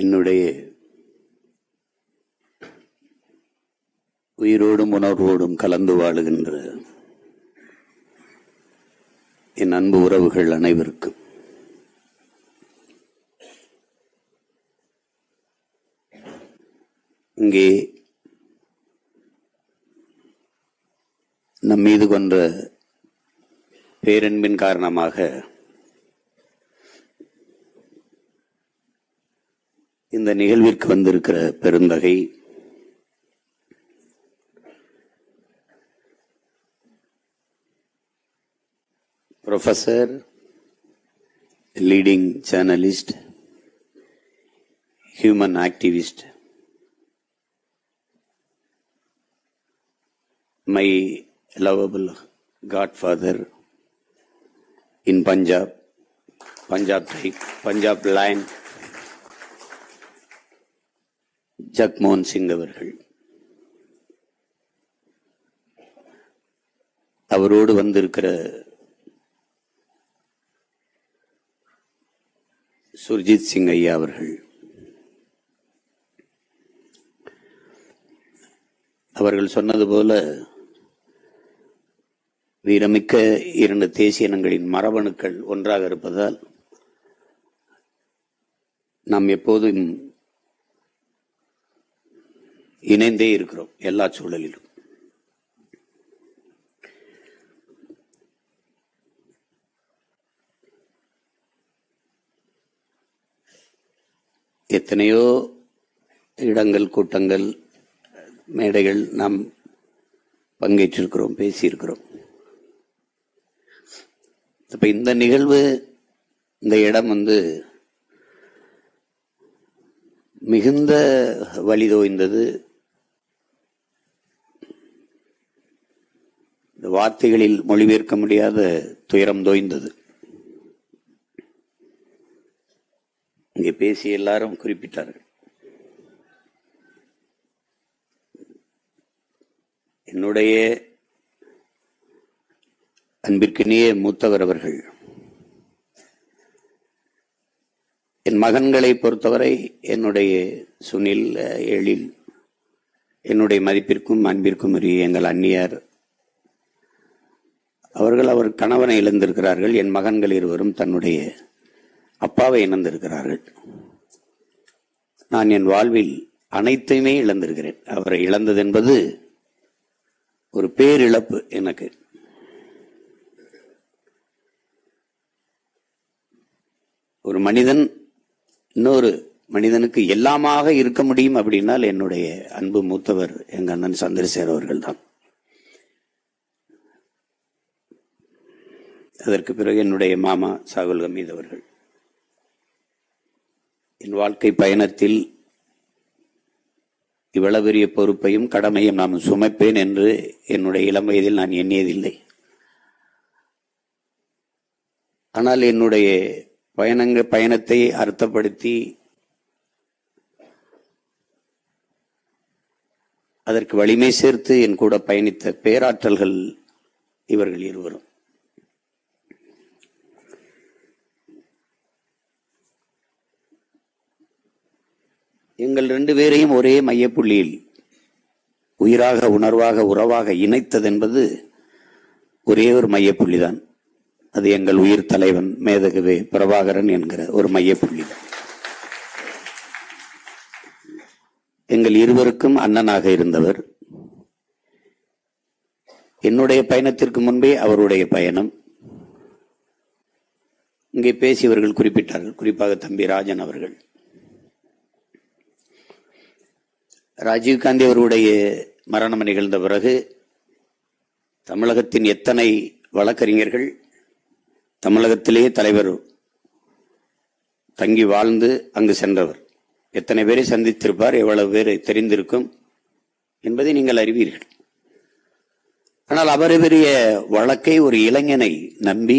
என்னுடைய உயிரோடும் உணர்வோடும் கலந்து வாழுகின்ற என் அன்பு உறவுகள் அனைவருக்கும் இங்கே நம் மீது கொண்ட பேரன்பின் காரணமாக இந்த நிகழ்விற்கு வந்திருக்கிற பெருந்தகை professor leading journalist human activist my lovable godfather in Punjab, Punjab tribe, Punjab line, Jagmohan Singh அவர்கள் அவரோடு வந்திருக்கிற சுர்ஜித் சிங் ஐயா அவர்கள் அவர்கள் சொன்னது போல வீரமிக்க இரண்டு தேசிய இனங்களின் மரபணுக்கள் ஒன்றாக இருப்பதால் நாம் எப்போதும் இணைந்தே இருக்கிறோம் எல்லா சூழலிலும் எத்தனையோ இடங்கள் கூட்டங்கள் மேடைகள் நாம் பங்கேற்றிருக்கிறோம் பேசியிருக்கிறோம் அப்ப இந்த நிகழ்வு இந்த இடம் வந்து மிகுந்த வழி தோய்ந்தது இந்த வார்த்தைகளில் மொழிபெயர்க்க முடியாத துயரம் தோய்ந்தது இங்கே பேசி எல்லாரும் குறிப்பிட்டார்கள் என்னுடைய அன்பிற்கினிய மூத்தவர் அவர்கள் என் மகன்களை பொறுத்தவரை என்னுடைய சுனில் எழில் என்னுடைய மதிப்பிற்கும் அன்பிற்கும் உரிய எங்கள் அந்நியார் அவர்கள் அவர் கணவனை இழந்திருக்கிறார்கள் என் மகன்கள் இருவரும் தன்னுடைய அப்பாவை இழந்திருக்கிறார்கள் நான் என் வாழ்வில் அனைத்தையுமே இழந்திருக்கிறேன் அவரை இழந்தது என்பது ஒரு பேரிழப்பு எனக்கு ஒரு மனிதன் இன்னொரு மனிதனுக்கு எல்லாமாக இருக்க முடியும் அப்படின்னால் என்னுடைய அன்பு மூத்தவர் எங்க அண்ணன் சந்திரசேகர் அவர்கள் தான் அதற்கு பிறகு என்னுடைய மாமா சாகுல் ஹமீத் அவர்கள் என் வாழ்க்கை பயணத்தில் இவ்வளவு பெரிய பொறுப்பையும் கடமையும் நான் சுமைப்பேன் என்று என்னுடைய இளம் வயதில் நான் எண்ணியதில்லை ஆனால் என்னுடைய பயணங்க பயணத்தை அர்த்தப்படுத்தி அதற்கு வலிமை சேர்த்து என் கூட பயணித்த பேராற்றல்கள் இவர்கள் இருவரும் எங்கள் ரெண்டு பேரையும் ஒரே மையப்புள்ளியில் உயிராக உணர்வாக உறவாக இணைத்தது என்பது ஒரே ஒரு மையப்புள்ளிதான் அது எங்கள் உயிர் தலைவன் மேதகவே பிரபாகரன் என்கிற ஒரு மையப்புள்ளி எங்கள் இருவருக்கும் அண்ணனாக இருந்தவர் என்னுடைய பயணத்திற்கு முன்பே அவருடைய பயணம் இங்கே பேசியவர்கள் குறிப்பிட்டார்கள் குறிப்பாக தம்பி ராஜன் அவர்கள் ராஜீவ்காந்தி அவருடைய மரணம் நிகழ்ந்த பிறகு தமிழகத்தின் எத்தனை வழக்கறிஞர்கள் தமிழகத்திலேயே தலைவர் தங்கி வாழ்ந்து அங்கு சென்றவர் எத்தனை பேரை சந்தித்திருப்பார் எவ்வளவு பேரை தெரிந்திருக்கும் என்பதை நீங்கள் அறிவீர்கள் ஆனால் அவர் பெரிய வழக்கை ஒரு இளைஞனை நம்பி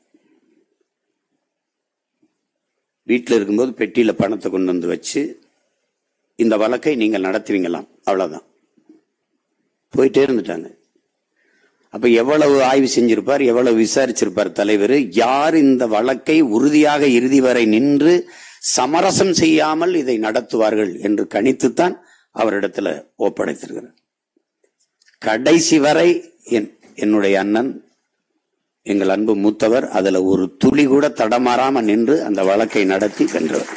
வீட்டில் இருக்கும்போது பெட்டியில பணத்தை கொண்டு வந்து வச்சு இந்த வழக்கை நீங்கள் நடத்துவீங்களாம் அவ்வளவுதான் போயிட்டே இருந்துட்டாங்க அப்ப எவ்வளவு ஆய்வு செஞ்சிருப்பார் எவ்வளவு விசாரிச்சிருப்பார் தலைவர் யார் இந்த வழக்கை உறுதியாக இறுதி வரை நின்று சமரசம் செய்யாமல் இதை நடத்துவார்கள் என்று கணித்துத்தான் அவரிடத்துல ஒப்படைத்திருக்கிறார் கடைசி வரை என்- என்னுடைய அண்ணன் எங்கள் அன்பு மூத்தவர் அதுல ஒரு துளி கூட தடமாறாம நின்று அந்த வழக்கை நடத்தி வென்றவர்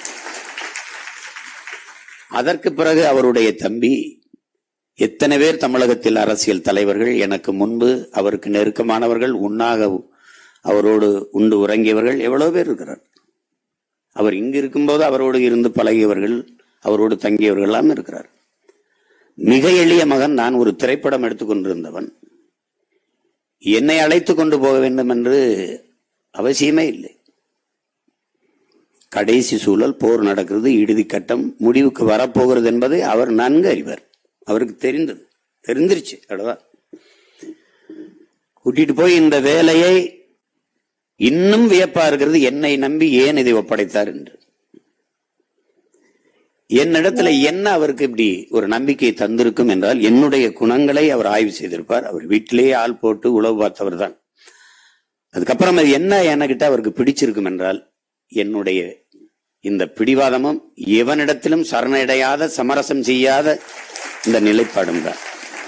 அதற்கு பிறகு அவருடைய தம்பி எத்தனை பேர் தமிழகத்தில் அரசியல் தலைவர்கள் எனக்கு முன்பு அவருக்கு நெருக்கமானவர்கள் உண்ணாக அவரோடு உண்டு உறங்கியவர்கள் எவ்வளவு பேர் இருக்கிறார் அவர் இங்கு இருக்கும்போது அவரோடு இருந்து பழகியவர்கள் அவரோடு தங்கியவர்கள் எல்லாம் இருக்கிறார் மிக எளிய மகன் நான் ஒரு திரைப்படம் எடுத்துக்கொண்டிருந்தவன் என்னை அழைத்து கொண்டு போக வேண்டும் என்று அவசியமே இல்லை கடைசி சூழல் போர் நடக்கிறது இறுதி கட்டம் முடிவுக்கு வரப்போகிறது என்பதை அவர் நன்கு அறிவார் அவருக்கு தெரிந்தது தெரிஞ்சிருச்சு அவ்வளவுதான் கூட்டிட்டு போய் இந்த வேலையை இன்னும் வியப்பா இருக்கிறது என்னை நம்பி ஏன் இதை ஒப்படைத்தார் என்று என்னிடத்துல என்ன அவருக்கு இப்படி ஒரு நம்பிக்கை தந்திருக்கும் என்றால் என்னுடைய குணங்களை அவர் ஆய்வு செய்திருப்பார் அவர் வீட்டிலேயே ஆள் போட்டு உழவு பார்த்தவர் தான் அதுக்கப்புறம் அது என்ன என்கிட்ட அவருக்கு பிடிச்சிருக்கும் என்றால் என்னுடைய இந்த பிடிவாதமும் எவனிடத்திலும் சரணடையாத சமரசம் செய்யாத இந்த நிலைப்பாடும் தான்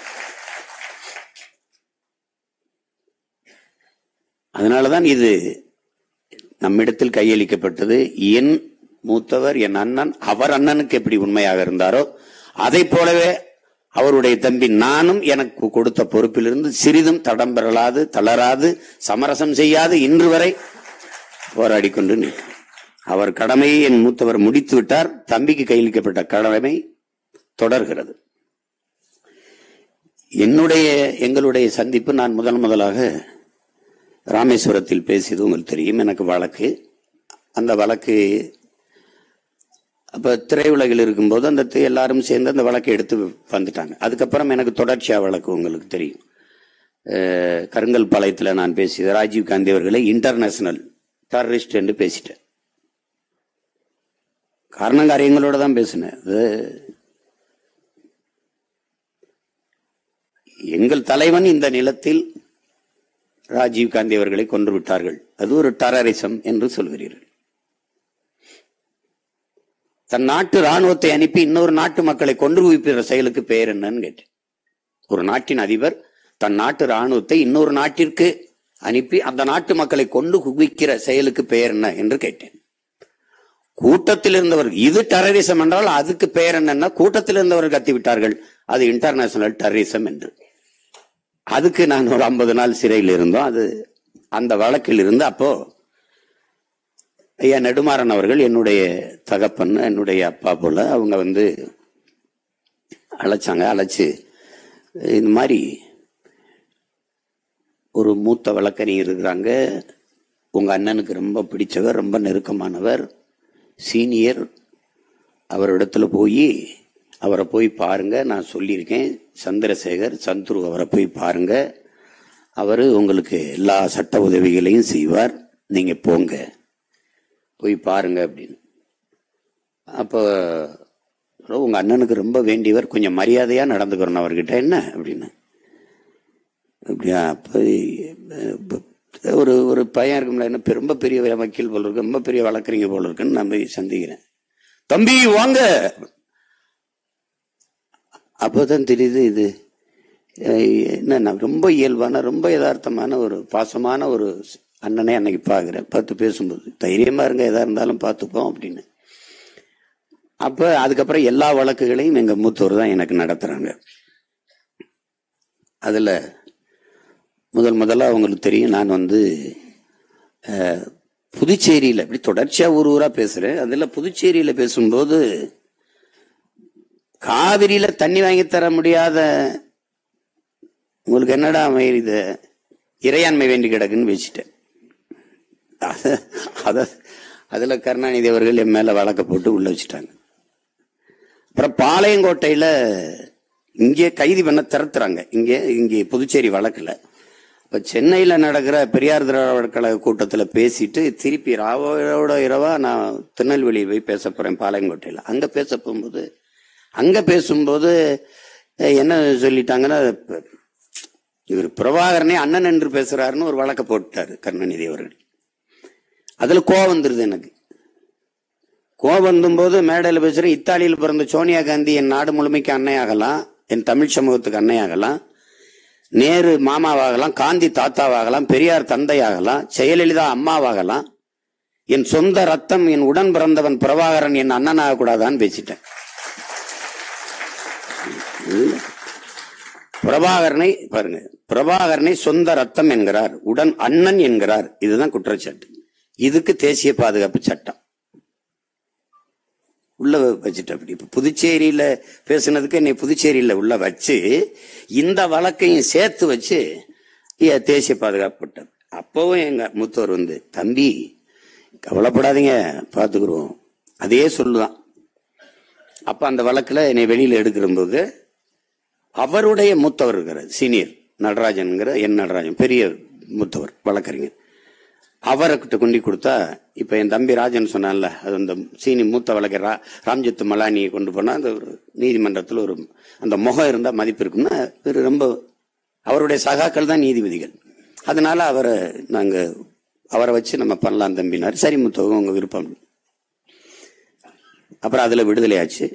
அதனாலதான் இது நம்மிடத்தில் கையளிக்கப்பட்டது என் மூத்தவர் என் அண்ணன் அவர் அண்ணனுக்கு எப்படி உண்மையாக இருந்தாரோ அதை போலவே அவருடைய தம்பி நானும் எனக்கு கொடுத்த பொறுப்பிலிருந்து சிறிதும் தடம் பெறலாது தளராது சமரசம் செய்யாது இன்று வரை போராடி கொண்டு நிற்கிறேன் அவர் கடமையை என் மூத்தவர் முடித்து விட்டார் தம்பிக்கு கையளிக்கப்பட்ட கடமை தொடர்கிறது என்னுடைய எங்களுடைய சந்திப்பு நான் முதல் முதலாக ராமேஸ்வரத்தில் பேசியது உங்களுக்கு தெரியும் எனக்கு வழக்கு அந்த வழக்கு அப்ப திரையுலகில் இருக்கும்போது அந்த தி- எல்லாரும் சேர்ந்து அந்த வழக்கை எடுத்து வந்துட்டாங்க அதுக்கப்புறம் எனக்கு தொடர்ச்சியா வழக்கு உங்களுக்கு தெரியும் அஹ், கருங்கல் பாளையத்தில் நான் பேசியது ராஜீவ் காந்தி அவர்களை இன்டர்நேஷனல் டெரரிஸ்ட் என்று பேசிட்டேன் காரணம் காரியங்களோட தான் பேசினேன் அது எங்கள் தலைவன் இந்த நிலத்தில் ராஜீவ் காந்தி அவர்களை கொன்று விட்டார்கள் அது ஒரு டெரரிசம் என்று சொல்கிறீர்கள் தன் நாட்டு ராணுவத்தை அனுப்பி இன்னொரு நாட்டு மக்களை கொன்று குவிக்கிற செயலுக்கு பெயர் என்னன்னு கேட்டேன் ஒரு நாட்டின் அதிபர் தன் நாட்டு ராணுவத்தை இன்னொரு நாட்டிற்கு அனுப்பி அந்த நாட்டு மக்களை கொண்டு குவிக்கிற செயலுக்கு பெயர் என்ன என்று கேட்டேன் கூட்டத்தில் இருந்தவர் இது டெரரிசம் என்றால் அதுக்கு பெயர் என்னன்னா கூட்டத்தில் இருந்தவர் கத்தி விட்டார்கள் அது இன்டர்நேஷனல் டெரரிசம் என்று அதுக்கு நான் ஒரு ஐம்பது நாள் சிறையில் இருந்தோம் அது அந்த வழக்கில் இருந்து அப்போ ஐயா நெடுமாறன் அவர்கள் என்னுடைய தகப்பன் என்னுடைய அப்பா போல அவங்க வந்து அழைச்சாங்க அழைச்சு இந்த மாதிரி ஒரு மூத்த வழக்கறிஞர் இருக்கிறாங்க உங்க அண்ணனுக்கு ரொம்ப பிடிச்சவர் ரொம்ப நெருக்கமானவர் சீனியர் அவரிடத்துல போய் அவரை போய் பாருங்க நான் சொல்லியிருக்கேன் சந்திரசேகர் சந்துரு அவரை போய் பாருங்க அவர் உங்களுக்கு எல்லா சட்ட உதவிகளையும் செய்வார் நீங்க போங்க போய் பாருங்க அப்படின்னு அப்போ உங்க அண்ணனுக்கு ரொம்ப வேண்டியவர் கொஞ்சம் மரியாதையா நடந்துக்கிறோம் அவர்கிட்ட என்ன அப்படின்னு அப்படியா அப்ப இப்ப ஒரு ஒரு பையன் இருக்கும்ல என்ன பெ- ரொம்ப பெரிய வக்கீல் போல இருக்கு ரொம்ப பெரிய வழக்கறிஞர் போல இருக்குன்னு நான் போய் சந்திக்கிறேன் தம்பி வாங்க அப்போதான் தெரியுது இது அஹ், என்ன நான் ரொம்ப இயல்பான ரொம்ப யதார்த்தமான ஒரு பாசமான ஒரு அண்ணனே அன்னைக்கு பார்க்குறேன் பார்த்து பேசும்போது தைரியமா இருங்க எதா இருந்தாலும் பார்த்துப்போம் அப்படின்னு அப்ப அதுக்கப்புறம் எல்லா வழக்குகளையும் எங்க மூத்தவர் தான் எனக்கு நடத்துறாங்க அதுல முதல் முதல்ல அவங்களுக்கு தெரியும் நான் வந்து அஹ், புதுச்சேரியில இப்படி தொடர்ச்சியா ஊர் ஊரா பேசுறேன் அதுல புதுச்சேரியில பேசும்போது காவிரியில தண்ணி வாங்கி தர முடியாத உங்களுக்கு என்னடா அமையுது இறையாண்மை வேண்டி கிடக்குன்னு வச்சுட்டேன் அத- அத அதுல கருணாநிதி அவர்கள் என் மேல வழக்க போட்டு உள்ள வச்சுட்டாங்க அப்புறம் பாளையங்கோட்டையில இங்கே கைது பண்ண திறத்துறாங்க இங்கே இங்கே புதுச்சேரி வழக்குல இப்ப சென்னையில நடக்கிற பெரியார் திராவிட கழக கூட்டத்துல பேசிட்டு திருப்பி ராவோட இரவா நான் திருநெல்வேலி போய் பேச போறேன் பாளையங்கோட்டையில அங்க பேச போகும்போது அங்க பேசும்போது அஹ், என்ன சொல்லிட்டாங்கன்னா இப்ப இவர் பிரபாகரனே அண்ணன் என்று பேசுறாருன்னு ஒரு வழக்க போட்டாரு கருணாநிதி அவர்கள் அதுல கோவம் வந்துருது எனக்கு கோபம் போது மேடையில் பேசுறேன் இத்தாலியில் பிறந்த சோனியா காந்தி என் நாடு முழுமைக்கு அன்னையாகலாம் என் தமிழ் சமூகத்துக்கு அன்னையாகலாம் நேரு மாமாவாகலாம் காந்தி தாத்தாவாகலாம் பெரியார் தந்தையாகலாம் ஜெயலலிதா அம்மாவாகலாம் என் சொந்த ரத்தம் என் உடன் பிறந்தவன் பிரபாகரன் என் அண்ணனாக கூடாதான்னு பேசிட்டேன் பிரபாகரனை பாருங்க பிரபாகரனை சொந்த ரத்தம் என்கிறார் உடன் அண்ணன் என்கிறார் இதுதான் குற்றச்சாட்டு இதுக்கு தேசிய பாதுகாப்பு சட்டம் உள்ள வச்சுட்டு அப்படி இப்ப புதுச்சேரியில பேசுனதுக்கு என்னை புதுச்சேரியில உள்ள வச்சு இந்த வழக்கையும் சேர்த்து வச்சு ஏ, தேசிய பாதுகாப்பு சட்டம் அப்பவும் எங்க மூத்தவர் வந்து தம்பி கவலைப்படாதீங்க பாத்துக்குருவோம் அதே சொல்லுதான் அப்ப அந்த வழக்குல என்னை வெளியில எடுக்கிற போது அவருடைய மூத்தவர் இருக்கிறார் சீனியர் நடராஜன்ங்கிற என் நடராஜன் பெரிய மூத்தவர் வழக்கறிஞர் அவர்கிட்ட கொண்டு கொடுத்தா இப்ப என் தம்பி ராஜன் சொன்னான்ல அது அந்த சீனி மூத்த வழக்கர் ரா- ராம்ஜித் மலானியை கொண்டு போனா அந்த ஒரு நீதிமன்றத்தில் ஒரு அந்த முகம் இருந்தா மதிப்பு இருக்கும்னா இவரு ரொம்ப அவருடைய சகாக்கள் தான் நீதிபதிகள் அதனால அவரை நாங்க அவரை வச்சு நம்ம பண்ணலாம் தம்பினார் சரி முத்தவங்க உங்க விருப்பம் அப்புறம் அதுல விடுதலை ஆச்சு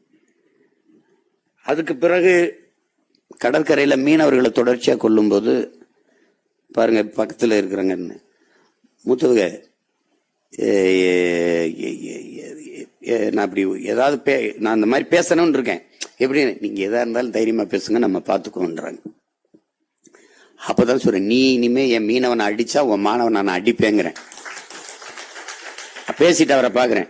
அதுக்கு பிறகு கடற்கரையில மீனவர்களை தொடர்ச்சியா கொல்லும்போது பாருங்க பக்கத்துல இருக்கிறாங்கன்னு மூத்தவங்க ஏ, ஏ, ஏ, ஏ, ஏ, ஏ, நான் அப்படி ஏதாவது பே நான் அந்த மாதிரி பேசணும்னு இருக்கேன் எப்படி நீங்க எதா இருந்தாலும் தைரியமா பேசுங்க நம்ம பார்த்துக்கோன்றாங்க அப்பதான் சொல்றேன் நீ இனிமே என் மீனவனை அடிச்சா உன் மாணவன் நான் அடிப்பேங்கிறேன் பேசிட்டு அவரை பாக்குறேன்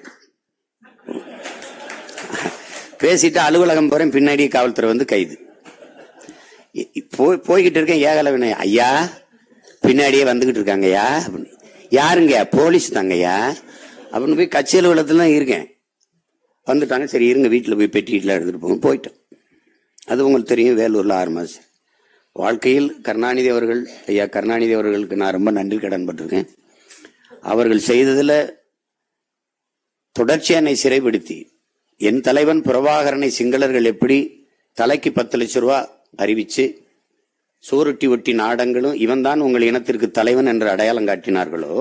பேசிட்டு அலுவலகம் போறேன் பின்னாடி காவல்துறை வந்து கைது இ- இ- போய் போய்கிட்டு இருக்கேன் ஏகலவன ஐயா பின்னாடியே வந்துகிட்டு இருக்காங்கய்யா அப்படின்னு யாருங்க போலீஸ் தாங்கய்யா அப்படின்னு போய் கட்சி அலுவலகத்துல தான் இருக்கேன் வந்துட்டாங்க சரி இருங்க வீட்டில் போய் பெட்டி வீட்டில் எடுத்துட்டு போங்க போயிட்டோம் அது உங்களுக்கு தெரியும் வேலூர்ல ஆறு மாசம் வாழ்க்கையில் கருணாநிதி அவர்கள் ஐயா கருணாநிதி அவர்களுக்கு நான் ரொம்ப நன்றி கடன் பட்டிருக்கேன் அவர்கள் செய்ததுல தொடர்ச்சி என்னை சிறைப்படுத்தி என் தலைவன் பிரபாகரனை சிங்களர்கள் எப்படி தலைக்கு பத்து லட்சம் ரூபா அறிவிச்சு சோறுட்டி ஒட்டி நாடங்களும் இவன்தான் உங்கள் இனத்திற்கு தலைவன் என்று அடையாளம் காட்டினார்களோ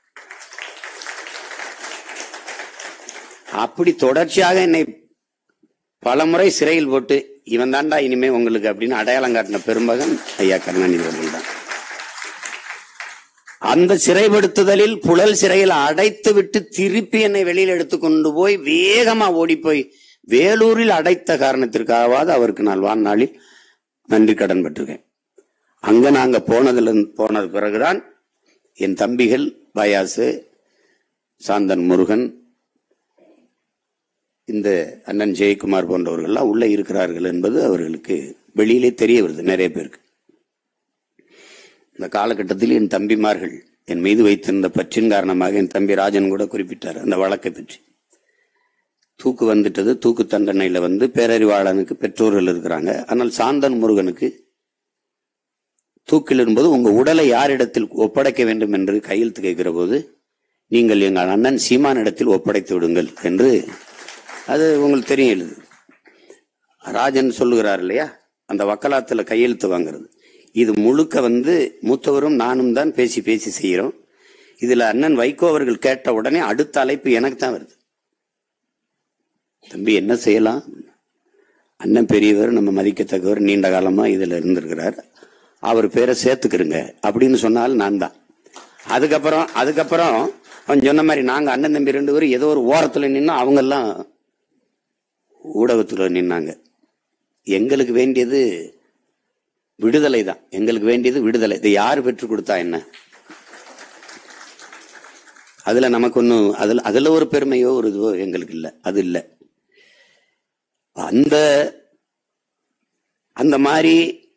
அப்படி தொடர்ச்சியாக என்னை பலமுறை சிறையில் போட்டு இவன் தாண்டா இனிமே உங்களுக்கு அப்படின்னு அடையாளம் காட்டின பெருமகன் ஐயா கருணாநிதி அவர்கள் தான் அந்த சிறைப்படுத்துதலில் புழல் சிறையில் அடைத்து விட்டு திருப்பி என்னை வெளியில் எடுத்து கொண்டு போய் வேகமா ஓடி போய் வேலூரில் அடைத்த காரணத்திற்காகவாது அவருக்கு நான் வாழ்நாளில் நன்றி கடன் பட்டிருக்கேன் அங்க நாங்க போனதுல இருந்து- போனது பிறகுதான் என் தம்பிகள் பயாசு சாந்தன் முருகன் இந்த அண்ணன் ஜெயக்குமார் போன்றவர்கள்லாம் உள்ள இருக்கிறார்கள் என்பது அவர்களுக்கு வெளியிலே தெரிய வருது நிறைய பேருக்கு இந்த காலகட்டத்தில் என் தம்பிமார்கள் என் மீது வைத்திருந்த பற்றின் காரணமாக என் தம்பி ராஜன் கூட குறிப்பிட்டார் அந்த வழக்கை பற்றி தூக்கு வந்துட்டது தூக்கு தண்டனையில வந்து பேரறிவாளனுக்கு பெற்றோர்கள் இருக்கிறாங்க ஆனால் சாந்தன் முருகனுக்கு தூக்கில் இருக்கும்போது உங்க உடலை யாரிடத்தில் ஒப்படைக்க வேண்டும் என்று கையெழுத்து கேட்கிற போது நீங்கள் எங்கள் அண்ணன் சீமானிடத்தில் ஒப்படைத்து விடுங்கள் என்று அது உங்களுக்கு தெரியும் எழுது ராஜன் சொல்லுகிறார் இல்லையா அந்த வக்கலாத்துல கையெழுத்து வாங்குறது இது முழுக்க வந்து மூத்தவரும் நானும் தான் பேசி பேசி செய்கிறோம் இதுல அண்ணன் வைகோ அவர்கள் கேட்ட உடனே அடுத்த அழைப்பு எனக்கு தான் வருது தம்பி என்ன செய்யலாம் அண்ணன் பெரியவர் நம்ம மதிக்கத்தக்கவர் நீண்ட காலமா இதுல இருந்திருக்கிறார் அவர் பேரை சேர்த்துக்கிறங்க அப்படின்னு சொன்னால் நான் தான் அதுக்கப்புறம் அதுக்கப்புறம் அவன் சொன்ன மாதிரி நாங்க அண்ணன் தம்பி ரெண்டு பேரும் ஏதோ ஒரு ஓரத்துல நின்னா அவங்க எல்லாம் ஊடகத்துல நின்னாங்க எங்களுக்கு வேண்டியது விடுதலை தான் எங்களுக்கு வேண்டியது விடுதலை இதை யாரு பெற்றுக் கொடுத்தா என்ன அதுல நமக்கு ஒன்னும் அதுல அதுல ஒரு பெருமையோ ஒரு இதுவோ எங்களுக்கு இல்ல அது இல்ல அந்த அந்த மாதிரி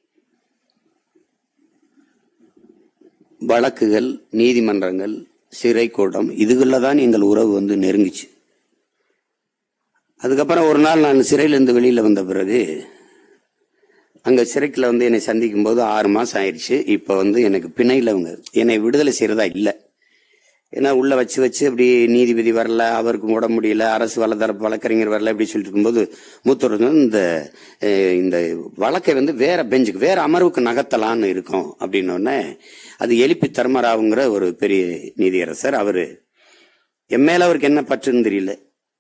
வழக்குகள் நீதிமன்றங்கள் சிறை கூட்டம் இதுகளில் தான் எங்கள் உறவு வந்து நெருங்கிச்சு அதுக்கப்புறம் ஒரு நாள் நான் சிறையிலிருந்து வெளியில வந்த பிறகு அங்க சிறைக்குள்ள வந்து என்னை சந்திக்கும் போது ஆறு மாசம் ஆயிடுச்சு இப்ப வந்து எனக்கு பிணையில அவங்க என்னை விடுதலை செய்யறதா இல்ல ஏன்னா உள்ள வச்சு வச்சு அப்படி நீதிபதி வரல அவருக்கு விட முடியல அரசு வலதரப்பு வழக்கறிஞர் வரல இப்படி சொல்லிட்டு இருக்கும்போது மூத்தவர் வந்து இந்த அஹ், இந்த வழக்கை வந்து வேற பெஞ்சுக்கு வேற அமர்வுக்கு நகர்த்தலான்னு இருக்கும் அப்படின்னு உடனே அது எழுப்பி தர்மராவுங்கிற ஒரு பெரிய நீதியரசர் அவரு என் மேல அவருக்கு என்ன பற்றுன்னு தெரியல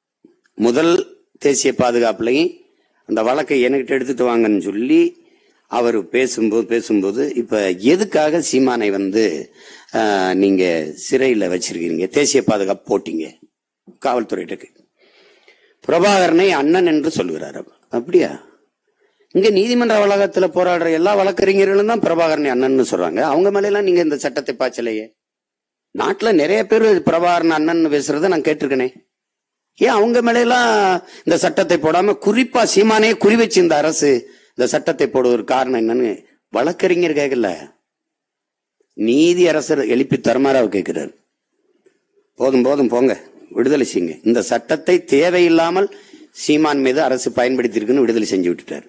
முதல் தேசிய பாதுகாப்புலையும் அந்த வழக்கை என்கிட்ட எடுத்துட்டு வாங்கன்னு சொல்லி அவர் பேசும்போது பேசும்போது இப்ப எதுக்காக சீமானை வந்து ஆஹ், நீங்க சிறையில வச்சிருக்கீங்க தேசிய பாதுகாப்பு போட்டீங்க காவல்துறையிட்ட பிரபாகரனை அண்ணன் என்று சொல்லுகிறார் அவர். அப்படியா இங்க நீதிமன்ற வளாகத்துல போராடுற எல்லா வழக்கறிஞர்களும் தான் பிரபாகரனை அண்ணன்னு சொல்றாங்க அவங்க மேல எல்லாம் நீங்க இந்த சட்டத்தை பாய்ச்சலையே நாட்டுல நிறைய பேர் பிரபாகரன் அண்ணன் பேசுறத நான் கேட்டிருக்கேனே ஏன் அவங்க மேல எல்லாம் இந்த சட்டத்தை போடாம குறிப்பா சீமானே குறி வச்சு இந்த அரசு இந்த சட்டத்தை போடுவதற்கு காரணம் என்னன்னு வழக்கறிஞர் கேட்கல நீதி அரசர் எழுப்பி தருமாறாவை கேட்கிறார் போதும் போதும் போங்க விடுதலை செய்யுங்க இந்த சட்டத்தை தேவையில்லாமல் சீமான் மீது அரசு பயன்படுத்தி இருக்குன்னு விடுதலை செஞ்சு விட்டுட்டார்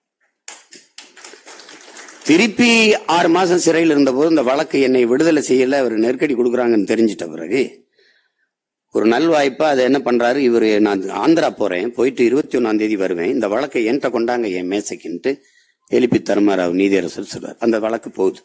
திருப்பி ஆறு மாசம் சிறையில் இருந்தபோது இந்த வழக்கு என்னை விடுதலை செய்யல அவர் நெருக்கடி கொடுக்குறாங்கன்னு தெரிஞ்சிட்ட பிறகு ஒரு நல்வாய்ப்பா அதை என்ன பண்றாரு இவர் நான் ஆந்திரா போறேன் போயிட்டு இருபத்தி ஒன்னாம் தேதி வருவேன் இந்த வழக்கை என்கிட்ட கொண்டாங்க என் மேசைக்குன்ட்டு எழுப்பி தருமாறாவு நீதியரசர் சொல்றார் அந்த வழக்கு போகுது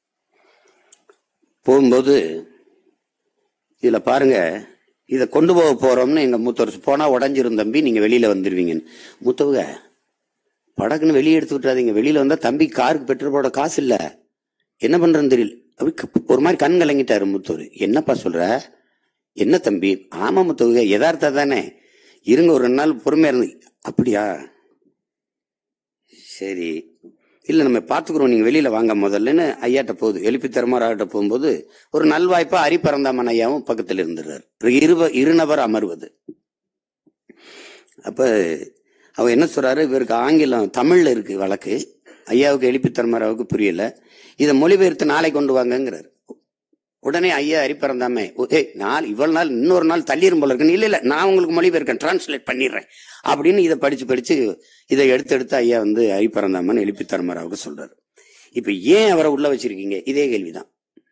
போகும்போது இதுல பாருங்க இதை கொண்டு போக போறோம்னு எங்க மூத்தவர் போனா உடஞ்சிரும் தம்பி நீங்க வெளியில வந்துருவீங்கன்னு மூத்தவங்க படக்குன்னு வெளியே எடுத்து விட்டுறாதீங்க வெளியில வந்தா தம்பி காருக்கு பெட்ரோல் போட காசு இல்ல என்ன பண்றேன்னு தெரியல அவருக்கு ஒரு மாதிரி கண் கலங்கிட்டாரு முத்தவர் என்னப்பா சொல்ற என்ன தம்பி ஆமா முத்தவங்க யதார்த்தா தானே இருங்க ஒரு ரெண்டு நாள் பொறுமையா இருந்து அப்படியா சரி இல்ல நம்ம பாத்துக்கிறோம் நீங்க வெளியில வாங்க முதல்லன்னு ஐயாட்ட போகுது எழுப்பி தருமாறாகிட்ட போகும்போது ஒரு நல்வாய்ப்பா அரிப்பறந்தாமன் ஐயாவும் பக்கத்துல இருந்துடுறாரு ஒரு இருவ இருநபர் அமர்வது அப்ப அவர் என்ன சொல்றாரு இவருக்கு ஆங்கிலம் தமிழ்ல இருக்கு வழக்கு ஐயாவுக்கு எழுப்பி தருமாறாவுக்கு புரியல இதை மொழிபெயர்த்து நாளை கொண்டு வாங்கங்கிறார் உடனே ஐயா அரிப்பறந்தாமே ஏய் நாள் இவ்வளவு நாள் இன்னொரு நாள் தள்ளிரும் போல இருக்கு இல்ல இல்ல நான் உங்களுக்கு மொழிபெயர்க்கேன் டிரான்ஸ்லேட் பண்ணிடுறேன் அப்படின்னு இதை படிச்சு படிச்சு இதை எடுத்து எடுத்து ஐயா வந்து அரிப்பறந்தாமன் எழுப்பி தருமாறாவுக்கு சொல்றாரு இப்ப ஏன் அவரை உள்ள வச்சிருக்கீங்க இதே கேள்விதான்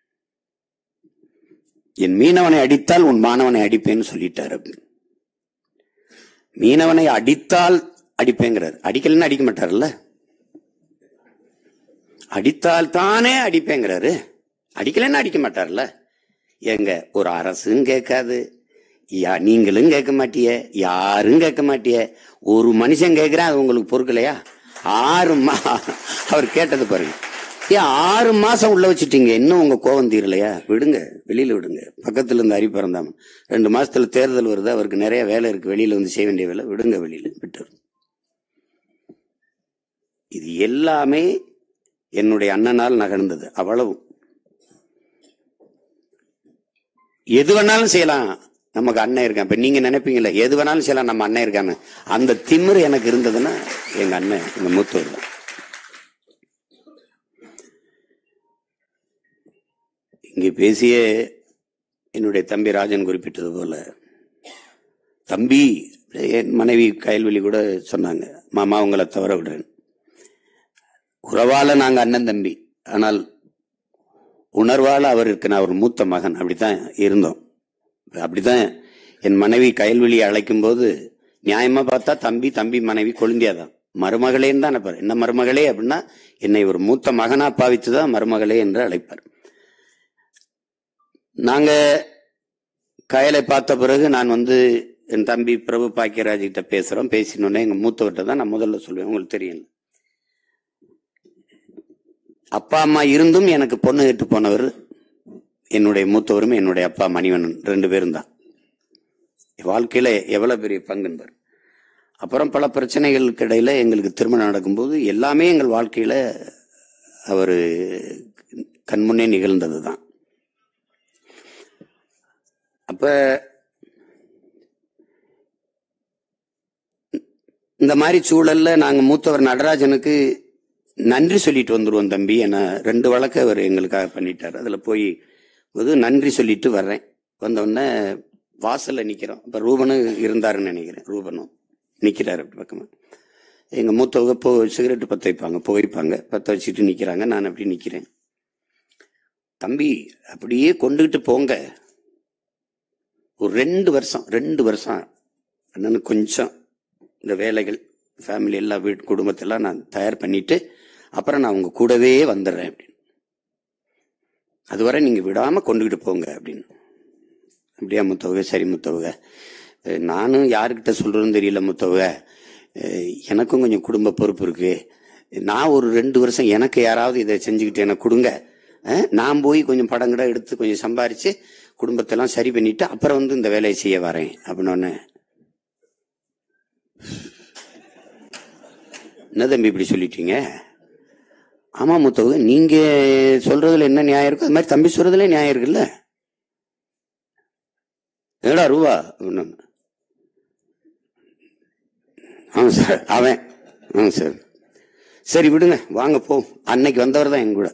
என் மீனவனை அடித்தால் உன் மாணவனை அடிப்பேன்னு சொல்லிட்டாரு அப்படின்னு. மீனவனை அடித்தால் அடிப்பேங்கிறார் அடிக்கலன்னு அடிக்க மாட்டார்ல அடித்தால் தானே அடிப்பேங்கிறாரு அடிக்கலன்னு அடிக்க மாட்டார்ல எங்க ஒரு அரசும் கேட்காது யா நீங்களும் கேட்க மாட்டிய யாரும் கேட்க மாட்டிய ஒரு மனுஷன் கேட்கிறேன் அது உங்களுக்கு பொறுக்கலையா ஆறு மா அவர் கேட்டது பாருங்க ஏன் ஆறு மாசம் உள்ள வச்சுட்டீங்க இன்னும் உங்க கோவம் தீரலையா விடுங்க வெளியில விடுங்க பக்கத்துல இருந்து அரி பிறந்தாம ரெண்டு மாசத்துல தேர்தல் வருது அவருக்கு நிறைய வேலை இருக்கு வெளியில வந்து செய்ய வேண்டிய வேலை விடுங்க வெளியில விட்டுரு இது எல்லாமே என்னுடைய அண்ணனால் நகர்ந்தது அவ்வளவு எது வேணாலும் செய்யலாம் நமக்கு அண்ணன் இருக்கான் இப்ப நீங்க நினைப்பீங்கல்ல எது வேணாலும் செய்யலாம் நம்ம அண்ணன் இருக்கான்னு அந்த திமிரு எனக்கு இருந்ததுன்னா எங்க அண்ணன் எங்க மூத்தவர் தான் இங்கே பேசிய என்னுடைய தம்பி ராஜன் குறிப்பிட்டது போல தம்பி என் மனைவி கயல்வெளி கூட சொன்னாங்க மாமா உங்களை தவற விடுறேன் உறவால நாங்க அண்ணன் தம்பி ஆனால் உணர்வால அவருக்கு நான் ஒரு மூத்த மகன் அப்படித்தான் இருந்தோம் அப்படித்தான் என் மனைவி கயல்வெளியை அழைக்கும் போது நியாயமா பார்த்தா தம்பி தம்பி மனைவி கொழுந்தியாதான் மருமகளேன்னு தான் அழைப்பார் என்ன மருமகளே அப்படின்னா என்னை ஒரு மூத்த மகனா பாவித்துதான் மருமகளே என்று அழைப்பார் நாங்க கயலை பார்த்த பிறகு நான் வந்து என் தம்பி பிரபு பாக்கியராஜ் கிட்ட பேசுறோம் பேசினோடனே எங்க மூத்தவர்கிட்ட தான் நான் முதல்ல சொல்லுவேன் உங்களுக்கு தெரியும் அப்பா அம்மா இருந்தும் எனக்கு பொண்ணு கேட்டு போனவர் என்னுடைய மூத்தவரும் என்னுடைய அப்பா மணிவண்ணன் ரெண்டு பேரும் தான் வாழ்க்கையில எவ்வளவு பெரிய பங்குன்பார் அப்புறம் பல பிரச்சனைகளுக்கு இடையில எங்களுக்கு திருமணம் நடக்கும்போது எல்லாமே எங்கள் வாழ்க்கையில அவர் கண்முன்னே நிகழ்ந்தது தான் அப்ப இந்த மாதிரி சூழல்ல நாங்க மூத்தவர் நடராஜனுக்கு நன்றி சொல்லிட்டு வந்துருவோம் தம்பி என ரெண்டு வழக்கு அவர் எங்களுக்காக பண்ணிட்டார் அதுல போய் போது நன்றி சொல்லிட்டு வர்றேன் வந்த உடனே வாசல்ல நிக்கிறோம் அப்ப ரூபனும் இருந்தாருன்னு நினைக்கிறேன் ரூபனும் நிக்கிறாரு அப்படி பக்கமா எங்க மூத்தவங்க போ சிகரெட் பத்த வைப்பாங்க புகைப்பாங்க பத்த வச்சுட்டு நிக்கிறாங்க நான் அப்படி நிக்கிறேன் தம்பி அப்படியே கொண்டுகிட்டு போங்க ஒரு ரெண்டு வருஷம் ரெண்டு வருஷம் அண்ணனுக்கு கொஞ்சம் இந்த வேலைகள் ஃபேமிலி எல்லாம் வீட்டு குடும்பத்தெல்லாம் நான் தயார் பண்ணிட்டு அப்புறம் நான் உங்க கூடவே வந்துடுறேன் அப்படின்னு அதுவரை நீங்க விடாம கொண்டுகிட்டு போங்க அப்படின்னு அப்படியா முத்தவக சரி முத்தவக அஹ், நானும் யாருக்கிட்ட சொல்றதுன்னு தெரியல முத்தவ அஹ், எனக்கும் கொஞ்சம் குடும்ப பொறுப்பு இருக்கு நான் ஒரு ரெண்டு வருஷம் எனக்கு யாராவது இதை செஞ்சுக்கிட்டு எனக்கு கொடுங்க அஹ், நான் போய் கொஞ்சம் படம் கிடம் எடுத்து கொஞ்சம் சம்பாரிச்சு குடும்பத்தெல்லாம் சரி பண்ணிட்டு அப்புறம் வந்து இந்த வேலையை செய்ய வரேன் அப்படின்னு என்ன தம்பி இப்படி சொல்லிட்டீங்க ஆமா முத்தவ நீங்க சொல்றதுல என்ன நியாயம் இருக்கு அது மாதிரி தம்பி சொல்றதுல நியாயம் இருக்குல்ல ஏடா ரூபா அப்படின்னாங்க. ஆமா சார் அவன் ஆமா சார் சரி விடுங்க வாங்க போ அன்னைக்கு வந்தவர் தான் என் கூட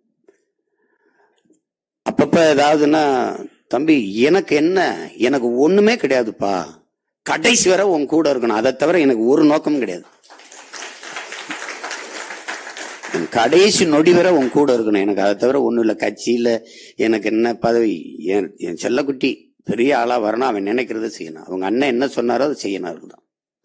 அப்பப்ப ஏதாவதுன்னா தம்பி எனக்கு என்ன எனக்கு ஒண்ணுமே கிடையாதுப்பா கடைசி வரை உன் கூட இருக்கணும் அதை தவிர எனக்கு ஒரு நோக்கமும் கிடையாது என் கடைசி நொடி வரை உன் கூட இருக்கணும் எனக்கு அதை தவிர ஒண்ணும் இல்ல கட்சியில எனக்கு என்ன பதவி என் என் செல்லக்குட்டி பெரிய ஆளா வரணும் அவன் நினைக்கிறத செய்யணும் அவங்க அண்ணன் என்ன சொன்னாரோ அதை செய்யணும் அவர்தான்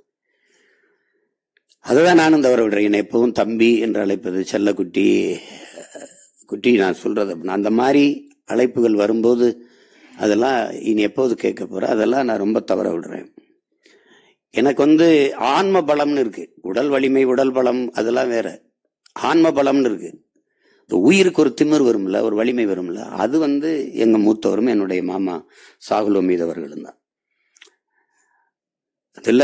அதுதான் நானும் தவற விடுறேன் என்னை எப்பவும் தம்பி என்று அழைப்பது செல்லக்குட்டி குட்டி நான் சொல்றது அப்படின்னா அந்த மாதிரி அழைப்புகள் வரும்போது அதெல்லாம் இனி எப்போது கேட்க போறேன் அதெல்லாம் நான் ரொம்ப தவற விடுறேன் எனக்கு வந்து ஆன்ம பலம்னு இருக்கு உடல் வலிமை உடல் பலம் அதெல்லாம் வேற ஆன்ம பலம்னு இருக்கு இந்த உயிருக்கு ஒரு திமிர் வரும்ல ஒரு வலிமை வரும்ல அது வந்து எங்க மூத்தவரும் என்னுடைய மாமா சாகுல் மீது அவர்களும் தான் அதுல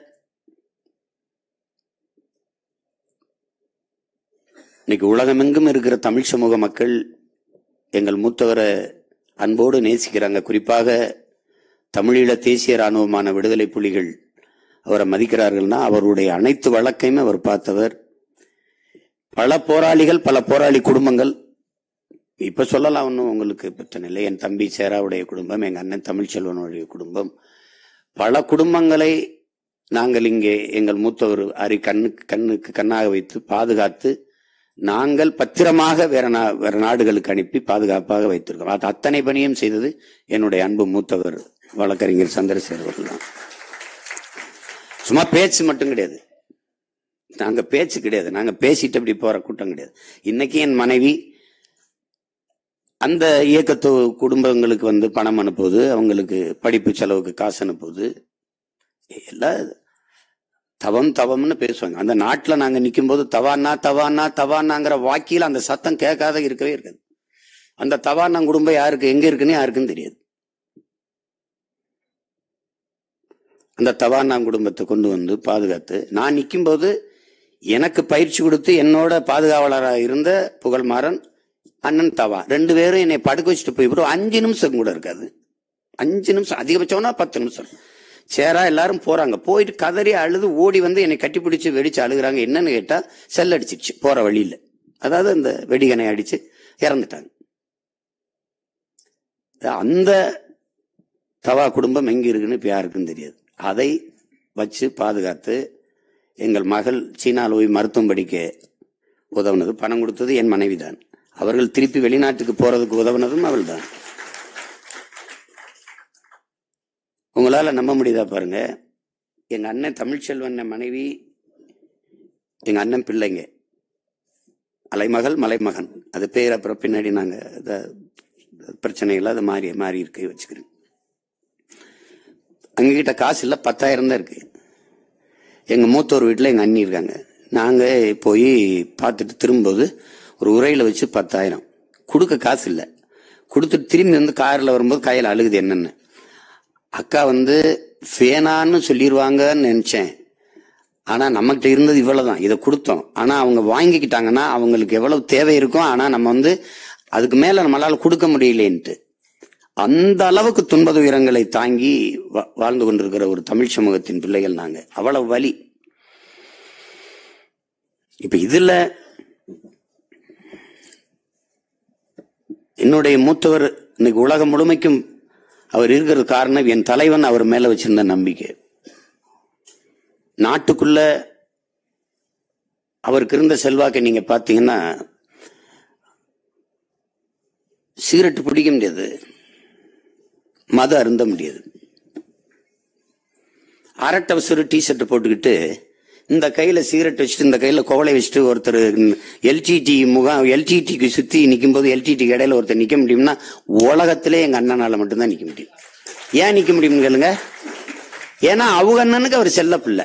இன்னைக்கு உலகமெங்கும் இருக்கிற தமிழ் சமூக மக்கள் எங்கள் மூத்தவரை அன்போடு நேசிக்கிறாங்க குறிப்பாக தமிழீழ தேசிய ராணுவமான விடுதலை புலிகள் அவரை மதிக்கிறார்கள்னா அவருடைய அனைத்து வழக்கையுமே அவர் பார்த்தவர் பல போராளிகள் பல போராளி குடும்பங்கள் இப்ப சொல்லலாம் ஒன்றும் உங்களுக்கு பிரச்சனை இல்லை என் தம்பி சேராவுடைய குடும்பம் எங்க அண்ணன் தமிழ்ச்செல்வனுடைய குடும்பம் பல குடும்பங்களை நாங்கள் இங்கே எங்கள் மூத்தவர் அரி கண்ணுக்கு கண்ணுக்கு கண்ணாக வைத்து பாதுகாத்து நாங்கள் பத்திரமாக வேற நா- வேற நாடுகளுக்கு அனுப்பி பாதுகாப்பாக வைத்திருக்கோம் அது அத்தனை பணியும் செய்தது என்னுடைய அன்பு மூத்தவர் வழக்கறிஞர் சந்திரசேகர் அவர்கள் தான் சும்மா பேச்சு மட்டும் கிடையாது நாங்க பேச்சு கிடையாது நாங்க பேசிட்டு அப்படி போற கூட்டம் கிடையாது இன்னைக்கு என் மனைவி அந்த இயக்கத்து குடும்பங்களுக்கு வந்து பணம் அனுப்புவது அவங்களுக்கு படிப்பு செலவுக்கு காசு அனுப்புவது எல்லாம் தவம் தவம்னு பேசுவாங்க அந்த நாட்டுல நாங்க நிக்கும் போது தவானா தவானா தவானாங்கிற வாக்கியில அந்த சத்தம் கேட்காத இருக்கவே இருக்காது அந்த தவானா குடும்பம் யாருக்கு எங்க இருக்குன்னு யாருக்கும் தெரியாது அந்த தவானா குடும்பத்தை கொண்டு வந்து பாதுகாத்து நான் நிக்கும்போது எனக்கு பயிற்சி கொடுத்து என்னோட பாதுகாவலராக இருந்த புகழ்மாறன் அண்ணன் தவா ரெண்டு பேரும் என்னை படுக்க வச்சுட்டு போய் ஒரு அஞ்சு நிமிஷம் கூட இருக்காது அஞ்சு நிமிஷம் அதிகபட்சம்னா பத்து நிமிஷம் சேரா எல்லாரும் போறாங்க போயிட்டு கதறி அழுது ஓடி வந்து என்னை கட்டிப்பிடிச்சு வெடிச்சு அழுகுறாங்க என்னன்னு கேட்டா செல் அடிச்சிருச்சு போற வழியில அதாவது அந்த வெடிகனை அடிச்சு இறந்துட்டாங்க அந்த தவா குடும்பம் எங்க இருக்குன்னு இப்ப யாருக்கும் தெரியாது அதை வச்சு பாதுகாத்து எங்கள் மகள் சீனாவில் போய் மருத்துவம் படிக்க உதவுனது பணம் கொடுத்தது என் மனைவிதான் அவர்கள் திருப்பி வெளிநாட்டுக்கு போறதுக்கு உதவுனதும் அவள்தான் உங்களால நம்ப முடியுதா பாருங்க எங்க அண்ணன் தமிழ்ச்செல்வன் மனைவி எங்க அண்ணன் பிள்ளைங்க அலைமகள் மலைமகன் அது பேர் அப்புறம் பின்னாடி நாங்க அத பிரச்சனைகள் அது மாறி மாறி இருக்கு வச்சுக்கிறேன் அங்ககிட்ட காசு இல்ல பத்தாயிரம் தான் இருக்கு எங்க மூத்தோர் வீட்டுல எங்க அண்ணி இருக்காங்க நாங்க போய் பார்த்துட்டு திரும்பும்போது ஒரு உரையில வச்சு பத்தாயிரம் கொடுக்க காசு இல்ல கொடுத்துட்டு திரும்பி வந்து கார்ல வரும்போது கையில அழுகுது என்னன்னு அக்கா வந்து ஃபேனான்னு சொல்லிடுவாங்கன்னு நினைச்சேன் ஆனா நம்மகிட்ட இருந்தது இவ்வளவுதான் இதை கொடுத்தோம் ஆனா அவங்க வாங்கிக்கிட்டாங்கன்னா அவங்களுக்கு எவ்வளவு தேவை இருக்கும் ஆனா நம்ம வந்து அதுக்கு மேல நம்மளால கொடுக்க முடியலேன்ட்டு அந்த அளவுக்கு துன்ப துயரங்களை தாங்கி வா- வாழ்ந்து கொண்டிருக்கிற ஒரு தமிழ் சமூகத்தின் பிள்ளைகள் நாங்க அவ்வளவு வலி இப்ப இதுல என்னுடைய மூத்தவர் இன்னைக்கு உலகம் முழுமைக்கும் அவர் இருக்கிறது காரணம் என் தலைவன் அவர் மேல வச்சிருந்த நம்பிக்கை நாட்டுக்குள்ள அவருக்கு இருந்த செல்வாக்கை நீங்க பாத்தீங்கன்னா சிகரெட் பிடிக்க முடியாது மது அருந்த முடியாது அரட்டவசரு டி ஷர்ட் போட்டுக்கிட்டு இந்த கையில சிகரெட் வச்சுட்டு இந்த கையில கோவலை வச்சுட்டு ஒருத்தர் எல்டிடி முகாம் எல்டிடிக்கு சுத்தி நிக்கும் போது எல்டிடிக்கு இடையில ஒருத்தர் நிக்க முடியும்னா உலகத்திலே எங்க அண்ணனால மட்டும்தான் நிக்க முடியும் ஏன் நிக்க முடியும்னு கேளுங்க ஏன்னா அவங்க அண்ணனுக்கு அவர் செல்ல பிள்ளை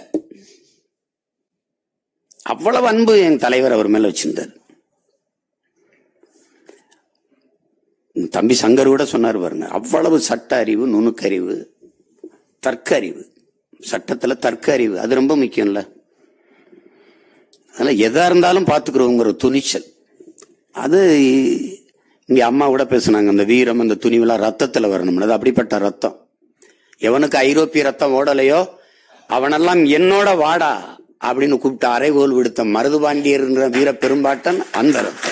அவ்வளவு அன்பு என் தலைவர் அவர் மேல வச்சிருந்தார் தம்பி சங்கர் கூட சொன்னார் பாருங்க அவ்வளவு சட்ட அறிவு நுணுக்கறிவு தர்க்க அறிவு சட்டத்துல தர்க்க அறிவு அது ரொம்ப முக்கியம்ல அதனால எதா இருந்தாலும் பாத்துக்கிறோங்கிற துணிச்சல் அது இங்க அம்மா கூட பேசுனாங்க அந்த வீரம் அந்த துணிவெல்லாம் ரத்தத்துல வரணும் அது அப்படிப்பட்ட ரத்தம் எவனுக்கு ஐரோப்பிய ரத்தம் ஓடலையோ அவனெல்லாம் என்னோட வாடா அப்படின்னு கூப்பிட்டு அரைகோல் விடுத்த மருதுபாண்டியர்ன்ற வீர பெரும்பாட்டன் அந்த ரத்தம்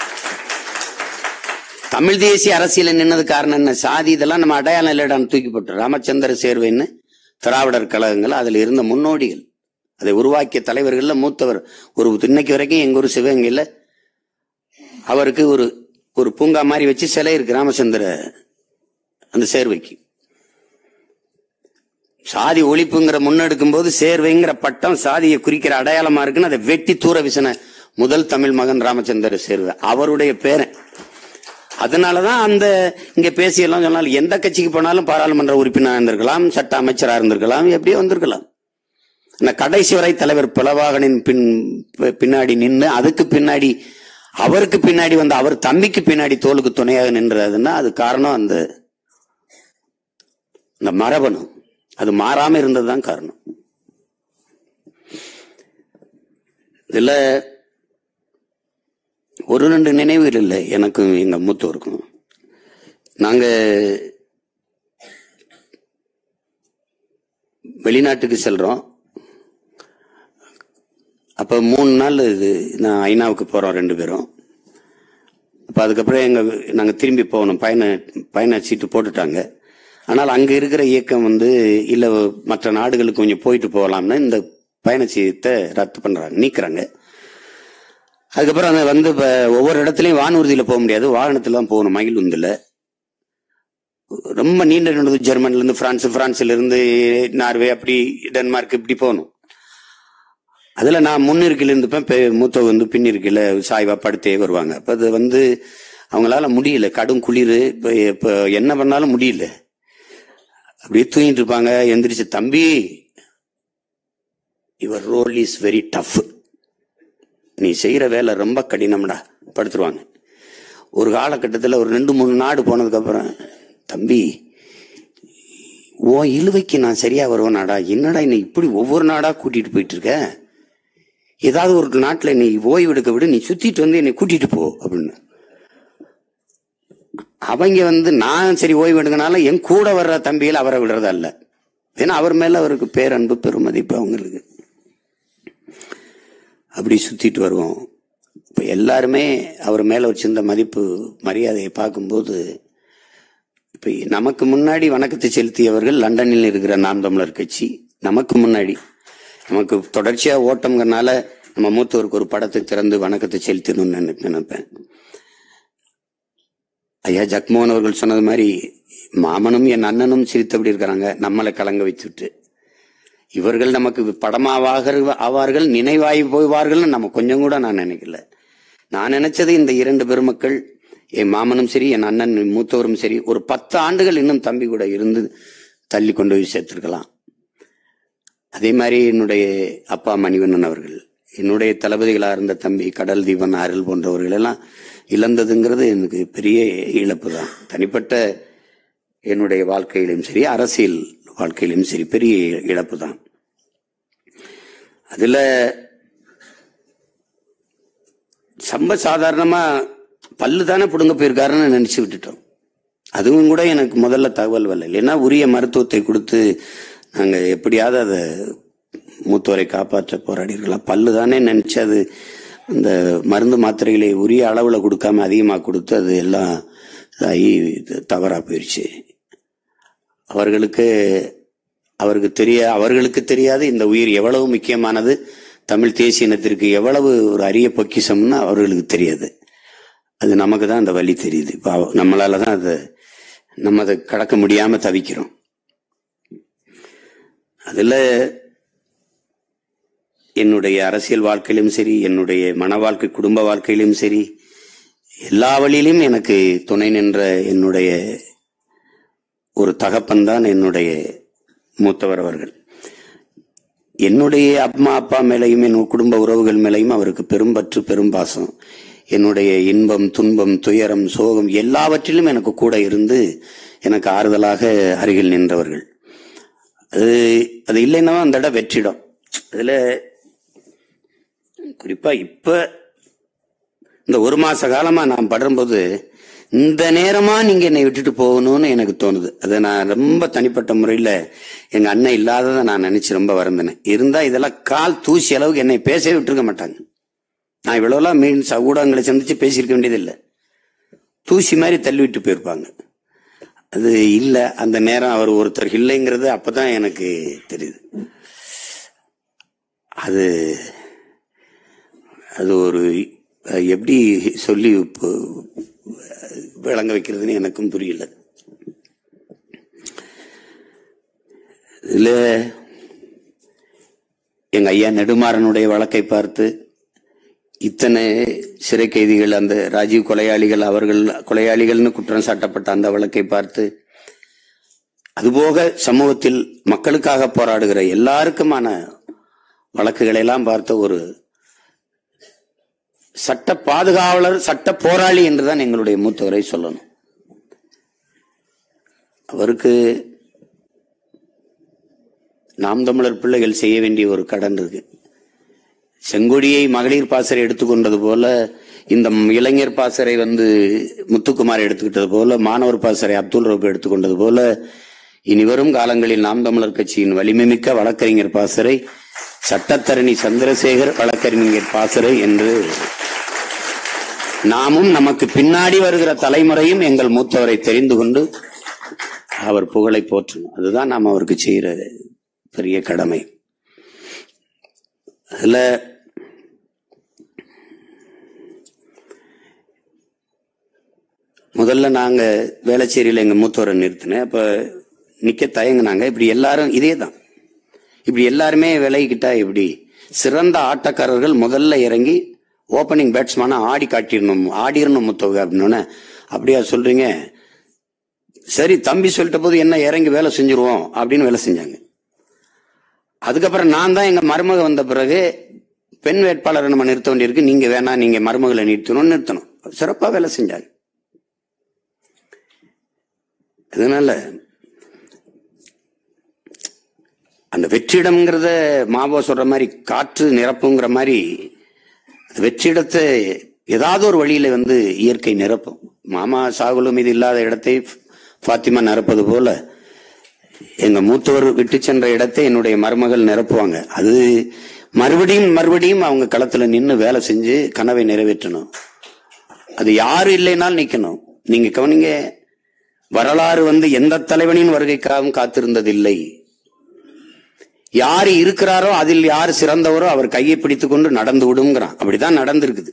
தமிழ் தேசிய அரசியல் நின்னது காரணம் என்ன சாதி இதெல்லாம் நம்ம அடையாளம் இல்லடான்னு தூக்கி போட்டு ராமச்சந்திர சேர்வைன்னு திராவிடர் கழகங்கள் அதுல இருந்த முன்னோடிகள் அதை உருவாக்கிய தலைவர்கள்ல மூத்தவர் ஒரு இன்னைக்கு வரைக்கும் எங்க ஊர் சிவகங்கையில அவருக்கு ஒரு ஒரு பூங்கா மாதிரி வச்சு சிலை இருக்கு ராமச்சந்திர அந்த சேர்வைக்கு சாதி ஒழிப்புங்கிற முன்னெடுக்கும் போது சேர்வைங்கிற பட்டம் சாதியை குறிக்கிற அடையாளமா இருக்குன்னு அதை வெட்டி தூர விசன முதல் தமிழ் மகன் ராமச்சந்திர சேர்வை அவருடைய பேரன் அதனாலதான் அந்த இங்க பேசி எல்லாம் சொன்னாலும் எந்த கட்சிக்கு போனாலும் பாராளுமன்ற உறுப்பினராக இருந்திருக்கலாம் சட்ட அமைச்சராக இருந்திருக்கலாம் எப்படியோ வந்திருக்கலாம் இந்த கடைசி வரை தலைவர் பிளவாகனின் பின் பி- பின்னாடி நின்று அதுக்கு பின்னாடி அவருக்கு பின்னாடி வந்து அவர் தம்பிக்கு பின்னாடி தோளுக்கு துணையாக நின்றதுன்னா அது காரணம் அந்த இந்த மரபணு அது மாறாம இருந்ததுதான் காரணம் இதுல ஒரு ரெண்டு நினைவுகள் இல்லை எனக்கும் எங்க மூத்தோருக்கும் நாங்க வெளிநாட்டுக்கு செல்றோம் அப்ப மூணு நாள் இது நான் ஐநாவுக்கு போறோம் ரெண்டு பேரும் அப்ப அதுக்கப்புறம் எங்க நாங்க திரும்பி போகணும் பயண பயண சீட்டு போட்டுட்டாங்க ஆனால் அங்க இருக்கிற இயக்கம் வந்து இல்ல மற்ற நாடுகளுக்கு கொஞ்சம் போயிட்டு போகலாம்னு இந்த பயணச்சீட்டை ரத்து பண்றாங்க நீக்குறாங்க அதுக்கப்புறம் அந்த வந்து இப்ப ஒவ்வொரு இடத்துலயும் வானூர்தியில போக முடியாது வாகனத்துல தான் போகணும் மகிழுந்துல ரொம்ப நீண்ட நெடுது ஜெர்மன்ல இருந்து பிரான்ஸ் பிரான்ஸ்ல இருந்து நார்வே அப்படி டென்மார்க் இப்படி போகணும் அதுல நான் முன்னிருக்கையில் இருந்துப்பேன் பெ- மூத்தவங்க வந்து பின்னிருக்கையில சாய்வா படுத்தே வருவாங்க அப்ப அது வந்து அவங்களால முடியல கடும் குளிர் இப்ப இப்ப என்ன பண்ணாலும் முடியல அப்படியே தூங்கிட்டு இருப்பாங்க எந்திரிச்சு தம்பி your role is very tough நீ செய்யற வேலை ரொம்ப கடினம்டா படுத்துருவாங்க ஒரு காலகட்டத்தில் ஒரு ரெண்டு மூணு நாடு போனதுக்கு அப்புறம் தம்பி உன் இழுவைக்கு நான் சரியா வருவேனாடா என்னடா என்னை இப்படி ஒவ்வொரு நாடா கூட்டிட்டு போயிட்டு இருக்க ஏதாவது ஒரு நாட்டுல நீ ஓய்வு எடுக்க விடு நீ சுத்திட்டு வந்து என்னை கூட்டிட்டு போ அப்படின்னு அவங்க வந்து நான் சரி ஓய்வு எடுக்கனால என் கூட வர்ற தம்பியில் அவரை விடுறதா இல்ல ஏன்னா அவர் மேல அவருக்கு பேரன்பு பெருமதிப்பு அவங்களுக்கு அப்படி சுத்திட்டு வருவோம் இப்ப எல்லாருமே அவர் மேல வச்சிருந்த மதிப்பு மரியாதையை பார்க்கும்போது இப்ப நமக்கு முன்னாடி வணக்கத்தை செலுத்தியவர்கள் லண்டனில் இருக்கிற நாம் தமிழர் கட்சி நமக்கு முன்னாடி நமக்கு தொடர்ச்சியா ஓட்டம்ங்கிறனால நம்ம மூத்தவருக்கு ஒரு படத்தை திறந்து வணக்கத்தை செலுத்தணும்னு நினை- நினைப்பேன் ஐயா ஜக்மோகன் அவர்கள் சொன்னது மாதிரி மாமனும் என் அண்ணனும் சிரித்தபடி இருக்கிறாங்க நம்மளை கலங்க வச்சுட்டு இவர்கள் நமக்கு படமாவாக ஆவார்கள் நினைவாய் போவார்கள் நம்ம கொஞ்சம் கூட நான் நினைக்கல நான் நினைச்சது இந்த இரண்டு பெருமக்கள் என் மாமனும் சரி என் அண்ணன் மூத்தவரும் சரி ஒரு பத்து ஆண்டுகள் இன்னும் தம்பி கூட இருந்து தள்ளி கொண்டு போய் சேர்த்திருக்கலாம் அதே மாதிரி என்னுடைய அப்பா மணிவண்ணன் அவர்கள் என்னுடைய தளபதிகளா இருந்த தம்பி கடல் தீபன் அருள் போன்றவர்கள் எல்லாம் இழந்ததுங்கிறது எனக்கு பெரிய இழப்பு தான் தனிப்பட்ட என்னுடைய வாழ்க்கையிலும் சரி அரசியல் வாழ்க்கையிலும் சரி பெரிய இழப்பு தான் அதுல சம்ப சாதாரணமா பல்லு தானே புடுங்க போயிருக்காருன்னு நினைச்சு விட்டுட்டோம் அதுவும் கூட எனக்கு முதல்ல தகவல் வரல இல்லைன்னா உரிய மருத்துவத்தை கொடுத்து நாங்க எப்படியாவது அதை மூத்தோரை காப்பாற்ற போராடி இருக்கலாம் பல்லு தானே நினைச்சு அது இந்த மருந்து மாத்திரைகளை உரிய அளவுல கொடுக்காம அதிகமா கொடுத்து அது எல்லாம் இதாகி இது தவறா போயிடுச்சு அவர்களுக்கு அவருக்கு தெரிய அவர்களுக்கு தெரியாது இந்த உயிர் எவ்வளவு முக்கியமானது தமிழ் தேசிய இனத்திற்கு எவ்வளவு ஒரு அரிய பொக்கிஷம்னு அவர்களுக்கு தெரியாது அது நமக்கு தான் அந்த வழி தெரியுது இப்போ அவ- நம்மளால தான் அதை நம்ம அதை கடக்க முடியாம தவிக்கிறோம் அதுல என்னுடைய அரசியல் வாழ்க்கையிலும் சரி என்னுடைய மன வாழ்க்கை குடும்ப வாழ்க்கையிலும் சரி எல்லா வழியிலும் எனக்கு துணை நின்ற என்னுடைய ஒரு தகப்பன் தான் என்னுடைய மூத்தவர் அவர்கள் என்னுடைய அம்மா அப்பா மேலையும் என் குடும்ப உறவுகள் மேலையும் அவருக்கு பெரும்பற்று பெரும் பாசம் என்னுடைய இன்பம் துன்பம் துயரம் சோகம் எல்லாவற்றிலும் எனக்கு கூட இருந்து எனக்கு ஆறுதலாக அருகில் நின்றவர்கள் அது அது இல்லைன்னா அந்த இடம் வெற்றிடம் அதுல குறிப்பா இப்ப இந்த ஒரு மாச காலமா நான் படும்போது இந்த நேரமா நீங்க என்னை விட்டுட்டு போகணும்னு எனக்கு தோணுது அதை நான் ரொம்ப தனிப்பட்ட முறையில எங்க அண்ணன் இல்லாததை நான் நினைச்சு ரொம்ப வருந்தினேன் இருந்தா இதெல்லாம் கால் தூசி அளவுக்கு என்னை பேசவே விட்டுருக்க மாட்டாங்க நான் இவ்வளவுலாம் மீன் ஊடகங்களை சந்திச்சு பேசியிருக்க வேண்டியதில்லை தூசி மாதிரி தள்ளி விட்டு போயிருப்பாங்க அது இல்ல அந்த நேரம் அவர் ஒருத்தர் இல்லைங்கிறது அப்பதான் எனக்கு தெரியுது அது அது ஒரு அஹ், எப்படி சொல்லி இப்போ விளங்க வைக்கிறதுன்னு எனக்கும் புரியல இதுல எங்க ஐயா நெடுமாறனுடைய வழக்கை பார்த்து இத்தனை சிறை கைதிகள் அந்த ராஜீவ் கொலையாளிகள் அவர்கள் கொலையாளிகள்னு குற்றம் சாட்டப்பட்ட அந்த வழக்கை பார்த்து அதுபோக சமூகத்தில் மக்களுக்காக போராடுகிற எல்லாருக்குமான வழக்குகளை எல்லாம் பார்த்த ஒரு சட்ட பாதுகாவலர் சட்ட போராளி என்றுதான் எங்களுடைய மூத்தவரை சொல்லணும் அவருக்கு நாம் தமிழர் பிள்ளைகள் செய்ய வேண்டிய ஒரு கடன் இருக்கு செங்கொடியை மகளிர் பாசறை எடுத்துக்கொண்டது போல இந்த இளைஞர் பாசறை வந்து முத்துக்குமார் எடுத்துக்கிட்டது போல மாணவர் பாசறை அப்துல் ரவுப் எடுத்துக்கொண்டது போல இனி வரும் காலங்களில் நாம் தமிழர் கட்சியின் வலிமைமிக்க வழக்கறிஞர் பாசறை சட்டத்தரணி சந்திரசேகர் வழக்கறிஞர் பாசறை என்று நாமும் நமக்கு பின்னாடி வருகிற தலைமுறையும் எங்கள் மூத்தவரை தெரிந்து கொண்டு அவர் புகழை போற்றணும் அதுதான் நாம் அவருக்கு செய்யற பெரிய கடமை அதுல முதல்ல நாங்க வேளச்சேரியில எங்க மூத்தவரை நிறுத்தினேன் அப்ப நிக்க தயங்குனாங்க இப்படி எல்லாரும் இதே தான் இப்படி எல்லாருமே விலகிக்கிட்டா எப்படி சிறந்த ஆட்டக்காரர்கள் முதல்ல இறங்கி ஓப்பனிங் பேட்ஸ்மேனா ஆடி காட்டிடணும் ஆடிரணும் முத்தவங்க அப்படின்னு அப்படியா சொல்றீங்க சரி தம்பி சொல்லிட்ட போது என்ன இறங்கி வேலை செஞ்சிருவோம் அப்படின்னு வேலை செஞ்சாங்க அதுக்கப்புறம் நான் தான் எங்க மருமக வந்த பிறகு பெண் வேட்பாளரை நம்ம நிறுத்த வேண்டியிருக்கு நீங்க வேணாம் நீங்க மருமகளை நிறுத்தணும் நிறுத்தணும் சிறப்பா வேலை செஞ்சாங்க அதனால அந்த வெற்றிடம்ங்கிறத மாபோ சொல்ற மாதிரி காற்று நிரப்புங்கிற மாதிரி அந்த வெற்றிடத்தை ஏதாவது ஒரு வழியில வந்து இயற்கை நிரப்பும் மாமா சாகுலும் இது இல்லாத இடத்தை ஃபாத்திமா நிரப்பது போல எங்க மூத்தவர் விட்டு சென்ற இடத்தை என்னுடைய மருமகள் நிரப்புவாங்க அது மறுபடியும் மறுபடியும் அவங்க களத்துல நின்று வேலை செஞ்சு கனவை நிறைவேற்றணும் அது யாரு இல்லைனாலும் நிக்கணும் நீங்க கவனிங்க வரலாறு வந்து எந்த தலைவனின் வருகைக்காகவும் காத்திருந்ததில்லை யாரு இருக்கிறாரோ அதில் யார் சிறந்தவரோ அவர் கையை பிடித்துக் கொண்டு நடந்து விடுங்கிறான் அப்படிதான் நடந்திருக்குது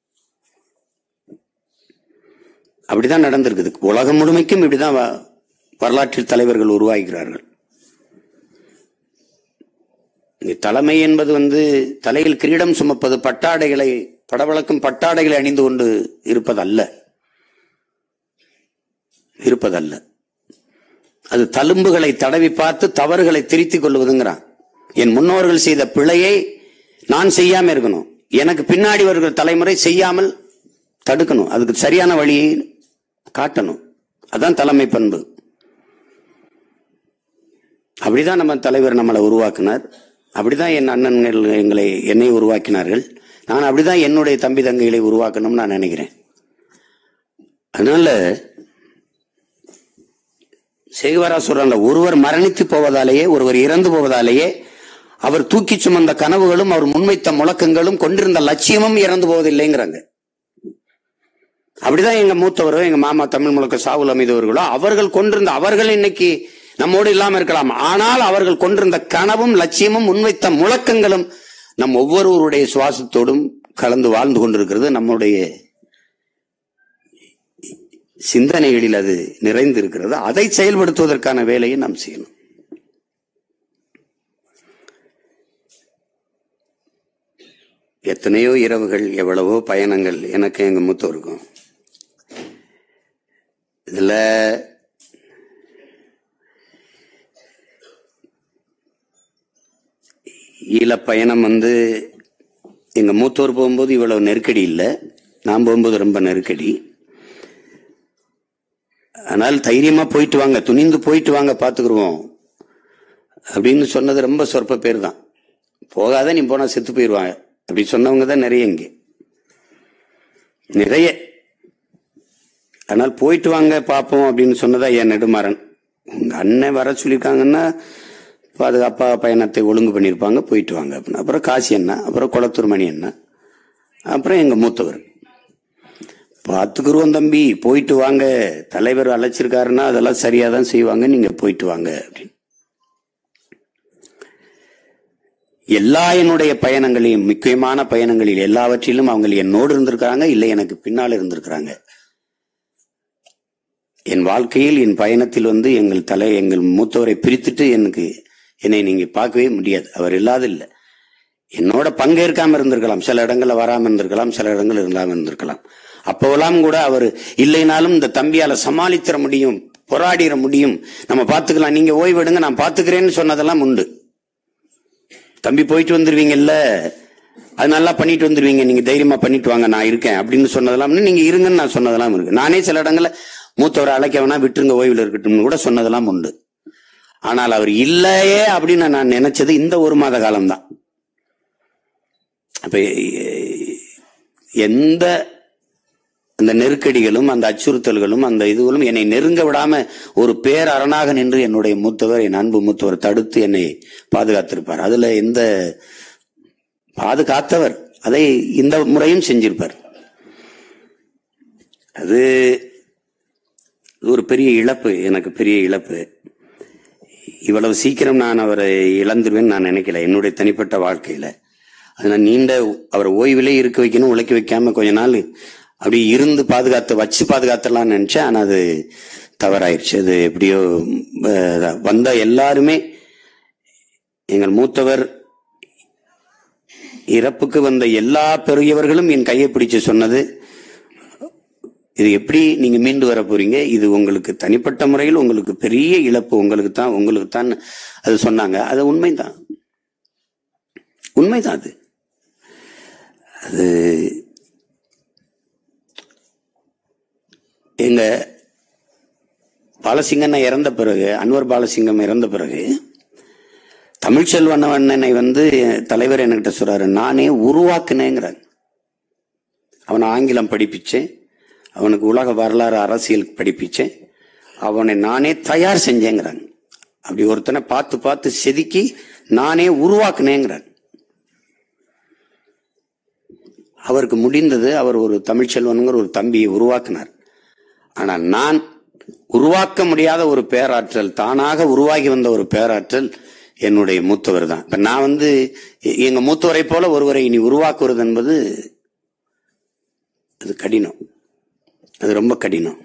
அப்படிதான் நடந்திருக்குது உலகம் முழுமைக்கும் இப்படிதான் வ- வரலாற்றில் தலைவர்கள் உருவாகிறார்கள் இங்க தலைமை என்பது வந்து தலையில் கிரீடம் சுமப்பது பட்டாடைகளை படவழக்கும் பட்டாடைகளை அணிந்து கொண்டு இருப்பதல்ல இருப்பதல்ல அது தழும்புகளை தடவி பார்த்து தவறுகளை திருத்திக் கொள்வதுங்கிறான் என் முன்னோர்கள் செய்த பிழையை நான் செய்யாம இருக்கணும் எனக்கு பின்னாடி வருகிற தலைமுறை செய்யாமல் தடுக்கணும் அதுக்கு சரியான வழியை காட்டணும் அதான் தலைமை பண்பு அப்படிதான் நம்ம தலைவர் நம்மளை உருவாக்கினார் அப்படிதான் என் அண்ணன்கள் எங்களை என்னை உருவாக்கினார்கள் நான் அப்படிதான் என்னுடைய தம்பி தங்கைகளை உருவாக்கணும்னு நான் நினைக்கிறேன் அதனால சேகுவரா சொல்றாங்க ஒருவர் மரணித்து போவதாலேயே ஒருவர் இறந்து போவதாலேயே அவர் தூக்கி சுமந்த கனவுகளும் அவர் முன்வைத்த முழக்கங்களும் கொண்டிருந்த லட்சியமும் இறந்து போவதில்லைங்கிறாங்க அப்படிதான் எங்க மூத்தவரோ எங்க மாமா தமிழ் முழக்க சாவுல் அமைதவர்களோ அவர்கள் கொண்டிருந்த அவர்கள் இன்னைக்கு நம்மோடு இல்லாம இருக்கலாம் ஆனால் அவர்கள் கொண்டிருந்த கனவும் லட்சியமும் முன்வைத்த முழக்கங்களும் நம் ஒவ்வொருவருடைய சுவாசத்தோடும் கலந்து வாழ்ந்து கொண்டிருக்கிறது நம்முடைய சிந்தனைகளில் அது நிறைந்து இருக்கிறது அதை செயல்படுத்துவதற்கான வேலையை நாம் செய்யணும் எத்தனையோ இரவுகள் எவ்வளவோ பயணங்கள் எனக்கு எங்க மூத்தோருக்கும் இதுல ஈழப் பயணம் வந்து எங்க மூத்தோர் போகும்போது இவ்வளவு நெருக்கடி இல்லை நான் போகும்போது ரொம்ப நெருக்கடி ஆனால் தைரியமா போயிட்டு வாங்க துணிந்து போயிட்டு வாங்க பாத்துக்கிருவோம் அப்படின்னு சொன்னது ரொம்ப சொற்ப பேர் தான் போகாத நீ போனா செத்து போயிடுவாங்க அப்படி சொன்னவங்க தான் நிறைய இங்கே நிறைய ஆனால் போயிட்டு வாங்க பார்ப்போம் அப்படின்னு சொன்னதா என் நெடுமாறன் உங்க அண்ணன் வர சொல்லியிருக்காங்கன்னா பாதுகாப்பா பயணத்தை ஒழுங்கு பண்ணியிருப்பாங்க போயிட்டு வாங்க அப்படின்னு அப்புறம் காசி அண்ணா அப்புறம் குளத்தூர் மணி அண்ணா அப்புறம் எங்க மூத்தவர் பார்த்துக்குருவோம் தம்பி போயிட்டு வாங்க தலைவர் அழைச்சிருக்காருன்னா அதெல்லாம் சரியா தான் செய்வாங்க நீங்க போயிட்டு வாங்க அப்படின்னு எல்லா என்னுடைய பயணங்களையும் முக்கியமான பயணங்களில் எல்லாவற்றிலும் அவங்க என்னோடு இருந்திருக்காங்க இல்லை எனக்கு பின்னால் இருந்திருக்கிறாங்க என் வாழ்க்கையில் என் பயணத்தில் வந்து எங்கள் தலை எங்கள் மூத்தவரை பிரித்துட்டு எனக்கு என்னை நீங்க பார்க்கவே முடியாது அவர் இல்லாத இல்லை என்னோட பங்கேற்காம இருந்திருக்கலாம் சில இடங்கள்ல வராம இருந்திருக்கலாம் சில இடங்கள் இல்லாம இருந்திருக்கலாம் அப்போவெல்லாம் கூட அவர் இல்லைனாலும் இந்த தம்பியால சமாளித்திட முடியும் போராடிட முடியும் நம்ம பார்த்துக்கலாம் நீங்க ஓய்வெடுங்க நான் பார்த்துக்கிறேன்னு சொன்னதெல்லாம் உண்டு தம்பி போயிட்டு வந்துருவீங்கல்ல அது நல்லா பண்ணிட்டு வந்துருவீங்க நீங்க தைரியமா பண்ணிட்டு வாங்க நான் இருக்கேன் அப்படின்னு சொன்னதெல்லாம் நீங்க இருங்கன்னு நான் சொன்னதெல்லாம் இருக்கு நானே சில இடங்கள்ல மூத்தவரை அழைக்க வேணா விட்டுருங்க ஓய்வில் இருக்கட்டும்னு கூட சொன்னதெல்லாம் உண்டு ஆனால் அவர் இல்லையே அப்படின்னு நான் நினைச்சது இந்த ஒரு மாத காலம்தான் அப்ப எ- எந்த அந்த நெருக்கடிகளும் அந்த அச்சுறுத்தல்களும் அந்த இதுகளும் என்னை நெருங்க விடாம ஒரு பேர் அரணாக நின்று என்னுடைய மூத்தவர் என் அன்பு மூத்தவர் தடுத்து என்னை பாதுகாத்திருப்பார் அதுல எந்த பாதுகாத்தவர் அதை இந்த முறையும் செஞ்சிருப்பார் அது இது ஒரு பெரிய இழப்பு எனக்கு பெரிய இழப்பு இவ்வளவு சீக்கிரம் நான் அவரை இழந்துருவேன்னு நான் நினைக்கல என்னுடைய தனிப்பட்ட வாழ்க்கையில அதனால நீண்ட அவரை ஓய்விலே இருக்க வைக்கணும் உழைக்க வைக்காம கொஞ்ச நாள் அப்படி இருந்து பாதுகாத்து வச்சு பாதுகாத்தலாம்னு நினைச்சேன் ஆனா அது தவறாயிருச்சு அது எப்படியோ அஹ், வந்த எல்லாருமே எங்கள் மூத்தவர் இறப்புக்கு வந்த எல்லா பெரியவர்களும் என் கையை பிடிச்சு சொன்னது இது எப்படி நீங்க மீண்டு வர போறீங்க இது உங்களுக்கு தனிப்பட்ட முறையில் உங்களுக்கு பெரிய இழப்பு உங்களுக்கு தான் உங்களுக்கு தான் அது சொன்னாங்க அது உண்மைதான் உண்மைதான் அது அது எங்க பாலசிங்கண்ணா இறந்த பிறகு அன்வர் பாலசிங்கம் இறந்த பிறகு தமிழ்ச்செல்வன் அண்ணனை வந்து தலைவர் என்கிட்ட சொல்றாரு நானே உருவாக்குனேங்கிறாங்க அவனை ஆங்கிலம் படிப்பிச்சேன் அவனுக்கு உலக வரலாறு அரசியல் படிப்பிச்சேன் அவனை நானே தயார் செஞ்சேங்கிறாங்க அப்படி ஒருத்தனை பார்த்து பார்த்து செதுக்கி நானே உருவாக்குனேங்கிறாங்க அவருக்கு முடிந்தது அவர் ஒரு தமிழ்ச்செல்வனுங்கிற ஒரு தம்பியை உருவாக்கினார் ஆனால் நான் உருவாக்க முடியாத ஒரு பேராற்றல் தானாக உருவாகி வந்த ஒரு பேராற்றல் என்னுடைய மூத்தவர் தான் இப்ப நான் வந்து எ- எங்க மூத்தவரை போல ஒருவரை இனி உருவாக்குவது என்பது அது கடினம் அது ரொம்ப கடினம்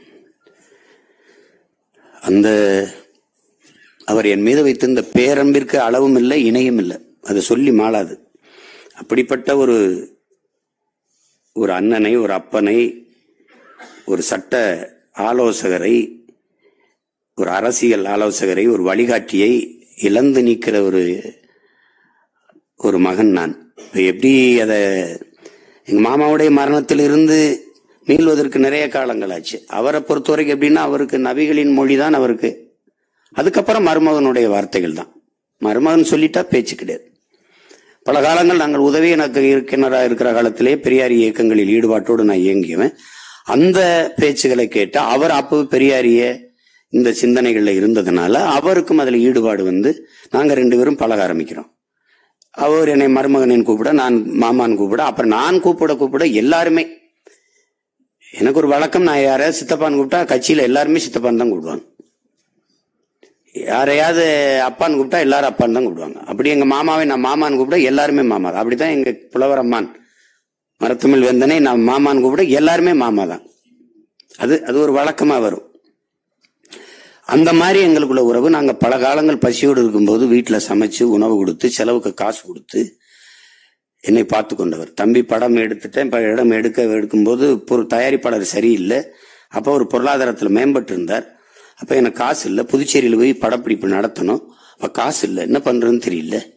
அந்த அவர் என் மீது வைத்திருந்த பேரன்பிற்கு அளவும் இல்லை இணையும் இல்லை அது சொல்லி மாளாது அப்படிப்பட்ட ஒரு ஒரு அண்ணனை ஒரு அப்பனை ஒரு சட்ட ஆலோசகரை ஒரு அரசியல் ஆலோசகரை ஒரு வழிகாட்டியை இழந்து நிற்கிற ஒரு ஒரு மகன் நான் இப்ப எப்படி அதை எங்க மாமாவுடைய மரணத்திலிருந்து மீள்வதற்கு நிறைய காலங்கள் ஆச்சு அவரை பொறுத்த வரைக்கும் எப்படின்னா அவருக்கு நபிகளின் மொழி தான் அவருக்கு அதுக்கப்புறம் மருமகனுடைய வார்த்தைகள் தான் மருமகன் சொல்லிட்டா பேச்சு கிடையாது பல காலங்கள் நாங்கள் உதவி எனக்கு இருக்கினரா இருக்கிற காலத்திலே பெரியாரி இயக்கங்களில் ஈடுபாட்டோடு நான் இயங்கியவன் அந்த பேச்சுகளை கேட்டு அவர் அப்போ பெரியாரிய இந்த சிந்தனைகள்ல இருந்ததுனால அவருக்கும் அதுல ஈடுபாடு வந்து நாங்க ரெண்டு பேரும் பழக ஆரம்பிக்கிறோம் அவர் என்னை மருமகனின் கூப்பிட நான் மாமான் கூப்பிட அப்புறம் நான் கூப்பிட கூப்பிட எல்லாருமே எனக்கு ஒரு வழக்கம் நான் யாரையாவது சித்தப்பான்னு கூப்பிட்டா கட்சியில எல்லாருமே சித்தப்பான்னு தான் கூப்பிடுவாங்க யாரையாவது அப்பான்னு கூப்பிட்டா எல்லாரும் அப்பான்னு தான் கூப்பிடுவாங்க அப்படி எங்க மாமாவை நான் மாமான்னு கூப்பிட எல்லாருமே மாமா தான் அப்படிதான் எங்க புலவர் அம்மான் மரத்தமிழ் வேந்தனை நான் மாமான்னு கூப்பிட எல்லாருமே மாமா தான் அது அது ஒரு வழக்கமா வரும் அந்த மாதிரி எங்களுக்குள்ள உறவு நாங்க பல காலங்கள் பசியோடு இருக்கும்போது வீட்டுல சமைச்சு உணவு கொடுத்து செலவுக்கு காசு கொடுத்து என்னை பார்த்து கொண்டவர் தம்பி படம் எடுத்துட்டேன் இப்ப இடம் எடுக்க எடுக்கும்போது ஒரு தயாரிப்பாளர் சரியில்லை அப்போ ஒரு பொருளாதாரத்துல மேம்பட்டு இருந்தார் அப்ப எனக்கு காசு இல்லை புதுச்சேரியில போய் படப்பிடிப்பு நடத்தணும் அப்ப காசு இல்லை என்ன பண்றதுன்னு தெரியல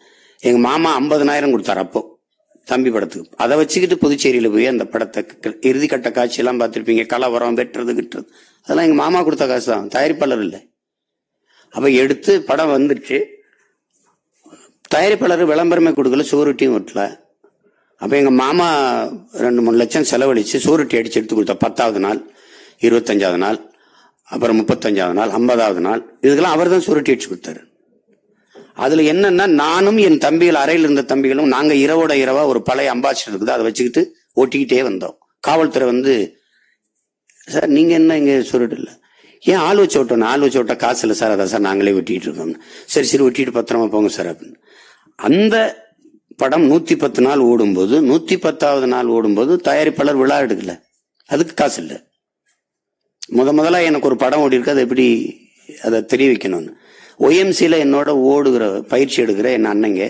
எங்க மாமா ஐம்பதனாயிரம் கொடுத்தாரு அப்போ தம்பி படத்துக்கு அதை வச்சுக்கிட்டு புதுச்சேரியில போய் அந்த படத்தை க- இறுதிக்கட்ட காட்சி எல்லாம் பார்த்திருப்பீங்க கலவரம் வெட்டுறது கிட்டுறது அதெல்லாம் எங்க மாமா கொடுத்த காசு தான் தயாரிப்பாளர் இல்லை அப்ப எடுத்து படம் வந்துடுச்சு தயாரிப்பாளர் விளம்பரமே கொடுக்கல சோறுட்டியும் ஒட்டல அப்ப எங்க மாமா ரெண்டு மூணு லட்சம் செலவழிச்சு சோறுட்டி அடிச்சு எடுத்து கொடுத்த பத்தாவது நாள் இருபத்தஞ்சாவது நாள் அப்புறம் முப்பத்தஞ்சாவது நாள் ஐம்பதாவது நாள் இதுக்கெல்லாம் அவர் தான் சோறுட்டி அடிச்சு கொடுத்தாரு அதுல என்னன்னா நானும் என் தம்பிகள் அறையில் இருந்த தம்பிகளும் நாங்க இரவோட இரவா ஒரு பழைய அம்பாசிடர் இருக்குது அதை வச்சுக்கிட்டு ஓட்டிக்கிட்டே வந்தோம் காவல்துறை வந்து சார் நீங்க என்ன இங்க சுருட்டு இல்ல ஏன் ஆள் வச்சு ஓட்டணும் ஆள் வச்சு ஓட்ட காசு இல்லை சார் அதான் சார் நாங்களே வெட்டிட்டு இருக்கோம் சரி சரி வெட்டிட்டு பத்திரமா போங்க சார் அப்படின்னு அந்த படம் நூத்தி பத்து நாள் ஓடும்போது நூத்தி பத்தாவது நாள் ஓடும்போது தயாரிப்பாளர் விழா எடுக்கல அதுக்கு காசு இல்லை முத முதல்ல எனக்கு ஒரு படம் ஓடி இருக்கு அதை எப்படி அதை தெரிய வைக்கணும்னு ஒய்எம்சியில் என்னோட ஓடுகிற பயிற்சி எடுக்கிற என் அண்ணங்க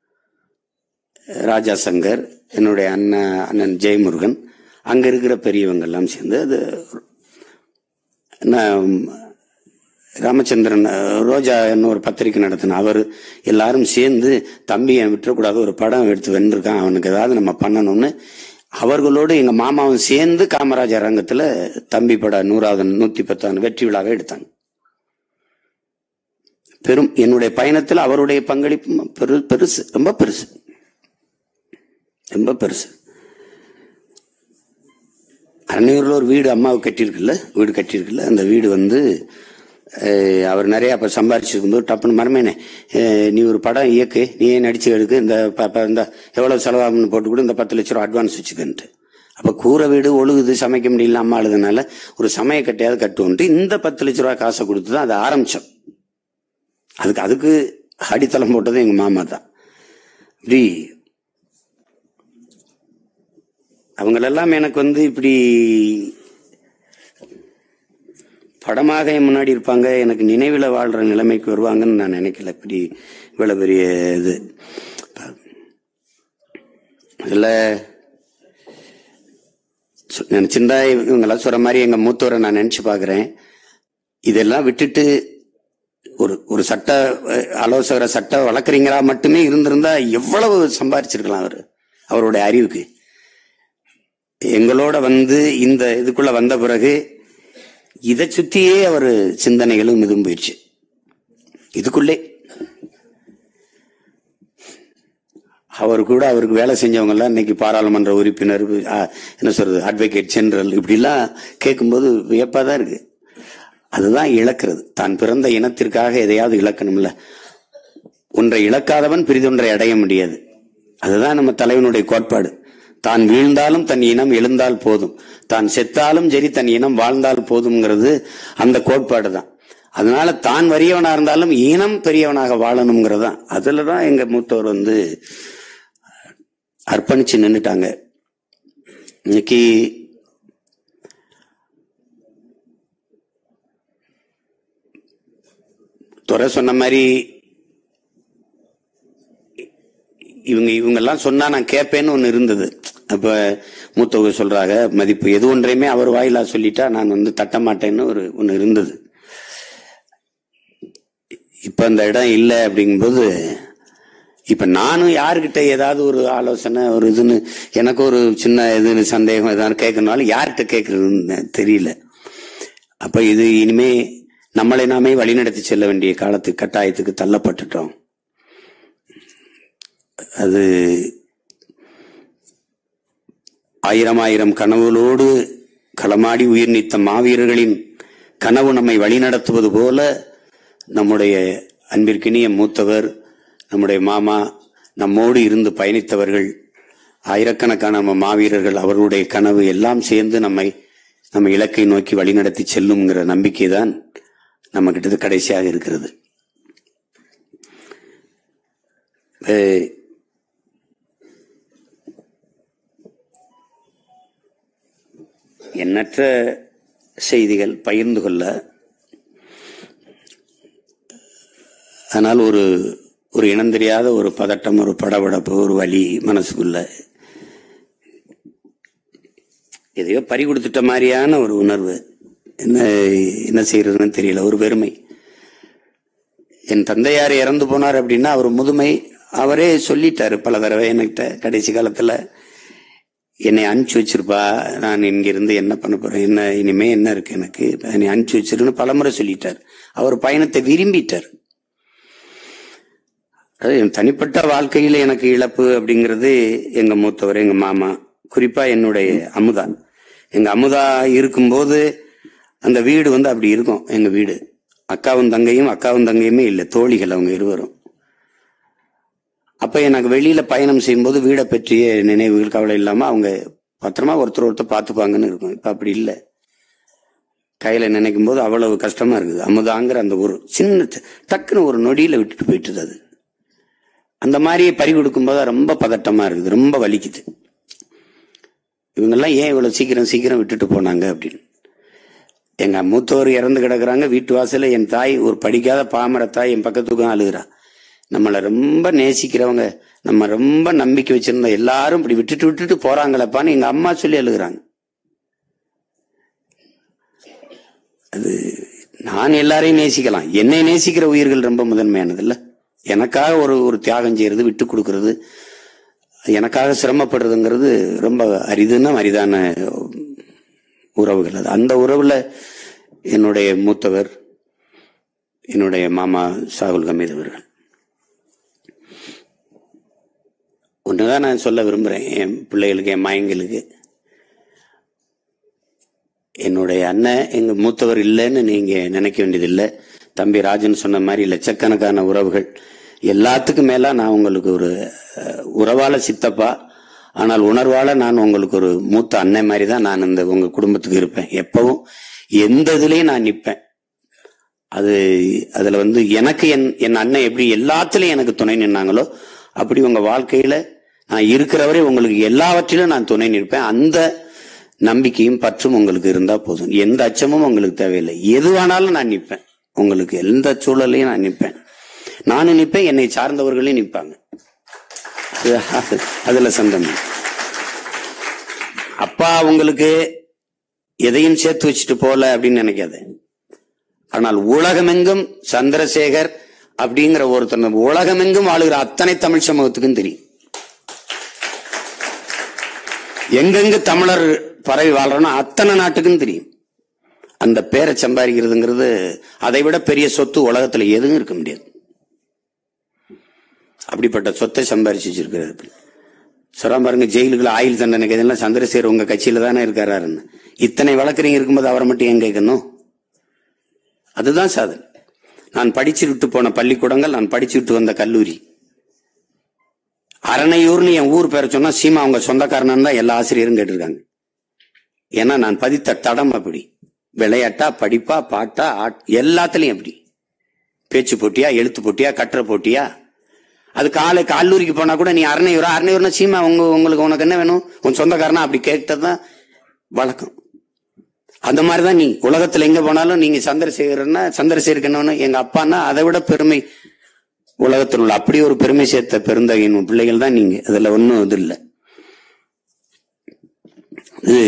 ராஜா சங்கர் என்னுடைய அண்ணன் அண்ணன் ஜெயமுருகன் அங்க இருக்கிற பெரியவங்க எல்லாம் சேர்ந்து அது நான் ராமச்சந்திரன் அஹ், ரோஜா என்ன ஒரு பத்திரிக்கை நடத்தின அவர் எல்லாரும் சேர்ந்து தம்பியை விட்டுறக்கூடாது ஒரு படம் எடுத்து வென்றிருக்கான் அவனுக்கு ஏதாவது நம்ம பண்ணணும்னு அவர்களோடு எங்க மாமாவும் சேர்ந்து காமராஜர் அரங்கத்துல தம்பி பட நூறாவது நூத்தி பத்தாவது வெற்றி விழாவை எடுத்தாங்க பெரும் என்னுடைய பயணத்தில் அவருடைய பங்களிப்பு பெரு பெருசு ரொம்ப பெருசு ரொம்ப பெருசு அரணையூரில் ஒரு வீடு அம்மாவை கட்டியிருக்குல்ல வீடு கட்டியிருக்குல்ல அந்த வீடு வந்து அஹ், அவர் நிறைய அப்போ சம்பாரிச்சிருக்கும்போது டப்புன்னு மரமேனே அஹ், நீ ஒரு படம் இயக்கு நீ ஏன் நடிச்சு எடுக்கு இந்த ப- ப- இந்த எவ்வளவு செலவாகும்னு போட்டு கூட இந்த பத்து லட்ச ரூபா அட்வான்ஸ் வச்சுக்கன்ட்டு அப்போ கூரை வீடு ஒழுகுது சமைக்க முடியல அம்மா அழுதுனால ஒரு சமய கட்டையாவது கட்டுவோன்ட்டு இந்த பத்து லட்ச ரூபா காசை கொடுத்து தான் அதை ஆரம்பிச்சோம் அதுக்கு அதுக்கு அடித்தளம் போட்டது எங்க மாமா தான் இப்படி அவங்களெல்லாம் எனக்கு வந்து இப்படி படமாக என் முன்னாடி இருப்பாங்க எனக்கு நினைவில் வாழ்ற நிலைமைக்கு வருவாங்கன்னு நான் நினைக்கல இப்படி இவ்வளவு பெரிய இது இதுல சு- நினைச்சிருந்தா இவங்கெல்லாம் சொல்ற மாதிரி எங்க மூத்தவரை நான் நினைச்சு பாக்குறேன் இதெல்லாம் விட்டுட்டு ஒரு ஒரு சட்ட அஹ், ஆலோசகரை சட்ட வழக்கறிஞரா மட்டுமே இருந்திருந்தா எவ்வளவு சம்பாரிச்சிருக்கலாம் அவரு அவருடைய அறிவுக்கு எங்களோட வந்து இந்த இதுக்குள்ள வந்த பிறகு இதை சுத்தியே அவர் சிந்தனைகளும் இதுவும் போயிடுச்சு இதுக்குள்ளே அவர் கூட அவருக்கு வேலை செஞ்சவங்க எல்லாம் இன்னைக்கு பாராளுமன்ற உறுப்பினர் ஆ, என்ன சொல்றது அட்வொகேட் ஜெனரல் இப்படிலாம் கேட்கும்போது வியப்பா தான் இருக்கு அதுதான் இழக்கிறது தான் பிறந்த இனத்திற்காக எதையாவது இழக்கணும்ல ஒன்றை இழக்காதவன் பிரிதொன்றை அடைய முடியாது அதுதான் நம்ம தலைவனுடைய கோட்பாடு தான் வீழ்ந்தாலும் தன் இனம் எழுந்தால் போதும் தான் செத்தாலும் சரி தன் இனம் வாழ்ந்தால் போதும்ங்கிறது அந்த கோட்பாடு தான் அதனால தான் வறியவனா இருந்தாலும் இனம் பெரியவனாக வாழணுங்கிறது தான் அதுல தான் எங்க மூத்தவர் வந்து அர்ப்பணிச்சு நின்னுட்டாங்க இன்னைக்கு துறை சொன்ன மாதிரி இவங்க இவங்க எல்லாம் சொன்னா நான் கேட்பேன்னு ஒண்ணு இருந்தது அப்ப மூத்தவங்க சொல்றாங்க மதிப்பு எது ஒன்றையுமே அவர் வாயிலா சொல்லிட்டா நான் வந்து தட்ட மாட்டேன்னு ஒரு ஒண்ணு இருந்தது இப்ப அந்த இடம் இல்லை அப்படிங்கும்போது இப்ப நானும் யாருக்கிட்ட ஏதாவது ஒரு ஆலோசனை ஒரு இதுன்னு எனக்கு ஒரு சின்ன இது சந்தேகம் ஏதாவது கேட்கறனாலும் யார்கிட்ட கேட்கறதுன்னு தெரியல அப்ப இது இனிமே நம்மளை நாமே வழிநடத்தி செல்ல வேண்டிய காலத்துக்கு கட்டாயத்துக்கு தள்ளப்பட்டுட்டோம் அது ஆயிரம் ஆயிரம் கனவுகளோடு களமாடி உயிர் நீத்த மாவீரர்களின் கனவு நம்மை வழிநடத்துவது போல நம்முடைய அன்பிற்கினிய மூத்தவர் நம்முடைய மாமா நம்மோடு இருந்து பயணித்தவர்கள் ஆயிரக்கணக்கான நம்ம மாவீரர்கள் அவர்களுடைய கனவு எல்லாம் சேர்ந்து நம்மை நம்ம இலக்கை நோக்கி வழிநடத்தி செல்லுங்கிற நம்பிக்கை தான் நம்ம கிட்ட கடைசியாக இருக்கிறது அஹ் எண்ணற்ற செய்திகள் பகிர்ந்து கொள்ள ஆனால் ஒரு ஒரு இனம் தெரியாத ஒரு பதட்டம் ஒரு படபடப்பு ஒரு வலி மனசுக்குள்ள எதையோ பறி கொடுத்துட்ட மாதிரியான ஒரு உணர்வு என்ன என்ன செய்யறதுன்னு தெரியல ஒரு பெருமை என் தந்தையார் இறந்து போனார் அப்படின்னா அவர் முதுமை அவரே சொல்லிட்டாரு பல தடவை என்கிட்ட கடைசி காலத்துல என்னை அனுப்பிச்சு வச்சிருப்பா நான் இங்கிருந்து என்ன பண்ண போறேன் என்ன இனிமே என்ன இருக்கு எனக்கு என்னை அனுப்பிச்சு வச்சிருன்னு பலமுறை சொல்லிட்டார் அவர் பயணத்தை விரும்பிட்டார் அது என் தனிப்பட்ட வாழ்க்கையில எனக்கு இழப்பு அப்படிங்கிறது எங்க மூத்தவர் எங்க மாமா குறிப்பா என்னுடைய அமுதா எங்க அமுதா இருக்கும்போது அந்த வீடு வந்து அப்படி இருக்கும் எங்க வீடு அக்காவும் தங்கையும் அக்காவும் தங்கையுமே இல்லை தோழிகள் அவங்க இருவரும் அப்ப எனக்கு வெளியில பயணம் செய்யும்போது வீடை பற்றிய நினைவுகள் கவலை இல்லாம அவங்க பத்திரமா ஒருத்தர் ஒருத்தர் பார்த்துப்பாங்கன்னு இருக்கும் இப்ப அப்படி இல்லை கையில நினைக்கும் போது அவ்வளவு கஷ்டமா இருக்குது அமுதாங்கிற அந்த ஒரு சின்ன டக்குன்னு ஒரு நொடியில விட்டுட்டு போயிட்டுது அது அந்த மாதிரி பறி கொடுக்கும்போது ரொம்ப பதட்டமா இருக்குது ரொம்ப வலிக்குது இவங்கெல்லாம் ஏன் இவ்வளவு சீக்கிரம் சீக்கிரம் விட்டுட்டு போனாங்க அப்படின்னு எங்க மூத்தவர் இறந்து கிடக்குறாங்க வீட்டு வாசல்ல என் தாய் ஒரு படிக்காத பாமர தாய் என் பக்கத்துக்கும் அழுகுறா நம்மளை ரொம்ப நேசிக்கிறவங்க நம்ம ரொம்ப நம்பிக்கை வச்சிருந்த எல்லாரும் இப்படி விட்டுட்டு விட்டுட்டு போறாங்களப்பான்னு எங்க அம்மா சொல்லி அழுகுறாங்க அது நான் எல்லாரையும் நேசிக்கலாம் என்னை நேசிக்கிற உயிர்கள் ரொம்ப முதன்மையானது இல்ல எனக்காக ஒரு ஒரு தியாகம் செய்யறது விட்டு கொடுக்கறது எனக்காக சிரமப்படுறதுங்கிறது ரொம்ப அரிதுன்னா அரிதான உறவுகள் அது அந்த உறவுல என்னுடைய மூத்தவர் என்னுடைய மாமா சாகுல் ஹமீத் அவர்கள் ஒண்ணுதான் நான் சொல்ல விரும்புறேன் என் பிள்ளைகளுக்கு என் மாயங்களுக்கு என்னுடைய அண்ணன் எங்க மூத்தவர் இல்லைன்னு நீங்க நினைக்க வேண்டியதில்லை தம்பி ராஜன் சொன்ன மாதிரி லட்சக்கணக்கான உறவுகள் எல்லாத்துக்கும் மேல நான் உங்களுக்கு ஒரு அஹ், உறவால சித்தப்பா ஆனால் உணர்வால நான் உங்களுக்கு ஒரு மூத்த அண்ணன் மாதிரி தான் நான் இந்த உங்க குடும்பத்துக்கு இருப்பேன் எப்பவும் எந்த இதுலயும் நான் நிப்பேன் அது அதுல வந்து எனக்கு என் என் அண்ணன் எப்படி எல்லாத்துலயும் எனக்கு துணை நின்னாங்களோ அப்படி உங்க வாழ்க்கையில நான் இருக்கிறவரை உங்களுக்கு எல்லாவற்றிலும் நான் துணை நிற்பேன் அந்த நம்பிக்கையும் பற்றும் உங்களுக்கு இருந்தா போதும் எந்த அச்சமும் உங்களுக்கு தேவையில்லை எதுவானாலும் நான் நிற்பேன் உங்களுக்கு எந்த சூழலையும் நான் நிற்பேன் நானும் நிற்பேன் என்னை சார்ந்தவர்களையும் நிற்பாங்க அது- அதுல சந்தம் இல்லை. அப்பா உங்களுக்கு எதையும் சேர்த்து வச்சுட்டு போல அப்படின்னு நினைக்காத ஆனால் உலகமெங்கும் சந்திரசேகர் அப்படிங்கிற ஒருத்தர் உலகமெங்கும் வாழுகிற அத்தனை தமிழ் சமூகத்துக்கும் தெரியும் எங்கெங்க தமிழர் பரவி வாழ்றோம்னா அத்தனை நாட்டுக்கும் தெரியும் அந்த பேரை சம்பாதிக்கிறதுங்கிறது அதை விட பெரிய சொத்து உலகத்துல எதுவும் இருக்க முடியாது அப்படிப்பட்ட சொத்தை சம்பாரிச்சு வச்சிருக்கிறாரு சொல்றான் பாருங்க ஜெயிலுக்குள்ள ஆயுள் தண்டனைக்கு இதெல்லாம் சந்திரசேகர் உங்க கட்சியில தானே இருக்காருன்னு இத்தனை வழக்கறிஞர் இருக்கும்போது அவரை மட்டும் ஏன் கேட்கணும் அதுதான் சாதனை நான் படிச்சு விட்டு போன பள்ளிக்கூடங்கள் நான் படிச்சு விட்டு வந்த கல்லூரி அரணையூர்னு என் ஊர் பேரை சொன்னா சீமா அவங்க சொந்தக்காரனு தான் எல்லா ஆசிரியரும் கேட்டிருக்காங்க ஏன்னா நான் பதித்த தடம் அப்படி விளையாட்டா படிப்பா பாட்டா ஆட் எல்லாத்துலயும் அப்படி பேச்சு போட்டியா எழுத்து போட்டியா கட்டுரை போட்டியா அது காலை கல்லூரிக்கு போனா கூட நீ அரணையூரா அரணையூர்னா சீமா உங்க உங்களுக்கு உனக்கு என்ன வேணும் உன் சொந்தக்காரனா அப்படி கேட்டதுதான் வழக்கம் அந்த மாதிரிதான் நீ உலகத்துல எங்க போனாலும் நீங்க சந்திரசேகரன்னா சந்திரசேகருக்கு என்ன எங்க அப்பான்னா அதை விட பெருமை உலகத்தில் உள்ள அப்படி ஒரு பெருமை சேர்த்த பெருந்தகையின் பிள்ளைகள் தான் நீங்க அதுல ஒன்றும் இது இல்லை இது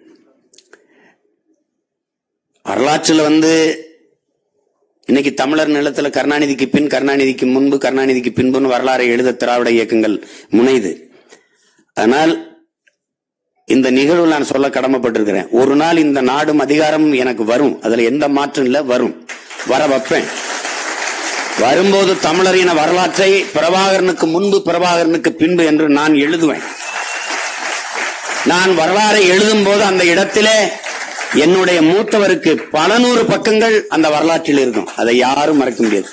வரலாற்றுல வந்து இன்னைக்கு தமிழர் நிலத்துல கருணாநிதிக்கு பின் கருணாநிதிக்கு முன்பு கருணாநிதிக்கு பின்புன்னு வரலாறை எழுத திராவிட இயக்கங்கள் முனைது ஆனால் இந்த நிகழ்வு நான் சொல்ல கடமைப்பட்டிருக்கிறேன் ஒரு நாள் இந்த நாடும் அதிகாரமும் எனக்கு வரும் அதுல எந்த மாற்றம் இல்ல வரும் வர வைப்பேன் வரும்போது தமிழரின வரலாற்றை பிரபாகரனுக்கு முன்பு பிரபாகரனுக்கு பின்பு என்று நான் எழுதுவேன் நான் வரலாறை எழுதும் போது அந்த இடத்திலே என்னுடைய மூத்தவருக்கு பல நூறு பக்கங்கள் அந்த வரலாற்றில் இருக்கும் அதை யாரும் மறக்க முடியாது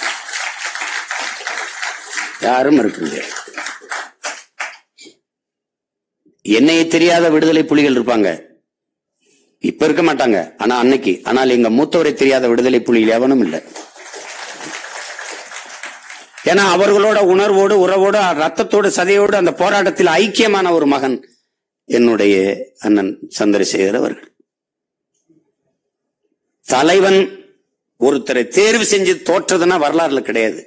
யாரும் மறக்க முடியாது என்னைய தெரியாத விடுதலை புலிகள் இருப்பாங்க இப்ப இருக்க மாட்டாங்க ஆனா அன்னைக்கு ஆனால் எங்க மூத்தவரை தெரியாத விடுதலை புலிகள் எவனும் இல்லை ஏன்னா அவர்களோட உணர்வோடு உறவோடு ரத்தத்தோடு சதையோடு அந்த போராட்டத்தில் ஐக்கியமான ஒரு மகன் என்னுடைய அண்ணன் சந்திரசேகர் அவர்கள் தலைவன் ஒருத்தரை தேர்வு செஞ்சு தோற்றதுன்னா வரலாறுல கிடையாது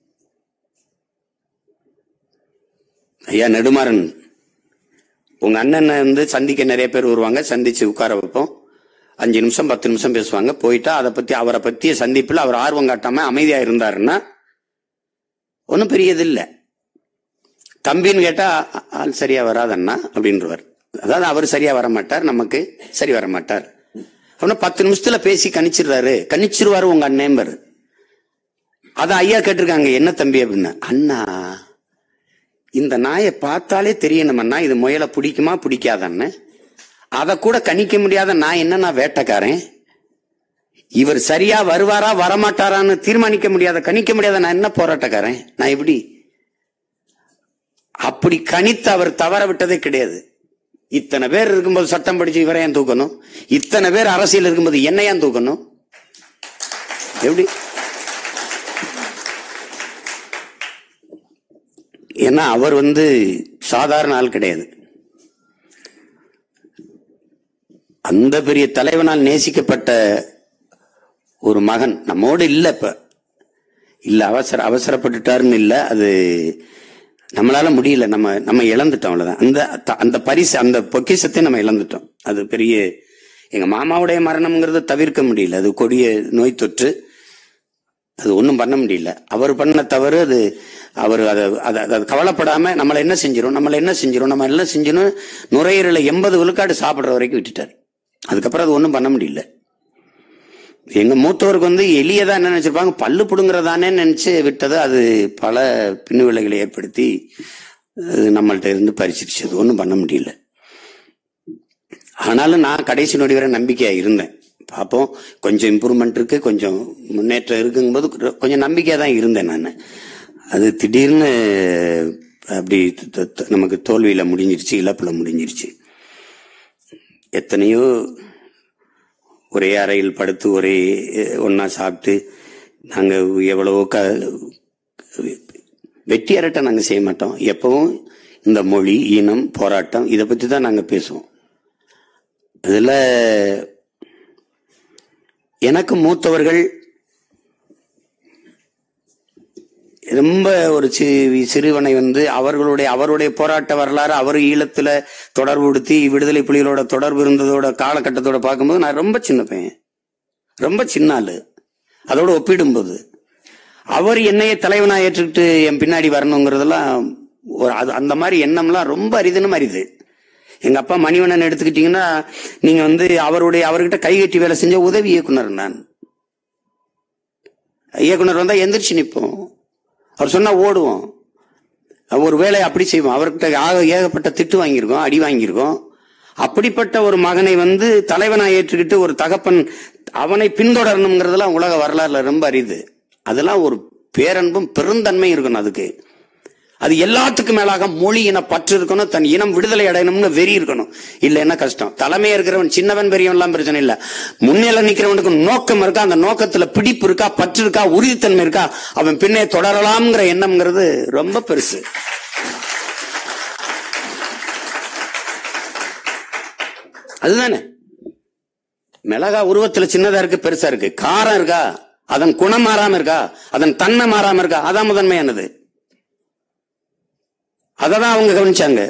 ஐயா நெடுமாறன் உங்க அண்ணன் வந்து சந்திக்க நிறைய பேர் வருவாங்க சந்திச்சு உட்கார வைப்போம் அஞ்சு நிமிஷம் பத்து நிமிஷம் பேசுவாங்க போயிட்டா அதை பத்தி அவரை பத்திய சந்திப்புல அவர் ஆர்வம் காட்டாம அமைதியா இருந்தாருன்னா ஒன்றும் பெரியது இல்லை தம்பின்னு கேட்டா "ஆ- ஆள் சரியா வராதண்ணா அப்படின்றவர் அதாவது அவர் சரியா வர மாட்டார் நமக்கு சரி வர மாட்டார் அப்படின்னா பத்து நிமிஷத்துல பேசி கணிச்சிடுறாரு கணிச்சிருவாரு உங்க அண்ணேம்பர் அத ஐயா கேட்டிருக்காங்க என்ன தம்பி அப்படின்னு அண்ணா இந்த நாயை பார்த்தாலே தெரியணுமண்ணா இது முயலை பிடிக்குமா பிடிக்காதன்னு அதை கூட கணிக்க முடியாத நான் என்னன்னா வேட்டைக்காரன் இவர் சரியா வருவாரா வரமாட்டாரான்னு தீர்மானிக்க முடியாத கணிக்க முடியாத நான் என்ன போராட்டக்காரன் நான் எப்படி அப்படி கணித்து அவர் தவற விட்டதே கிடையாது இத்தனை பேர் இருக்கும்போது சட்டம் படிச்சு இவரை ஏன் தூக்கணும் இத்தனை பேர் அரசியல் இருக்கும்போது என்ன ஏன் தூக்கணும் எப்படி ஏன்னா அவர் வந்து சாதாரண ஆள் கிடையாது அந்த பெரிய தலைவனால் நேசிக்கப்பட்ட ஒரு மகன் நம்மோடு இல்ல இப்ப இல்ல அவசர அவசரப்பட்டுட்டாருன்னு இல்ல அது நம்மளால முடியல நம்ம நம்ம இழந்துட்டோம் அவ்வளவுதான் அந்த த- அந்த பரிசு அந்த பொக்கிஷத்தை நம்ம இழந்துட்டோம் அது பெரிய எங்க மாமாவுடைய மரணம்ங்கிறத தவிர்க்க முடியல அது கொடிய நோய் தொற்று அது ஒண்ணும் பண்ண முடியல அவர் பண்ண தவறு அது அவர் அதை அதை அதை கவலைப்படாம நம்மளை என்ன செஞ்சிரும் நம்மளை என்ன செஞ்சிரும் நம்ம என்ன செஞ்சிரும் நுரையீரல எண்பது விழுக்காடு சாப்பிடுற வரைக்கும் விட்டுட்டார் அதுக்கப்புறம் அது ஒண்ணும் பண்ண முடியல எங்க மூத்தவருக்கு வந்து எளியதா என்ன நினைச்சிருப்பாங்க பல்லு புடுங்குறதானே நினைச்சு விட்டது அது பல பின்னு விளைகளை ஏற்படுத்தி அது நம்மள்ட்ட இருந்து பறிச்சிருச்சு அது ஒண்ணும் பண்ண முடியல ஆனாலும் நான் கடைசி நொடி வரை நம்பிக்கையா இருந்தேன் பார்ப்போம் கொஞ்சம் இம்ப்ரூவ்மெண்ட் இருக்கு கொஞ்சம் முன்னேற்றம் இருக்குங்கும்போது கொஞ்சம் நம்பிக்கையா தான் இருந்தேன் நான் அது திடீர்னு அப்படி த- த- நமக்கு தோல்வியில முடிஞ்சிருச்சு இழப்புல முடிஞ்சிருச்சு எத்தனையோ ஒரே அறையில் படுத்து ஒரே ஒண்ணா சாப்பிட்டு நாங்க எவ்வளவோ க வெற்றி அரட்டை நாங்க செய்ய மாட்டோம் எப்பவும் இந்த மொழி இனம் போராட்டம் இதை பத்தி தான் நாங்க பேசுவோம் அதுல எனக்கு மூத்தவர்கள் ரொம்ப ஒரு சி- சிறுவனை வந்து அவர்களுடைய அவருடைய போராட்ட வரலாறு அவர் ஈழத்துல தொடர்புடுத்தி விடுதலை புலிகளோட தொடர்பு இருந்ததோட காலகட்டத்தோட பார்க்கும்போது நான் ரொம்ப சின்ன பையன் ரொம்ப சின்ன ஆளு அதோட ஒப்பிடும்போது அவர் என்னைய தலைவனா ஏற்றுக்கிட்டு என் பின்னாடி வரணுங்கிறதெல்லாம் ஒரு அது அந்த மாதிரி எண்ணம்லாம் ரொம்ப அரிதுன்னு அரிது எங்க அப்பா மணிவண்ணன் எடுத்துக்கிட்டீங்கன்னா நீங்க வந்து அவருடைய அவர்கிட்ட கைகட்டி வேலை செஞ்ச உதவி இயக்குனர் நான் இயக்குனர் வந்தா எந்திரிச்சு நிப்போம் அவர் சொன்னா ஓடுவோம் ஒரு வேலையை அப்படி செய்வோம் அவர்கிட்ட ஆக- ஏகப்பட்ட திட்டு வாங்கியிருக்கோம் அடி வாங்கியிருக்கோம் அப்படிப்பட்ட ஒரு மகனை வந்து தலைவனா ஏற்றுக்கிட்டு ஒரு தகப்பன் அவனை பின்தொடரணுங்கிறதெல்லாம் உலக வரலாறுல ரொம்ப அரிது அதெல்லாம் ஒரு பேரன்பும் பெருந்தன்மை இருக்கணும் அதுக்கு அது எல்லாத்துக்கும் மேலாக மொழி இன பற்று இருக்கணும் தன் இனம் விடுதலை அடையணும்னு வெறி இருக்கணும் இல்ல என்ன கஷ்டம் தலைமையா இருக்கிறவன் சின்னவன் பெரியவன் எல்லாம் பிரச்சனை இல்ல முன்னில நிக்கிறவனுக்கு நோக்கம் இருக்கா அந்த நோக்கத்துல பிடிப்பு இருக்கா பற்று இருக்கா உறுதித்தன்மை இருக்கா அவன் பின்னே தொடரலாம்ங்கிற எண்ணம்ங்கிறது ரொம்ப பெருசு அதுதானே மிளகா உருவத்துல சின்னதா இருக்கு பெருசா இருக்கு காரம் இருக்கா அதன் குணம் மாறாம இருக்கா அதன் தன்மை மாறாம இருக்கா அதான் முதன்மையானது அததான் அவங்க கவனிச்சாங்க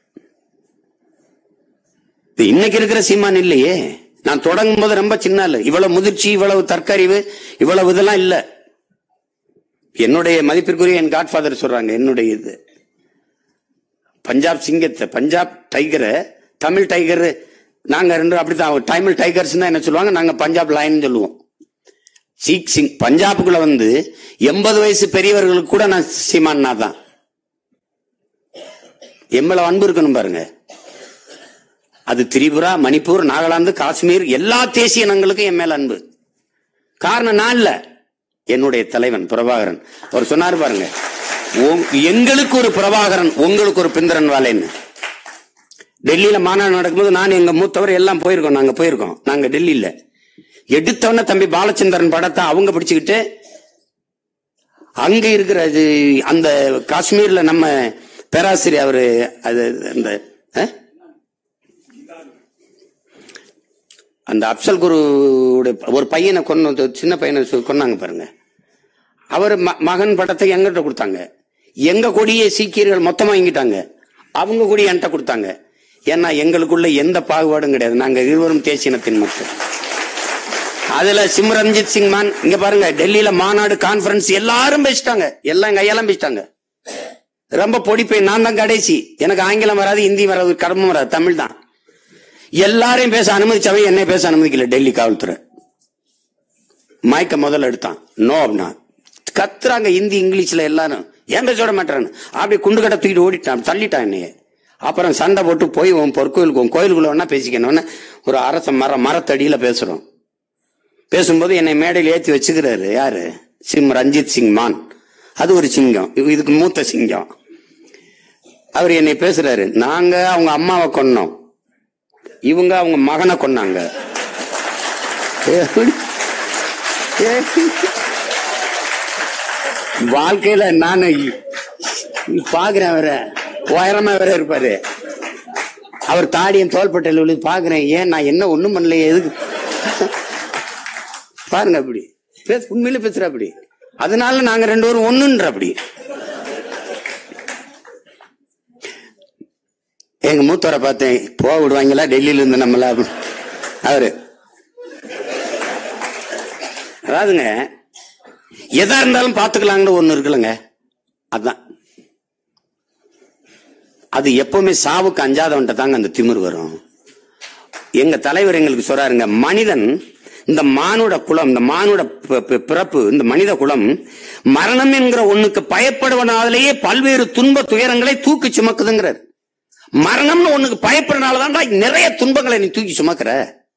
இது இன்னைக்கு இருக்கிற சீமான் இல்லையே நான் தொடங்கும் போது ரொம்ப சின்ன ஆளு இவ்வளவு முதிர்ச்சி இவ்வளவு தற்கறிவு இவ்வளவு இதெல்லாம் இல்ல என்னுடைய மதிப்பிற்குரிய என் காட்ஃபாதர் சொல்றாங்க என்னுடைய இது பஞ்சாப் சிங்கத்தை பஞ்சாப் டைகரை தமிழ் டைகர் நாங்க ரெண்டு அப்படித்தான் தமிழ் டைகர்ஸ் தான் என்ன சொல்லுவாங்க நாங்க பஞ்சாப் லைன் சொல்லுவோம் சீக் சிங் பஞ்சாபுக்குள்ள வந்து எண்பது வயசு பெரியவர்களுக்கு கூட நான் சீமான்னா தான் எவ்வளவு அன்பு இருக்கணும் பாருங்க அது திரிபுரா மணிப்பூர் நாகாலாந்து காஷ்மீர் எல்லா தேசிய இனங்களுக்கும் என் மேல அன்பு காரணம் நான் இல்ல என்னுடைய தலைவன் பிரபாகரன் அவர் சொன்னாரு பாருங்க உங்- எங்களுக்கு ஒரு பிரபாகரன் உங்களுக்கு ஒரு பிந்திரன் வாழைன்னு டெல்லியில மாநாடு நடக்கும்போது நான் எங்க மூத்தவர் எல்லாம் போயிருக்கோம் நாங்க போயிருக்கோம் நாங்க டெல்லியில எடுத்தவன தம்பி பாலச்சந்திரன் படத்தை அவங்க பிடிச்சுக்கிட்டு அங்க இருக்கிற அது அந்த காஷ்மீர்ல நம்ம பேராசிரியர் அவரு அது அந்த அஹ்? அந்த அப்சல் குருவுடைய ஒரு பையனை கொண்டு சின்ன பையனை சு- கொன்னாங்க பாருங்க அவர் ம- மகன் படத்தை எங்கிட்ட கொடுத்தாங்க எங்க கொடியை சீக்கியர்கள் மொத்தமா வாங்கிட்டாங்க அவங்க கொடி என்கிட்ட கொடுத்தாங்க ஏன்னா எங்களுக்குள்ள எந்த பாகுபாடும் கிடையாது நாங்க இருவரும் தேசியனத்தின் மக்கள் அதுல சிம்ரன்ஜித் சிங் மான் இங்க பாருங்க டெல்லியில மாநாடு கான்பரன்ஸ் எல்லாரும் பேசிட்டாங்க எல்லாம் எங்க ஐயெல்லாம் பேசிட்டாங்க ரொம்ப பொடிப்பேன் நான் தான் கடைசி எனக்கு ஆங்கிலம் வராது ஹிந்தி வராது கடமும் வராது தமிழ் தான் எல்லாரையும் பேச அனுமதிச்சவன் என்னை பேச அனுமதிக்கல டெல்லி காவல்துறை மயக்க முதல்ல எடுத்தான் நோ அப்படின்னா கத்துறாங்க ஹிந்தி இங்கிலீஷ்ல எல்லாரும் ஏன் பேச விட மாட்டான்னு அப்படி குண்டு கட்ட தூக்கிட்டு ஓடிட்டான் தள்ளிட்டான் என்னைய அப்புறம் சண்டை போட்டு போய் உன் பொற்கோயிலுக்கு உன் கோயிலுக்குள்ள வேணா பேசிக்கணும்னு ஒரு அரச மர மரத்தடியில பேசுறோம் பேசும்போது என்னை மேடையில் ஏத்தி வச்சுக்கிறாரு யாரு சிம் ரஞ்சித் சிங் மான் அது ஒரு சிங்கம் இது- இதுக்கு மூத்த சிங்கம் அவர் என்னை பேசுறாரு நாங்க அவங்க அம்மாவை கொன்னோம் இவங்க அவங்க மகனை கொன்னாங்க வாழ்க்கையில நானு பாக்குறேன் அவரை உயரமா வேற இருப்பாரு அவர் தாடியும் தோள்பட்டையில் விழுது பாக்குறேன் ஏன் நான் என்ன ஒண்ணும் பண்ணலையே எதுக்கு பாருங்க அப்படி பேச உண்மையில பேசுற அப்படி அதனால நாங்க ரெண்டு பேரும் ஒண்ணுன்ற அப்படி எங்க மூத்தவரை பார்த்தேன் போக விடுவாங்களா டெல்லியில இருந்து நம்மள அவரு அதாவதுங்க எதா இருந்தாலும் பாத்துக்கலாங்கன்னு ஒண்ணு இருக்குல்லங்க அதான் அது எப்பவுமே சாவுக்கு அஞ்சாதவன்ட்ட தாங்க அந்த திமிர் வரும் எங்க தலைவர் எங்களுக்கு சொல்றாருங்க மனிதன் இந்த மானுட குலம் இந்த மானுட பி- பி- பிறப்பு இந்த மனித குலம் மரணம் என்கிற ஒண்ணுக்கு பயப்படுவனாலேயே பல்வேறு துன்ப துயரங்களை தூக்கி சுமக்குதுங்கிறார் மரணம்னு ஒண்ணுக்கு பயப்படுறனாலதான்டா நிறைய துன்பங்களை நீ தூக்கி சுமக்கிற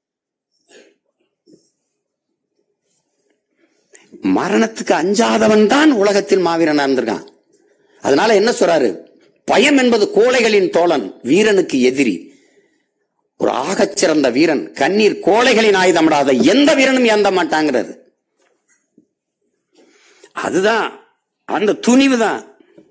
மரணத்துக்கு அஞ்சாதவன் தான் உலகத்தில் மாவீரனா இருந்திருக்கான் அதனால என்ன சொல்றாரு பயம் என்பது கோழைகளின் தோழன் வீரனுக்கு எதிரி ஒரு ஆகச்சிறந்த வீரன் கண்ணீர் கோழைகளின் ஆயுதமிடாத எந்த வீரனும் ஏந்த மாட்டாங்கிறாரு அதுதான் அந்த துணிவு தான்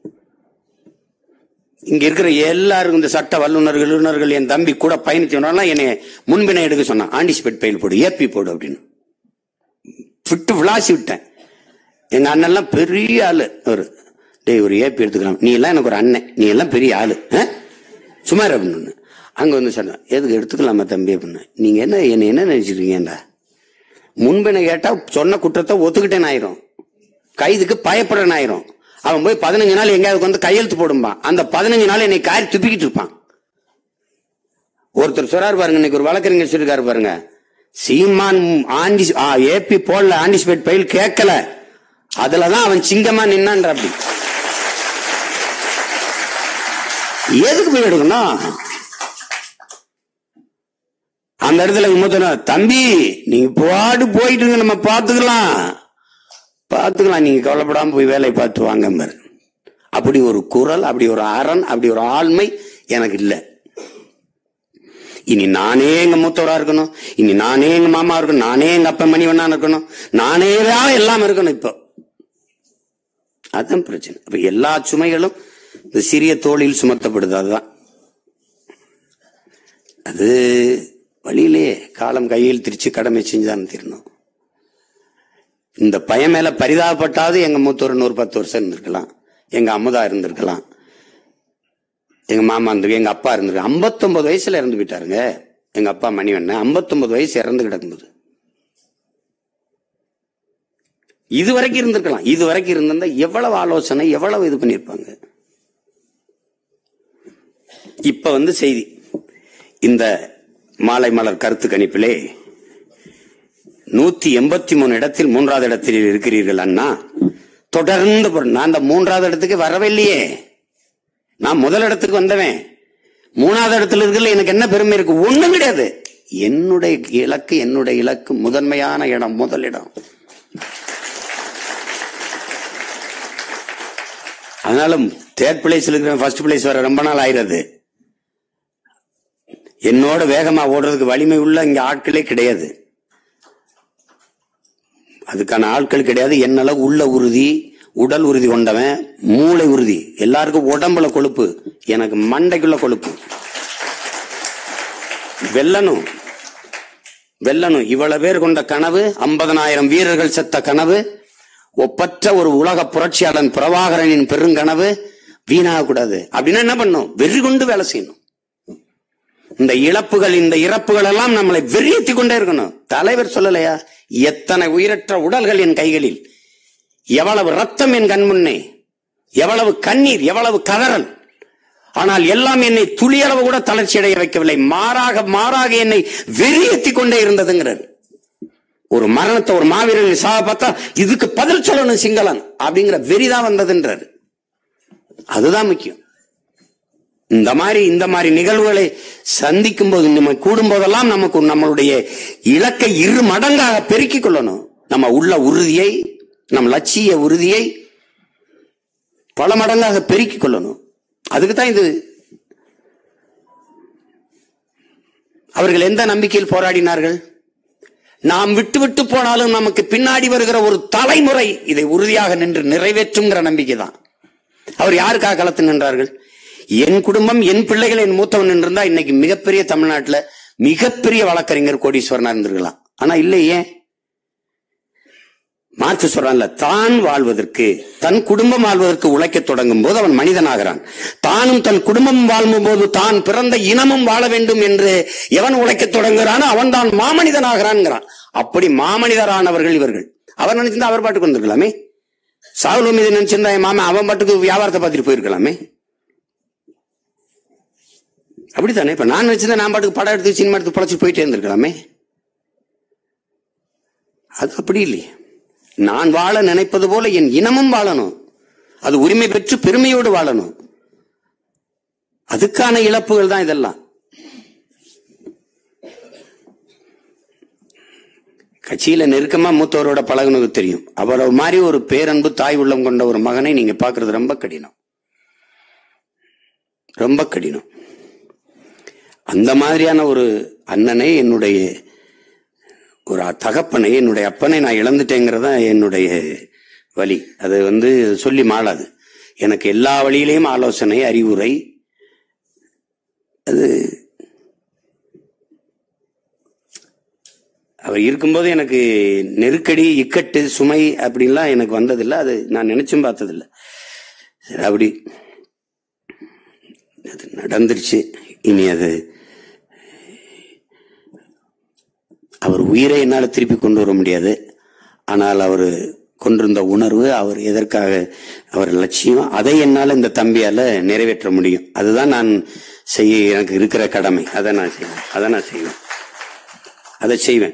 இங்க இருக்கிற எல்லாருக்கும் இந்த சட்ட வல்லுநர்கள் வல்லுநர்கள் என் தம்பி கூட பயணிச்சவனால என்னை முன்பினை எடுக்க சொன்னான் ஆண்டிஸ்பெட் பயில் போடு ஏபி போடு அப்படின்னு விட்டு விளாசி விட்டேன் எங்க அண்ணன்லாம் பெரிய ஆளு அவரு டேய் ஒரு ஏபி எடுத்துக்கலாம் நீ எல்லாம் எனக்கு ஒரு அண்ணன் நீ எல்லாம் பெரிய ஆளு ஆ? சுமார் அப்படின்னு அங்க வந்து சொன்னேன் எதுக்கு எடுத்துக்கலாமா தம்பி அப்படின்னு நீங்க என்ன என்ன என்ன நினைச்சிருக்கீங்கடா முன்பின கேட்டா சொன்ன குற்றத்தை ஒத்துக்கிட்டேன் ஆயிரும் கைதுக்கு பயப்படுறேன் ஆயிரும் அவன் போய் பதினஞ்சு நாள் எங்கேயாவது வந்து கையெழுத்து போடும்பான் அந்த பதினஞ்சு நாள் என்னை காரி துப்பிக்கிட்டு இருப்பான் ஒருத்தர் சொல்றாரு பாருங்க இன்னைக்கு ஒரு வழக்கறிஞர் சொல்லிருக்காரு பாருங்க சீமான் ஆண்டி ஏபி போடல ஆண்டிஸ்பேட் பயில் கேட்கல அதுலதான் அவன் சிங்கமா நின்னான்ற அப்படி எதுக்கு போய் எடுக்கணும் அந்த இடத்துல மூத்தன தம்பி நீங்க பாடு போயிட்டு இருங்க, நம்ம பாத்துக்கலாம் பாத்துக்கலாம் நீங்க கவலைப்படாம போய் வேலையை பார்த்து வாங்க பாரு. அப்படி ஒரு குரல் அப்படி ஒரு அரண் அப்படி ஒரு ஆண்மை எனக்கு இல்லை இனி நானே எங்க மூத்தவரா இருக்கணும் இனி நானே எங்க மாமா இருக்கணும் நானே எங்க அப்பா மணிவண்ணா இருக்கணும் நானே தான் எல்லாம் இருக்கணும் இப்போ அதுதான் பிரச்சனை அப்ப எல்லா சுமைகளும் இந்த சிறிய தோளில் சுமத்தப்படுது அதுதான் அது வழியிலே காலம் கையில் திரிச்சு கடமை செஞ்சுதான் தீரணும் இந்த பையன் மேல பரிதாபப்பட்டாவது எங்க மூத்தவர் நூறு பத்து வருஷம் இருந்திருக்கலாம் எங்க அமுதா இருந்திருக்கலாம் எங்க மாமா இருந்து எங்க அப்பா இருந்திருக்கு 59 வயசுல இறந்து போயிட்டாருங்க எங்க அப்பா மணிவண்ணன் 59 வயசு இறந்து கிடக்கும்போது இது வரைக்கும் இருந்திருக்கலாம் இது வரைக்கும் இருந்திருந்தா எவ்வளவு ஆலோசனை எவ்வளவு இது பண்ணிருப்பாங்க இப்ப வந்து செய்தி இந்த மாலை மலர் கருத்து கணிப்பிலே நூத்தி எண்பத்தி மூணு இடத்தில் மூன்றாவது இடத்தில் இருக்கிறீர்கள் அண்ணா தொடர்ந்து போற- நான் அந்த மூன்றாவது இடத்துக்கு வரவே இல்லையே நான் முதல் இடத்துக்கு வந்தவன் மூணாவது இடத்துல இருக்கல எனக்கு என்ன பெருமை இருக்கு ஒண்ணும் கிடையாது என்னுடைய இலக்கு என்னுடைய இலக்கு முதன்மையான இடம் முதல் இடம் அதனால தேர்ட் பிளேஸ்ல இருக்கிற ஃபர்ஸ்ட் பிளேஸ் வர ரொம்ப நாள் ஆயிடுது என்னோட வேகமா ஓடுறதுக்கு வலிமை உள்ள இங்க ஆட்களே கிடையாது அதுக்கான ஆட்கள் கிடையாது என்னளவு உள்ள உறுதி உடல் உறுதி கொண்டவன் மூளை உறுதி எல்லாருக்கும் உடம்புல கொழுப்பு எனக்கு மண்டைக்குள்ள கொழுப்பு வெல்லணும் வெல்லணும் இவ்வளவு பேர் கொண்ட கனவு 50000 வீரர்கள் செத்த கனவு ஒப்பற்ற ஒரு உலக புரட்சியாளன் பிரபாகரனின் பெருங்கனவு வீணாக கூடாது அப்படின்னா என்ன பண்ணும் வெறி கொண்டு வேலை செய்யணும் இந்த இழப்புகள் இந்த இறப்புகள் எல்லாம் நம்மளை வெறியேத்தி கொண்டே இருக்கணும் தலைவர் சொல்லலையா எத்தனை உயிரற்ற உடல்கள் என் கைகளில் எவ்வளவு ரத்தம் என் கண் முன்னே எவ்வளவு கண்ணீர் எவ்வளவு கதறல் ஆனால் எல்லாம் என்னை துளியளவு கூட தளர்ச்சி அடைய வைக்கவில்லை மாறாக மாறாக என்னை வெறியேத்தி கொண்டே இருந்ததுங்கிறார் ஒரு மரணத்தை ஒரு மாவீரன் சாக பார்த்தா இதுக்கு பதில் சொல்லணும் சிங்களன் அப்படிங்கிற வெறிதான் வந்ததுன்றார் அதுதான் முக்கியம் இந்த மாதிரி இந்த மாதிரி நிகழ்வுகளை சந்திக்கும் போது நம்ம கூடும் போதெல்லாம் நமக்கு நம்மளுடைய இலக்கை இரு மடங்காக பெருக்கிக் கொள்ளணும் நம்ம உள்ள உறுதியை நம் லட்சிய உறுதியை பல மடங்காக பெருக்கிக் கொள்ளணும் அதுக்கு தான் இது அவர்கள் எந்த நம்பிக்கையில் போராடினார்கள் நாம் விட்டு விட்டு போனாலும் நமக்கு பின்னாடி வருகிற ஒரு தலைமுறை இதை உறுதியாக நின்று நிறைவேற்றுங்கிற நம்பிக்கை தான் அவர் யாருக்காக களத்து நின்றார்கள் என் குடும்பம் என் பிள்ளைகள் என் மூத்தவன் நின்றிருந்தா இன்னைக்கு மிகப்பெரிய தமிழ்நாட்டுல மிகப்பெரிய வழக்கறிஞர் கோடீஸ்வரனா இருந்திருக்கலாம் ஆனா இல்லை ஏன் மார்க்ஸ் சொல்றான்ல தான் வாழ்வதற்கு தன் குடும்பம் வாழ்வதற்கு உழைக்க தொடங்கும் போது அவன் மனிதனாகிறான் தானும் தன் குடும்பம் வாழும் போது தான் பிறந்த இனமும் வாழ வேண்டும் என்று எவன் உழைக்க தொடங்குகிறானோ அவன் தான் மாமனிதனாகிறான்ங்கிறான் அப்படி மாமனிதரானவர்கள் இவர்கள் அவர் நினைச்சிருந்தா அவர் பாட்டுக்கு வந்திருக்கலாமே சாகுல் மீது நினைச்சிருந்தா என் மாமன் அவன் பாட்டுக்கு வியாபாரத்தை பார்த்துட்டு போயிருக்கலாமே அப்படித்தானே இப்ப நான் வச்சிருந்தா நான் பாட்டுக்கு படம் எடுத்து சினிமா எடுத்து பழச்சு போயிட்டே இருந்திருக்கலாமே அது அப்படி இல்லையே நான் வாழ நினைப்பது போல என் இனமும் வாழணும் அது உரிமை பெற்று பெருமையோடு வாழணும் அதுக்கான இழப்புகள் தான் இதெல்லாம் கட்சியில நெருக்கமா மூத்தவரோட பழகுனது தெரியும் அவரை மாதிரி ஒரு பேரன்பு தாய் உள்ளம் கொண்ட ஒரு மகனை நீங்க பாக்குறது ரொம்ப கடினம் ரொம்ப கடினம் அந்த மாதிரியான ஒரு அண்ணனை என்னுடைய ஒரு தகப்பனை என்னுடைய அப்பனை நான் இழந்துட்டேங்கிறதா என்னுடைய வழி அது வந்து சொல்லி மாளாது எனக்கு எல்லா வழியிலையும் ஆலோசனை அறிவுரை அது அவர் இருக்கும்போது எனக்கு நெருக்கடி இக்கட்டு சுமை அப்படின்லாம் எனக்கு வந்ததில்லை அது நான் நினைச்சும் பார்த்ததில்லை சரி அப்படி அது நடந்துருச்சு இனி அது அவர் உயிரை என்னால் திருப்பி கொண்டு வர முடியாது ஆனால் அவர் கொண்டிருந்த உணர்வு அவர் எதற்காக அவர் லட்சியம் அதை என்னால் இந்த தம்பியால நிறைவேற்ற முடியும் அதுதான் நான் செய்ய எனக்கு இருக்கிற கடமை அதை நான் செய்வேன் அதை நான் செய்வேன் அதை செய்வேன்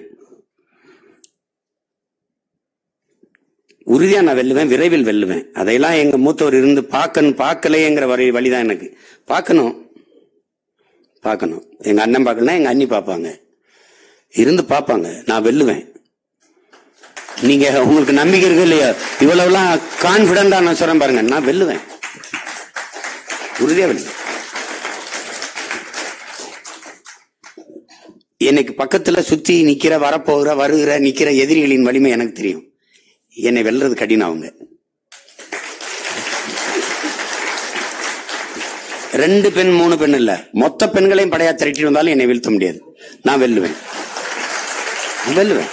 உறுதியா நான் வெல்லுவேன் விரைவில் வெல்லுவேன் அதையெல்லாம் எங்க மூத்தவர் இருந்து பார்க்கணும் பார்க்கலையேங்கிற வழி வழிதான் எனக்கு பார்க்கணும் பார்க்கணும் எங்க அண்ணன் பார்க்கலன்னா எங்க அண்ணி பார்ப்பாங்க இருந்து பார்ப்பாங்க நான் வெல்லுவேன் நீங்க உங்களுக்கு நம்பிக்கை இருக்கு இல்லையா இவ்வளவுலாம் கான்பிடண்டா நான் சொல்றேன் பாருங்க நான் வெல்லுவேன் உறுதியா வெல்லுவேன் எனக்கு பக்கத்துல சுத்தி நிக்கிற வரப்போகிற வருகிற நிக்கிற எதிரிகளின் வலிமை எனக்கு தெரியும் என்னை வெல்றது கடினம் அவங்க ரெண்டு பெண் மூணு பெண் இல்ல மொத்த பெண்களையும் படையா திரட்டி வந்தாலும் என்னை வீழ்த்த முடியாது நான் வெல்லுவேன் நான் வெல்லுவேன்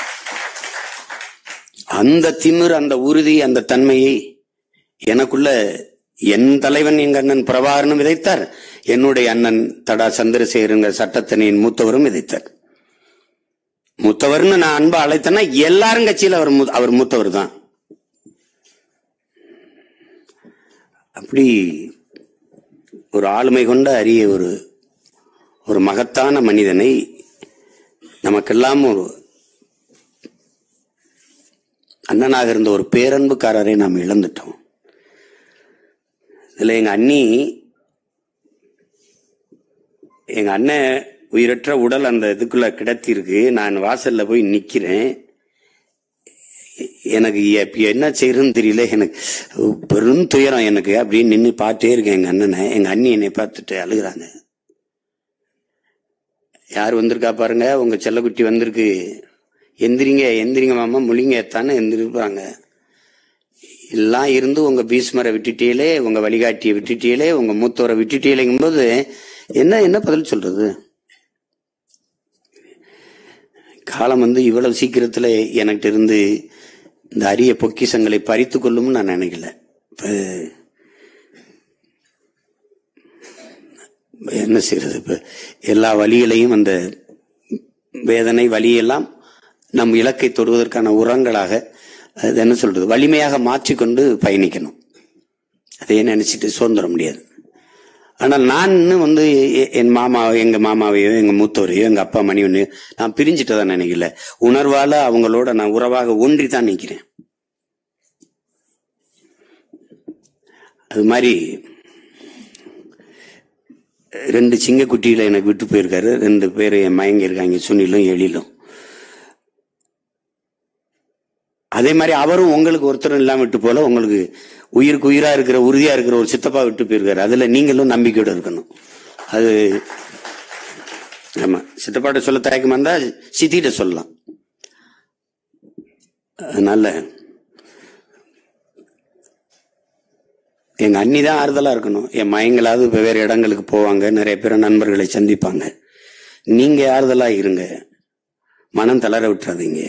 அந்த திமிர் அந்த உறுதி அந்த தன்மையை எனக்குள்ள என் தலைவன் எங்க அண்ணன் பிரபாகரனும் விதைத்தார் என்னுடைய அண்ணன் தடா சந்திரசேகருங்க சட்டத்தனையின் மூத்தவரும் விதைத்தார் மூத்தவர்னு நான் அன்பா அழைத்தேன்னா எல்லாரும் கட்சியில் அவர் மூ- அவர் மூத்தவர் தான் அப்படி ஒரு ஆளுமை கொண்ட அரிய ஒரு ஒரு மகத்தான மனிதனை நமக்கெல்லாம் ஒரு அண்ணனாக இருந்த ஒரு பேரன்புக்காரரை நாம் இழந்துட்டோம் இதுல எங்க அண்ணி எங்க அண்ணன் உயிரற்ற உடல் அந்த இதுக்குள்ள கிடத்திருக்கு நான் வாசல்ல போய் நிக்கிறேன் எனக்கு எப்ப என்ன செய்யறதுன்னு தெரியல எனக்கு பெரும் துயரம் எனக்கு அப்படின்னு நின்று பார்த்தே இருக்கேன் எங்க அண்ணனை எங்க அண்ணி என்னை பார்த்துட்டு அழுகுறாங்க யார் வந்திருக்கா பாருங்க உங்க செல்லக்குட்டி வந்திருக்கு எந்திரிங்க எந்திரிங்க மாமா முழிங்க தானே எந்திரிப்பாங்க எல்லாம் இருந்து உங்க பீஸ்மரை விட்டுட்டீங்களே உங்க வழிகாட்டியை விட்டுட்டீங்களே உங்க மூத்தவரை விட்டுட்டீங்களேங்கும் போது என்ன என்ன பதில் சொல்றது காலம் வந்து இவ்வளவு சீக்கிரத்துல எனக்கிட்ட இருந்து இந்த அரிய பொக்கிஷங்களை பறித்து கொள்ளும்னு நான் நினைக்கல இப்ப என்ன செய்யறது இப்ப எல்லா வழிகளையும் அந்த வேதனை வழியெல்லாம் நம் இலக்கை தொடுவதற்கான உரங்களாக அது என்ன சொல்றது வலிமையாக மாற்றிக்கொண்டு பயணிக்கணும் அதையே நினைச்சிட்டு சுதந்திர முடியாது ஆனால் நான் இன்னும் வந்து எ- என் மாமா எங்க மாமாவையோ எங்க மூத்தவரையோ எங்க அப்பா மணிவனையோ நான் பிரிஞ்சுட்டதா நினைக்கல உணர்வால அவங்களோட நான் உறவாக ஒன்றி தான் நிற்கிறேன் அது மாதிரி ரெண்டு சிங்கக்குட்டியில எனக்கு விட்டு போயிருக்காரு ரெண்டு பேர் என் மயங்கி இருக்காங்க சுனிலும் எழிலும் அதே மாதிரி அவரும் உங்களுக்கு ஒருத்தரும் இல்லாம விட்டு போல உங்களுக்கு உயிருக்கு உயிரா இருக்கிற உறுதியா இருக்கிற ஒரு சித்தப்பா விட்டு போயிருக்காரு அதுல நீங்களும் நம்பிக்கையோட இருக்கணும் அது ஆமா சித்தப்பாட்ட சொல்ல தயக்கமா இருந்தா சித்திட்ட சொல்லலாம் அதனால எங்க அண்ணி தான் ஆறுதலா இருக்கணும் என் மயங்களாவது வெவ்வேறு இடங்களுக்கு போவாங்க நிறைய பேர் நண்பர்களை சந்திப்பாங்க நீங்க ஆறுதலா இருங்க மனம் தளர விட்டுறாதீங்க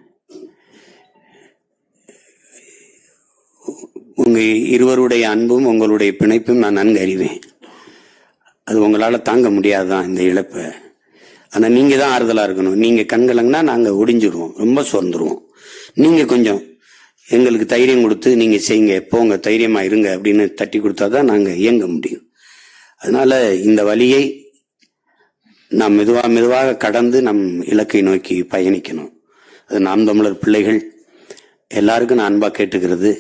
உங்க இருவருடைய அன்பும் உங்களுடைய பிணைப்பும் நான் நன்கு அறிவேன் அது உங்களால தாங்க முடியாதுதான் இந்த இழப்பை ஆனா நீங்க தான் ஆறுதலா இருக்கணும் நீங்க கண்கலங்கன்னா நாங்க ஒடிஞ்சிருவோம் ரொம்ப சோர்ந்துருவோம் நீங்க கொஞ்சம் எங்களுக்கு தைரியம் கொடுத்து நீங்க செய்யுங்க போங்க தைரியமா இருங்க அப்படின்னு தட்டி கொடுத்தாதான் நாங்க இயங்க முடியும் அதனால இந்த வழியை நாம் மெதுவா மெதுவாக கடந்து நம் இலக்கை நோக்கி பயணிக்கணும் அது நாம் தமிழர் பிள்ளைகள் எல்லாருக்கும் நான் அன்பா கேட்டுக்கிறது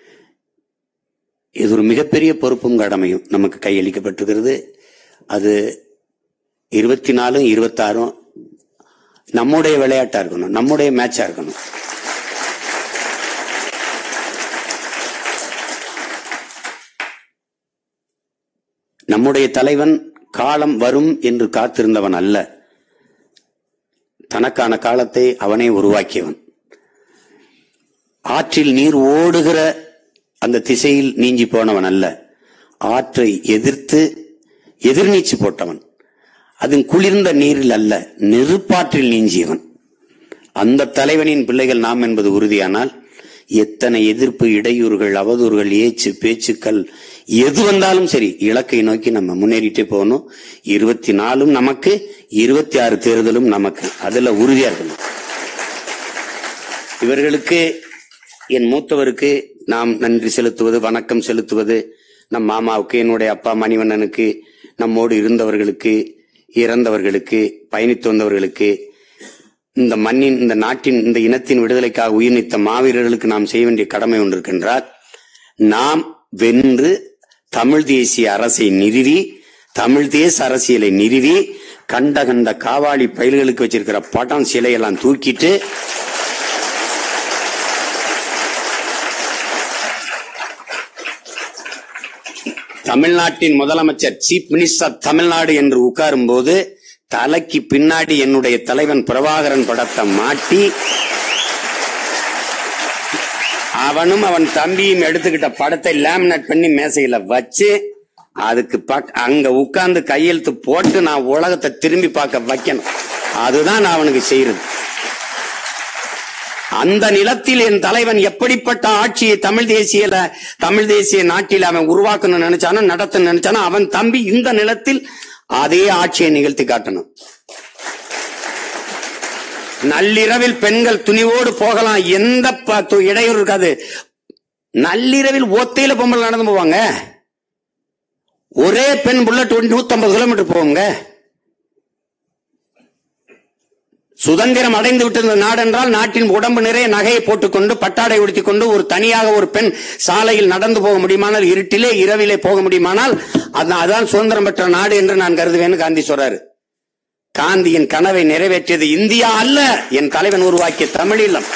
இது ஒரு மிகப்பெரிய பொறுப்பும் கடமையும் நமக்கு கையளிக்கப்பட்டிருக்கிறது அது இருபத்தி நாலும் இருபத்தாறும் நம்முடைய விளையாட்டா இருக்கணும் நம்முடைய மேட்சா இருக்கணும் நம்முடைய தலைவன் காலம் வரும் என்று காத்திருந்தவன் அல்ல தனக்கான காலத்தை அவனே உருவாக்கியவன் ஆற்றில் நீர் ஓடுகிற அந்த திசையில் நீஞ்சி போனவன் அல்ல ஆற்றை எதிர்த்து எதிர்நீச்சு போட்டவன் அதன் குளிர்ந்த நீரில் அல்ல நெருப்பாற்றில் நீஞ்சியவன் அந்த தலைவனின் பிள்ளைகள் நாம் என்பது உறுதியானால் எத்தனை எதிர்ப்பு இடையூறுகள் அவதூறுகள் ஏச்சு பேச்சுக்கள் எது வந்தாலும் சரி இலக்கை நோக்கி நம்ம முன்னேறிட்டே போகணும் இருபத்தி நாலும் நமக்கு இருபத்தி ஆறு தேர்தலும் நமக்கு அதுல உறுதியா இருக்கணும் இவர்களுக்கு என் மூத்தவருக்கு நாம் நன்றி செலுத்துவது வணக்கம் செலுத்துவது நம் மாமாவுக்கு என்னுடைய அப்பா மணிவண்ணனுக்கு நம்மோடு இருந்தவர்களுக்கு இறந்தவர்களுக்கு பயணித்து வந்தவர்களுக்கு இந்த மண்ணின் இந்த நாட்டின் இந்த இனத்தின் விடுதலைக்காக உயிர் நீத்த மாவீரர்களுக்கு நாம் செய்ய வேண்டிய கடமை ஒன்று இருக்கின்றால் நாம் வென்று தமிழ் தேசிய அரசை நிறுவி தமிழ் தேச அரசியலை நிறுவி கண்ட கண்ட காவாளி பயல்களுக்கு வச்சிருக்கிற படம் சிலையெல்லாம் தூக்கிட்டு தமிழ்நாட்டின் முதலமைச்சர் சீஃப் மினிஸ்டர் தமிழ்நாடு என்று உட்காரும் போது தலைக்கு பின்னாடி என்னுடைய தலைவன் பிரபாகரன் படத்தை மாட்டி அவனும் அவன் தம்பியும் எடுத்துக்கிட்ட படத்தை லேமினேட் பண்ணி மேசையில வச்சு அதுக்கு பக் அங்க உட்கார்ந்து கையெழுத்து போட்டு நான் உலகத்தை திரும்பி பார்க்க வைக்கணும் அதுதான் நான் அவனுக்கு செய்யறது அந்த நிலத்தில் என் தலைவன் எப்படிப்பட்ட ஆட்சியை தமிழ் தேசியல தமிழ் தேசிய நாட்டில் அவன் உருவாக்கணும்னு நினைச்சானோ நடத்த நினைச்சானோ அவன் தம்பி இந்த நிலத்தில் அதே ஆட்சியை நிகழ்த்தி காட்டணும் நள்ளிரவில் பெண்கள் துணிவோடு போகலாம் எந்த ப- து- இடையூறு இருக்காது நள்ளிரவில் ஒத்தையில பொம்பளை நடந்து போவாங்க ஒரே பெண் புல்லட் நூத்தி ஐம்பது கிலோமீட்டர் போவாங்க சுதந்திரம் அடைந்து விட்டிருந்த நாடு என்றால் நாட்டின் உடம்பு நிறைய நகையை போட்டுக்கொண்டு பட்டாடை உடுத்திக் கொண்டு ஒரு தனியாக ஒரு பெண் சாலையில் நடந்து போக முடியுமானால் இருட்டிலே இரவிலே போக முடியுமானால் அதான் அதான் சுதந்திரம் பெற்ற நாடு என்று நான் கருதுவேன்னு காந்தி சொல்றாரு காந்தியின் கனவை நிறைவேற்றியது இந்தியா அல்ல என் தலைவன் உருவாக்கிய தமிழீழம்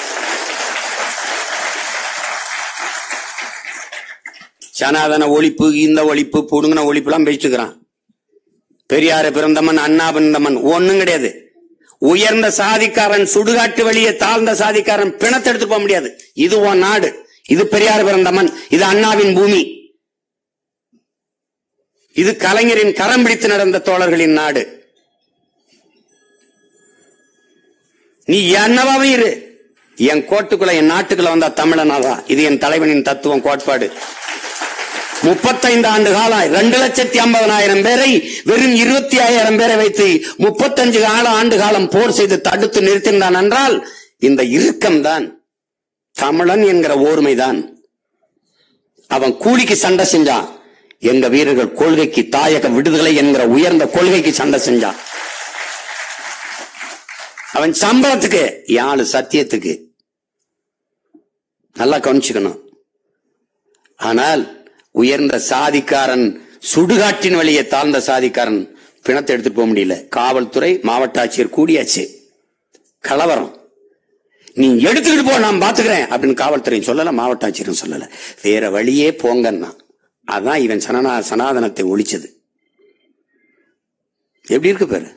சனாதன ஒழிப்பு இந்த ஒழிப்பு புடுங்கின ஒழிப்பு எல்லாம் பேசிட்டுக்கிறான் பெரியார பிறந்தமன் அண்ணா பிறந்தமன் ஒண்ணும் கிடையாது உயர்ந்த சாதிக்காரன் சுடுகாட்டு வெளியே தாழ்ந்த சாதிக்காரன் பிணத்தை எடுத்து போக முடியாது இது உன் நாடு இது பெரியார் பிறந்தமன் இது அண்ணாவின் பூமி இது கலைஞரின் கரம் பிடித்து நடந்த தோழர்களின் நாடு நீ என்னவாவே இரு என் கோட்டுக்குள்ள என் நாட்டுக்குள்ள வந்தா தமிழனாதான் இது என் தலைவனின் தத்துவம் கோட்பாடு முப்பத்தைந்து ஆண்டு காலம் ரெண்டு லட்சத்தி ஐம்பதனாயிரம் பேரை வெறும் இருபத்தி ஆயிரம் பேரை வைத்து முப்பத்தஞ்சு கால ஆண்டு காலம் போர் செய்து தடுத்து நிறுத்தினான் என்றால் இந்த இறுக்கம்தான் தமிழன் என்கிற ஓர்மைதான் அவன் கூலிக்கு சண்டை செஞ்சான் எங்க வீரர்கள் கொள்கைக்கு தாயக விடுதலை என்கிற உயர்ந்த கொள்கைக்கு சண்டை செஞ்சான் அவன் சம்பளத்துக்கு யாழ் சத்தியத்துக்கு நல்லா கவனிச்சுக்கணும் ஆனால் உயர்ந்த சாதிக்காரன் சுடுகாட்டின் வழியே தாழ்ந்த சாதிக்காரன் பிணத்தை எடுத்துட்டு போக முடியல காவல்துறை மாவட்ட ஆட்சியர் கூடியாச்சு கலவரம் நீ எடுத்துக்கிட்டு போ நான் பாத்துக்கிறேன் அப்படின்னு காவல்துறையும் சொல்லல மாவட்ட ஆட்சியரும் சொல்லல வேற வழியே போங்கன்னா அதான் இவன் சனனா சனாதனத்தை ஒழிச்சது எப்படி இருக்கு பாரு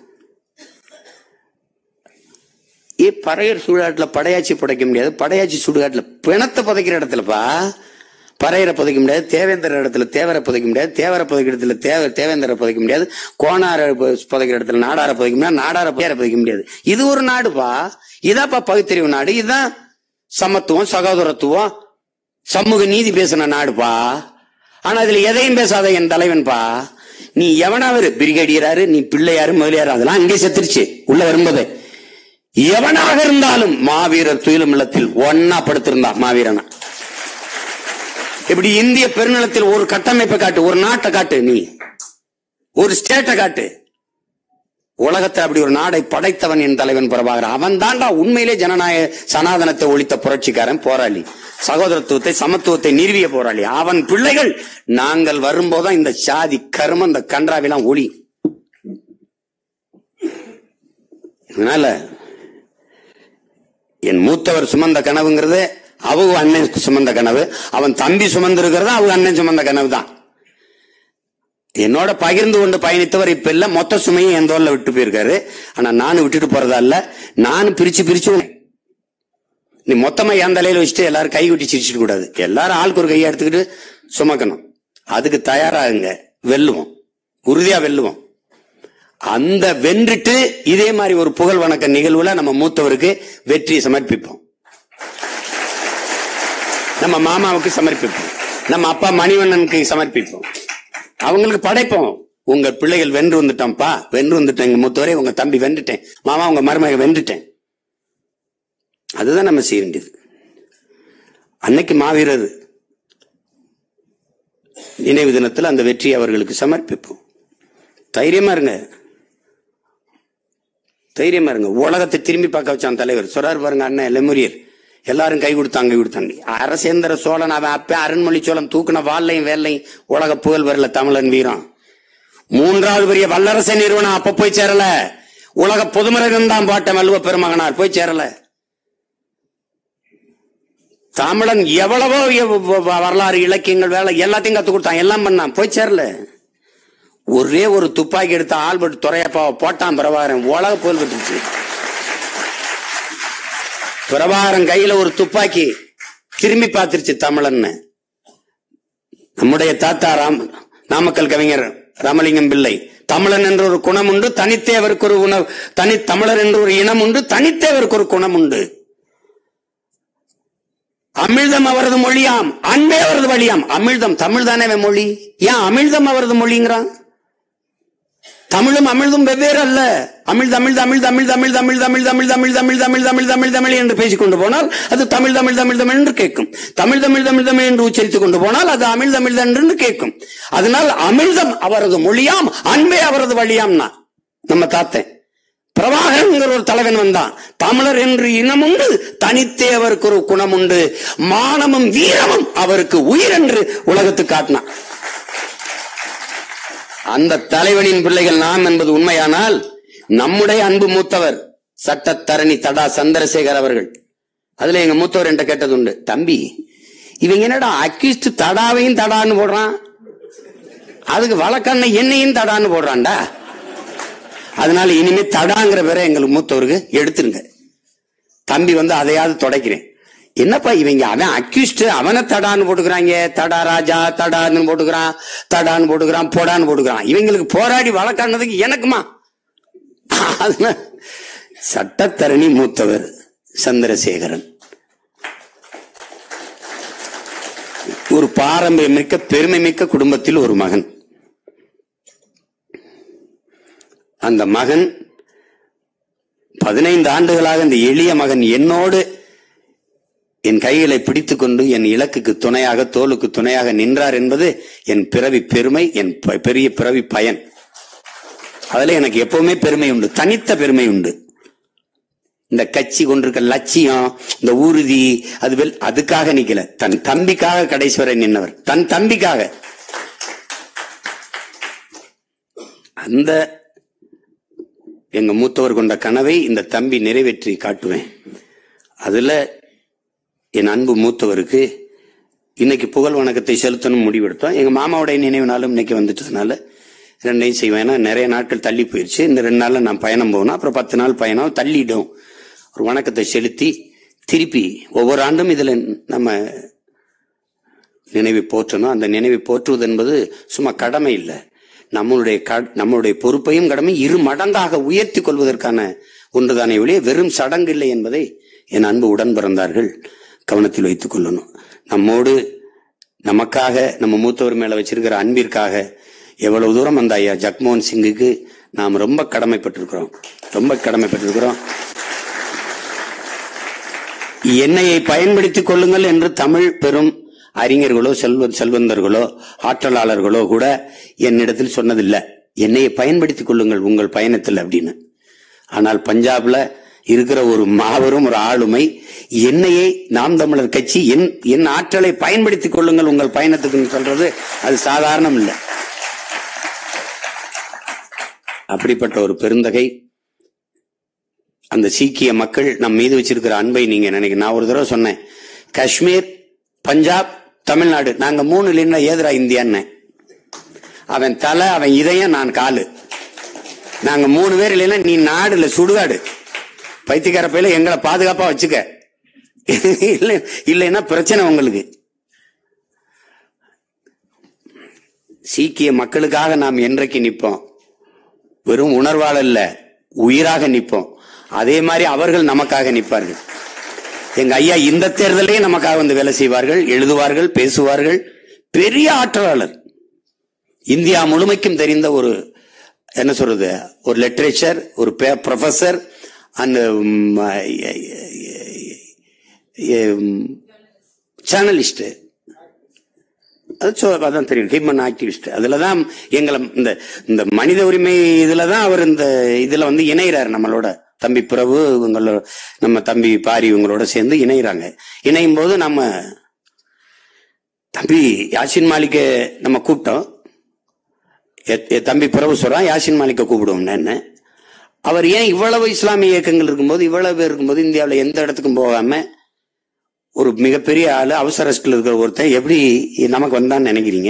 ஏ பறையர் சுடுகாட்டுல படையாச்சி புதைக்க முடியாது படையாச்சி சுடுகாட்டுல பிணத்தை புதைக்கிற இடத்துலப்பா பறையரை புதைக்க முடியாது தேவேந்திர இடத்துல தேவரை புதைக்க முடியாது தேவரை புதைக்கிற இடத்துல தேவ தேவேந்திர புதைக்க முடியாது கோணார பு- புதைக்கிற இடத்துல நாடார புதைக்க முடியாது நாடார பேரை புதைக்க முடியாது இது ஒரு நாடுப்பா இதாப்பா பகுத்தறிவு நாடு இதுதான் சமத்துவம் சகோதரத்துவம் சமூக நீதி பேசின நாடுப்பா ஆனா இதுல எதையும் பேசாத என் தலைவன்பா நீ எவனாவது பிரிகேடியராரு நீ பிள்ளையாரு முதலியாரு அதெல்லாம் அங்கே செத்துருச்சு உள்ள வரும்போது எவனாக இருந்தாலும் மாவீரர் துயிலும் இல்லத்தில் ஒன்னா படுத்திருந்தான் மாவீரனா இப்படி இந்திய பெருநிலத்தில் ஒரு கட்டமைப்பை காட்டு ஒரு நாட்டை காட்டு நீ ஒரு ஸ்டேட்டை காட்டு உலகத்தை அப்படி ஒரு நாடை படைத்தவன் என் தலைவன் பிரபாகர் அவன் தாண்டா உண்மையிலே ஜனநாயக சனாதனத்தை ஒழித்த புரட்சிக்காரன் போராளி சகோதரத்துவத்தை சமத்துவத்தை நிறுவிய போராளி அவன் பிள்ளைகள் நாங்கள் வரும்போதுதான் இந்த சாதி கருமம் இந்த கன்றாவிலாம் ஒளி அதனால என் மூத்தவர் சுமந்த கனவுங்கிறது அவங்க அண்ணன் சுமந்த கனவு அவன் தம்பி சுமந்து இருக்கிறது அவங்க அண்ணன் சுமந்த கனவு தான் என்னோட பகிர்ந்து கொண்டு பயணித்தவர் இப்ப இல்ல மொத்த சுமையும் என் தோல்ல விட்டு போயிருக்காரு ஆனா நானும் விட்டுட்டு போறதா இல்ல நானும் பிரிச்சு பிரிச்சு உன்னை- நீ மொத்தமா என் தலையில வச்சுட்டு எல்லாரும் கை குட்டி சிரிச்சிட்டு கூடாது எல்லாரும் ஆளுக்கு ஒரு கையை எடுத்துக்கிட்டு சுமக்கணும் அதுக்கு தயாராகுங்க வெல்லுவோம் உறுதியா வெல்லுவோம் அந்த வென்றுட்டு இதே மாதிரி ஒரு புகழ் வணக்க நிகழ்வுல நம்ம மூத்தவருக்கு வெற்றியை சமர்ப்பிப்போம் நம்ம மாமாவுக்கு சமர்ப்பிப்போம் நம்ம அப்பா மணிவண்ணனுக்கு சமர்ப்பிப்போம் அவங்களுக்கு படைப்போம் உங்க பிள்ளைகள் வென்று வந்துட்டோம்ப்பா வென்று வந்துட்டேன் எங்க மூத்தவரே உங்க தம்பி வென்றுட்டேன் மாமா உங்க மருமக வென்றுட்டேன் அதுதான் நம்ம செய்ய வேண்டியது அன்னைக்கு மாவீரர் நினைவு தினத்தில் அந்த வெற்றியை அவர்களுக்கு சமர்ப்பிப்போம் தைரியமா இருங்க தைரியமா இருங்க உலகத்தை திரும்பி பார்க்க வச்சான் தலைவர் சொல்றாரு பாருங்க அண்ணன் லெமுரியர் எல்லாரும் கை கொடுத்தாங்க கை கொடுத்தாங்க அரசேந்திர சோழன் அவன் அப்ப அருண்மொழி சோழன் தூக்குன வாள்லையும் வேல்லையும் உலக புகழ் வரல தமிழன் வீரம் மூன்றாவது பெரிய வல்லரச நிறுவனம் அப்ப போய் சேரல உலக பொதுமரகம் தான் பாட்ட மல்லுவ பெருமகனார் போய் சேரல தமிழன் எவ்வளவோ எவ்- வ- வரலாறு இலக்கியங்கள் வேலை எல்லாத்தையும் கத்து கொடுத்தான் எல்லாம் பண்ணான் போய் சேரல ஒரே ஒரு துப்பாக்கி எடுத்த ஆல்பர்ட் துறையப்பாவை போட்டான் பிரபாகரன் உலக புகழ் பெற்றுச்சு பிரபாகரன் கையில ஒரு துப்பாக்கி திரும்பி பார்த்துருச்சு தமிழன்னு நம்முடைய தாத்தா ராம் நாமக்கல் கவிஞர் ராமலிங்கம் பிள்ளை தமிழன் என்ற ஒரு குணம் உண்டு தனித்தே அவருக்கு ஒரு உணவு தனி தமிழர் என்ற ஒரு இனம் உண்டு தனித்தே அவருக்கு ஒரு குணம் உண்டு அமிழ்தம் அவரது மொழியாம் அன்பே அவரது வழியாம் அமிழ்தம் தமிழ் தானே அவன் மொழி ஏன் அமிழ்தம் அவரது மொழிங்கிறான் தமிழும் அமிழ்தும் வெவ்வேறு அல்ல அமிழ் தமிழ் தமிழ் தமிழ் தமிழ் தமிழ் தமிழ் தமிழ் தமிழ் தமிழ் தமிழ் தமிழ் தமிழ் தமிழ் என்று பேசிக் கொண்டு போனால் அது தமிழ் தமிழ் தமிழ் தமிழ் என்று கேட்கும் தமிழ் தமிழ் தமிழ் தமிழ் என்று உச்சரித்துக் கொண்டு போனால் அது அமிழ் தமிழ் என்று கேட்கும் அதனால் அமிழ்தம் அவரது மொழியாம் அன்பே அவரது வழியாம்னா நம்ம தாத்தன் பிரபாகரன்கிற ஒரு தலைவன் வந்தான் தமிழர் என்று இனம் உண்டு தனித்தே அவருக்கு ஒரு குணம் உண்டு மானமும் வீரமும் அவருக்கு உயிர் என்று உலகத்துக்கு காட்டினான் அந்த தலைவனின் பிள்ளைகள் நாம் என்பது உண்மையானால் நம்முடைய அன்பு மூத்தவர் சட்டத்தரணி தடா சந்திரசேகர் அவர்கள் அதுல எங்க மூத்தவர் என்கிட்ட கேட்டது உண்டு தம்பி இவங்க என்னடா அக்யூஸ்ட் தடாவையும் தடான்னு போடுறான் அதுக்கு வழக்கண்ண என்னையும் தடான்னு போடுறான்டா அதனால இனிமே தடாங்கிற பேரை எங்களுக்கு மூத்தவருக்கு எடுத்துருங்க தம்பி வந்து அதையாவது தொடக்கிறேன் என்னப்பா இவங்க அவன் அக்யூஸ்ட் அவனை தடான்னு போட்டுக்கிறாங்க தடா ராஜா தடான்னு போட்டுக்கிறான் தடான்னு போட்டுக்கிறான் போடான்னு போட்டுக்கிறான் இவங்களுக்கு போராடி வழக்கானதுக்கு எனக்குமா அதனால சட்டத்தரணி மூத்தவர் சந்திரசேகரன் ஒரு பாரம்பரியம் மிக்க பெருமை மிக்க குடும்பத்தில் ஒரு மகன் அந்த மகன் பதினைந்து ஆண்டுகளாக இந்த எளிய மகன் என்னோடு என் கைகளை பிடித்துக்கொண்டு என் இலக்குக்கு துணையாக தோலுக்கு துணையாக நின்றார் என்பது என் பிறவி பெருமை என் ப- பெரிய பிறவி பயன் அதுல எனக்கு எப்பவுமே பெருமை உண்டு தனித்த பெருமை உண்டு இந்த கட்சி கொண்டிருக்க லட்சியம் இந்த ஊர்தி அது வெல்- அதுக்காக நிக்கல தன் தம்பிக்காக கடைசி வரை நின்னவர் தன் தம்பிக்காக அந்த எங்க மூத்தவர் கொண்ட கனவை இந்த தம்பி நிறைவேற்றி காட்டுவேன் அதுல என் அன்பு மூத்தவருக்கு இன்னைக்கு புகழ் வணக்கத்தை செலுத்தணும் முடிவெடுத்தோம் எங்க மாமாவுடைய நினைவு நாளும் இன்னைக்கு வந்துட்டதுனால ரெண்டையும் செய்வேன் ஏன்னா நிறைய நாட்கள் தள்ளி போயிடுச்சு இந்த ரெண்டு நாள்ல நான் பயணம் போகணும் அப்புறம் பத்து நாள் பயணம் தள்ளிடும் ஒரு வணக்கத்தை செலுத்தி திருப்பி ஒவ்வொரு ஆண்டும் இதுல நம்ம நினைவை போற்றணும் அந்த நினைவை போற்றுவது என்பது சும்மா கடமை இல்லை நம்மளுடைய க- நம்மளுடைய பொறுப்பையும் கடமை இரு மடங்காக உயர்த்தி கொள்வதற்கான ஒன்றுதானே ஒழிய வெறும் சடங்கு இல்லை என்பதை என் அன்பு உடன் பிறந்தார்கள் கவனத்தில் வைத்துக் கொள்ளணும் நம்மோடு நமக்காக நம்ம மூத்தவர் மேல வச்சிருக்கிற அன்பிற்காக எவ்வளவு தூரம் அந்த ஐயா ஜக்மோகன் சிங்குக்கு நாம் ரொம்ப கடமைப்பட்டிருக்கிறோம் ரொம்ப கடமைப்பட்டிருக்கிறோம் எண்ணெயை பயன்படுத்திக் கொள்ளுங்கள் என்று தமிழ் பெரும் அறிஞர்களோ செல்வ செல்வந்தர்களோ ஆற்றலாளர்களோ கூட என்னிடத்தில் சொன்னதில்லை எண்ணெயை பயன்படுத்திக் கொள்ளுங்கள் உங்கள் பயணத்தில் அப்படின்னு ஆனால் பஞ்சாப்ல இருக்கிற ஒரு மாபெரும் ஒரு ஆளுமை என்னையை நாம் தமிழர் கட்சி என் என் ஆற்றலை பயன்படுத்திக் கொள்ளுங்கள் உங்கள் பயணத்துக்குன்னு சொல்றது அது சாதாரணம் இல்லை அப்படிப்பட்ட ஒரு பெருந்தகை அந்த சீக்கிய மக்கள் நம் மீது வச்சிருக்கிற அன்பை நீங்க நினைக்க நான் ஒரு தடவை சொன்னேன் காஷ்மீர் பஞ்சாப் தமிழ்நாடு நாங்க மூணு இல்லைன்னா ஏதுரா இந்தியான்னு அவன் தலை அவன் இதயம் நான் காலு நாங்க மூணு பேர் இல்லைன்னா நீ நாடு இல்ல சுடுகாடு பைத்தியக்கார பையில எங்களை பாதுகாப்பா வச்சுக்க இல்ல இல்லைன்னா பிரச்சனை உங்களுக்கு சீக்கிய மக்களுக்காக நாம் என்றைக்கு நிற்போம் வெறும் உணர்வால் அல்ல உயிராக நிற்போம் அதே மாதிரி அவர்கள் நமக்காக நிற்பார்கள் எங்க ஐயா இந்த தேர்தலே நமக்காக வந்து வேலை செய்வார்கள் எழுதுவார்கள் பேசுவார்கள் பெரிய ஆற்றலாளர் இந்தியா முழுமைக்கும் தெரிந்த ஒரு என்ன சொல்றது ஒரு லிட்ரேச்சர் ஒரு ப்ரொஃபசர் அந்த சேனலிஸ்ட் அது சொ- அதான் தெரியும் ஹியூமன் ஆக்டிவிஸ்ட் அதுல தான் எங்களை இந்த இந்த மனித உரிமை இதுல தான் அவர் இந்த இதுல வந்து இணைகிறார் நம்மளோட தம்பி பிரபு இவங்களோட நம்ம தம்பி பாரி இவங்களோட சேர்ந்து இணைகிறாங்க இணையும் போது நம்ம தம்பி யாசின் மாலிக்க நம்ம கூப்பிட்டோம் எ- எ- தம்பி பிரபு சொல்றான் யாசின் மாலிக்க கூப்பிடுவோம்னு அவர் ஏன் இவ்வளவு இஸ்லாமிய இயக்கங்கள் இருக்கும்போது இவ்வளவு பேர் இருக்கும்போது இந்தியாவில் எந்த இடத்துக்கும் போகாம ஒரு மிகப்பெரிய ஆளு அவசர அரஸ்ட்ல இருக்கிற ஒருத்தன் எப்படி நமக்கு வந்தான்னு நினைக்கிறீங்க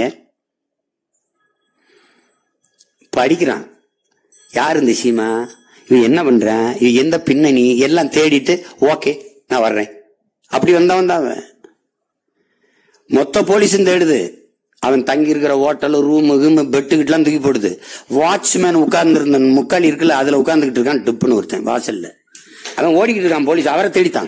படிக்கிறான் யார் இந்த சீமா இவன் என்ன பண்றான் இவன் எந்த பின்னணி எல்லாம் தேடிட்டு ஓகே நான் வர்றேன் அப்படி வந்தவன் தான் அவன் மொத்த போலீஸும் தேடுது அவன் தங்கி இருக்கிற ஹோட்டல் ரூமு கீமு பெட்டுக்கிட்டுலாம் தூக்கி போடுது வாட்ச்மேன் உட்கார்ந்து இருந்த முக்கால் இருக்குல்ல அதுல உட்கார்ந்துகிட்டு இருக்கான் டிப்புன்னு ஒருத்தன் வாசல்ல அவன் ஓடிக்கிட்டு இருக்கான் போலீஸ் அவரை தேடித்தான்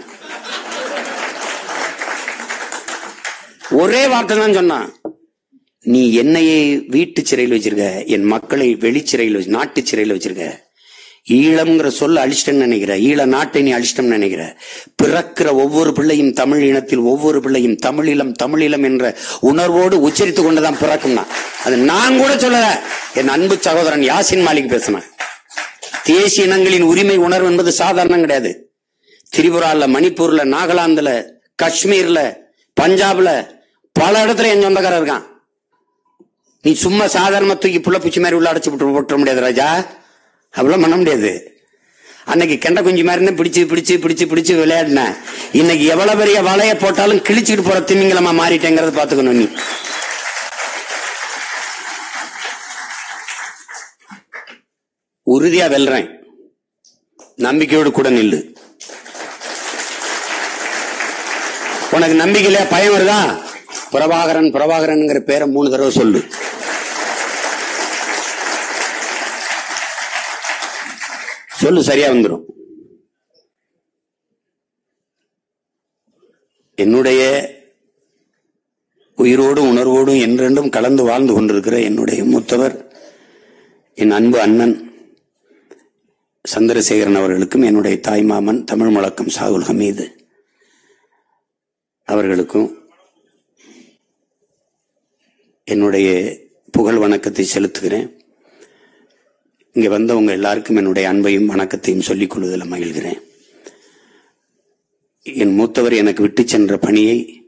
ஒரே வார்த்தை தான் சொன்னான் நீ என்னையே வீட்டு சிறையில் வச்சிருக்க என் மக்களை வெளிச்சிறையில் வச்சு நாட்டு சிறையில் வச்சிருக்க ஈழம்ங்கிற சொல்ல அழிச்சிட்டேன்னு நினைக்கிற ஈழ நாட்டை நீ அழிச்சிட்டோம்னு நினைக்கிற பிறக்கிற ஒவ்வொரு பிள்ளையும் தமிழ் இனத்தில் ஒவ்வொரு பிள்ளையும் தமிழிலம் தமிழிலம் என்ற உணர்வோடு உச்சரித்து கொண்டுதான் பிறக்கும்னா அது நான் கூட சொல்லல என் அன்பு சகோதரன் யாசின் மாலிக் பேசினேன் தேசிய இனங்களின் உரிமை உணர்வு என்பது சாதாரணம் கிடையாது திரிபுரால மணிப்பூர்ல நாகாலாந்துல காஷ்மீர்ல பஞ்சாப்ல பல இடத்துல என் சொந்தக்காரர் இருக்கான் நீ சும்மா சாதாரணமா தூக்கி புள்ள பூச்சி மாதிரி உள்ள அடைச்சு விட்டு போட்டுற முடியாது ராஜா அவ்வளவு பண்ண முடியாது அன்னைக்கு கெண்ட குஞ்சு மாதிரி இருந்து பிடிச்சு பிடிச்சு பிடிச்சு பிடிச்சு விளையாடினேன் இன்னைக்கு எவ்வளவு பெரிய வலைய போட்டாலும் கிழிச்சிட்டு போற திமிங்கலமா மாறிட்டேங்கிறத பாத்துக்கணும் நீ உறுதியா வெல்றேன் நம்பிக்கையோடு கூட நில்லு உனக்கு நம்பிக்கை இல்லையா பயம் வருதா பிரபாகரன் பிரபாகரன்ங்கிற பேரை மூணு தடவை சொல்லு சொல்லு சரியா வந்துடும் என்னுடைய உயிரோடும் உணர்வோடும் என்றென்றும் கலந்து வாழ்ந்து கொண்டிருக்கிற என்னுடைய மூத்தவர் என் அன்பு அண்ணன் சந்திரசேகரன் அவர்களுக்கும் என்னுடைய தாய்மாமன் தமிழ் முழக்கம் சாகுல் ஹமீது அவர்களுக்கும் என்னுடைய புகழ் வணக்கத்தை செலுத்துகிறேன் இங்கே வந்தவங்க எல்லாருக்கும் என்னுடைய அன்பையும் வணக்கத்தையும் சொல்லிக் கொள்வதில் மகிழ்கிறேன் என் மூத்தவர் எனக்கு விட்டு சென்ற பணியை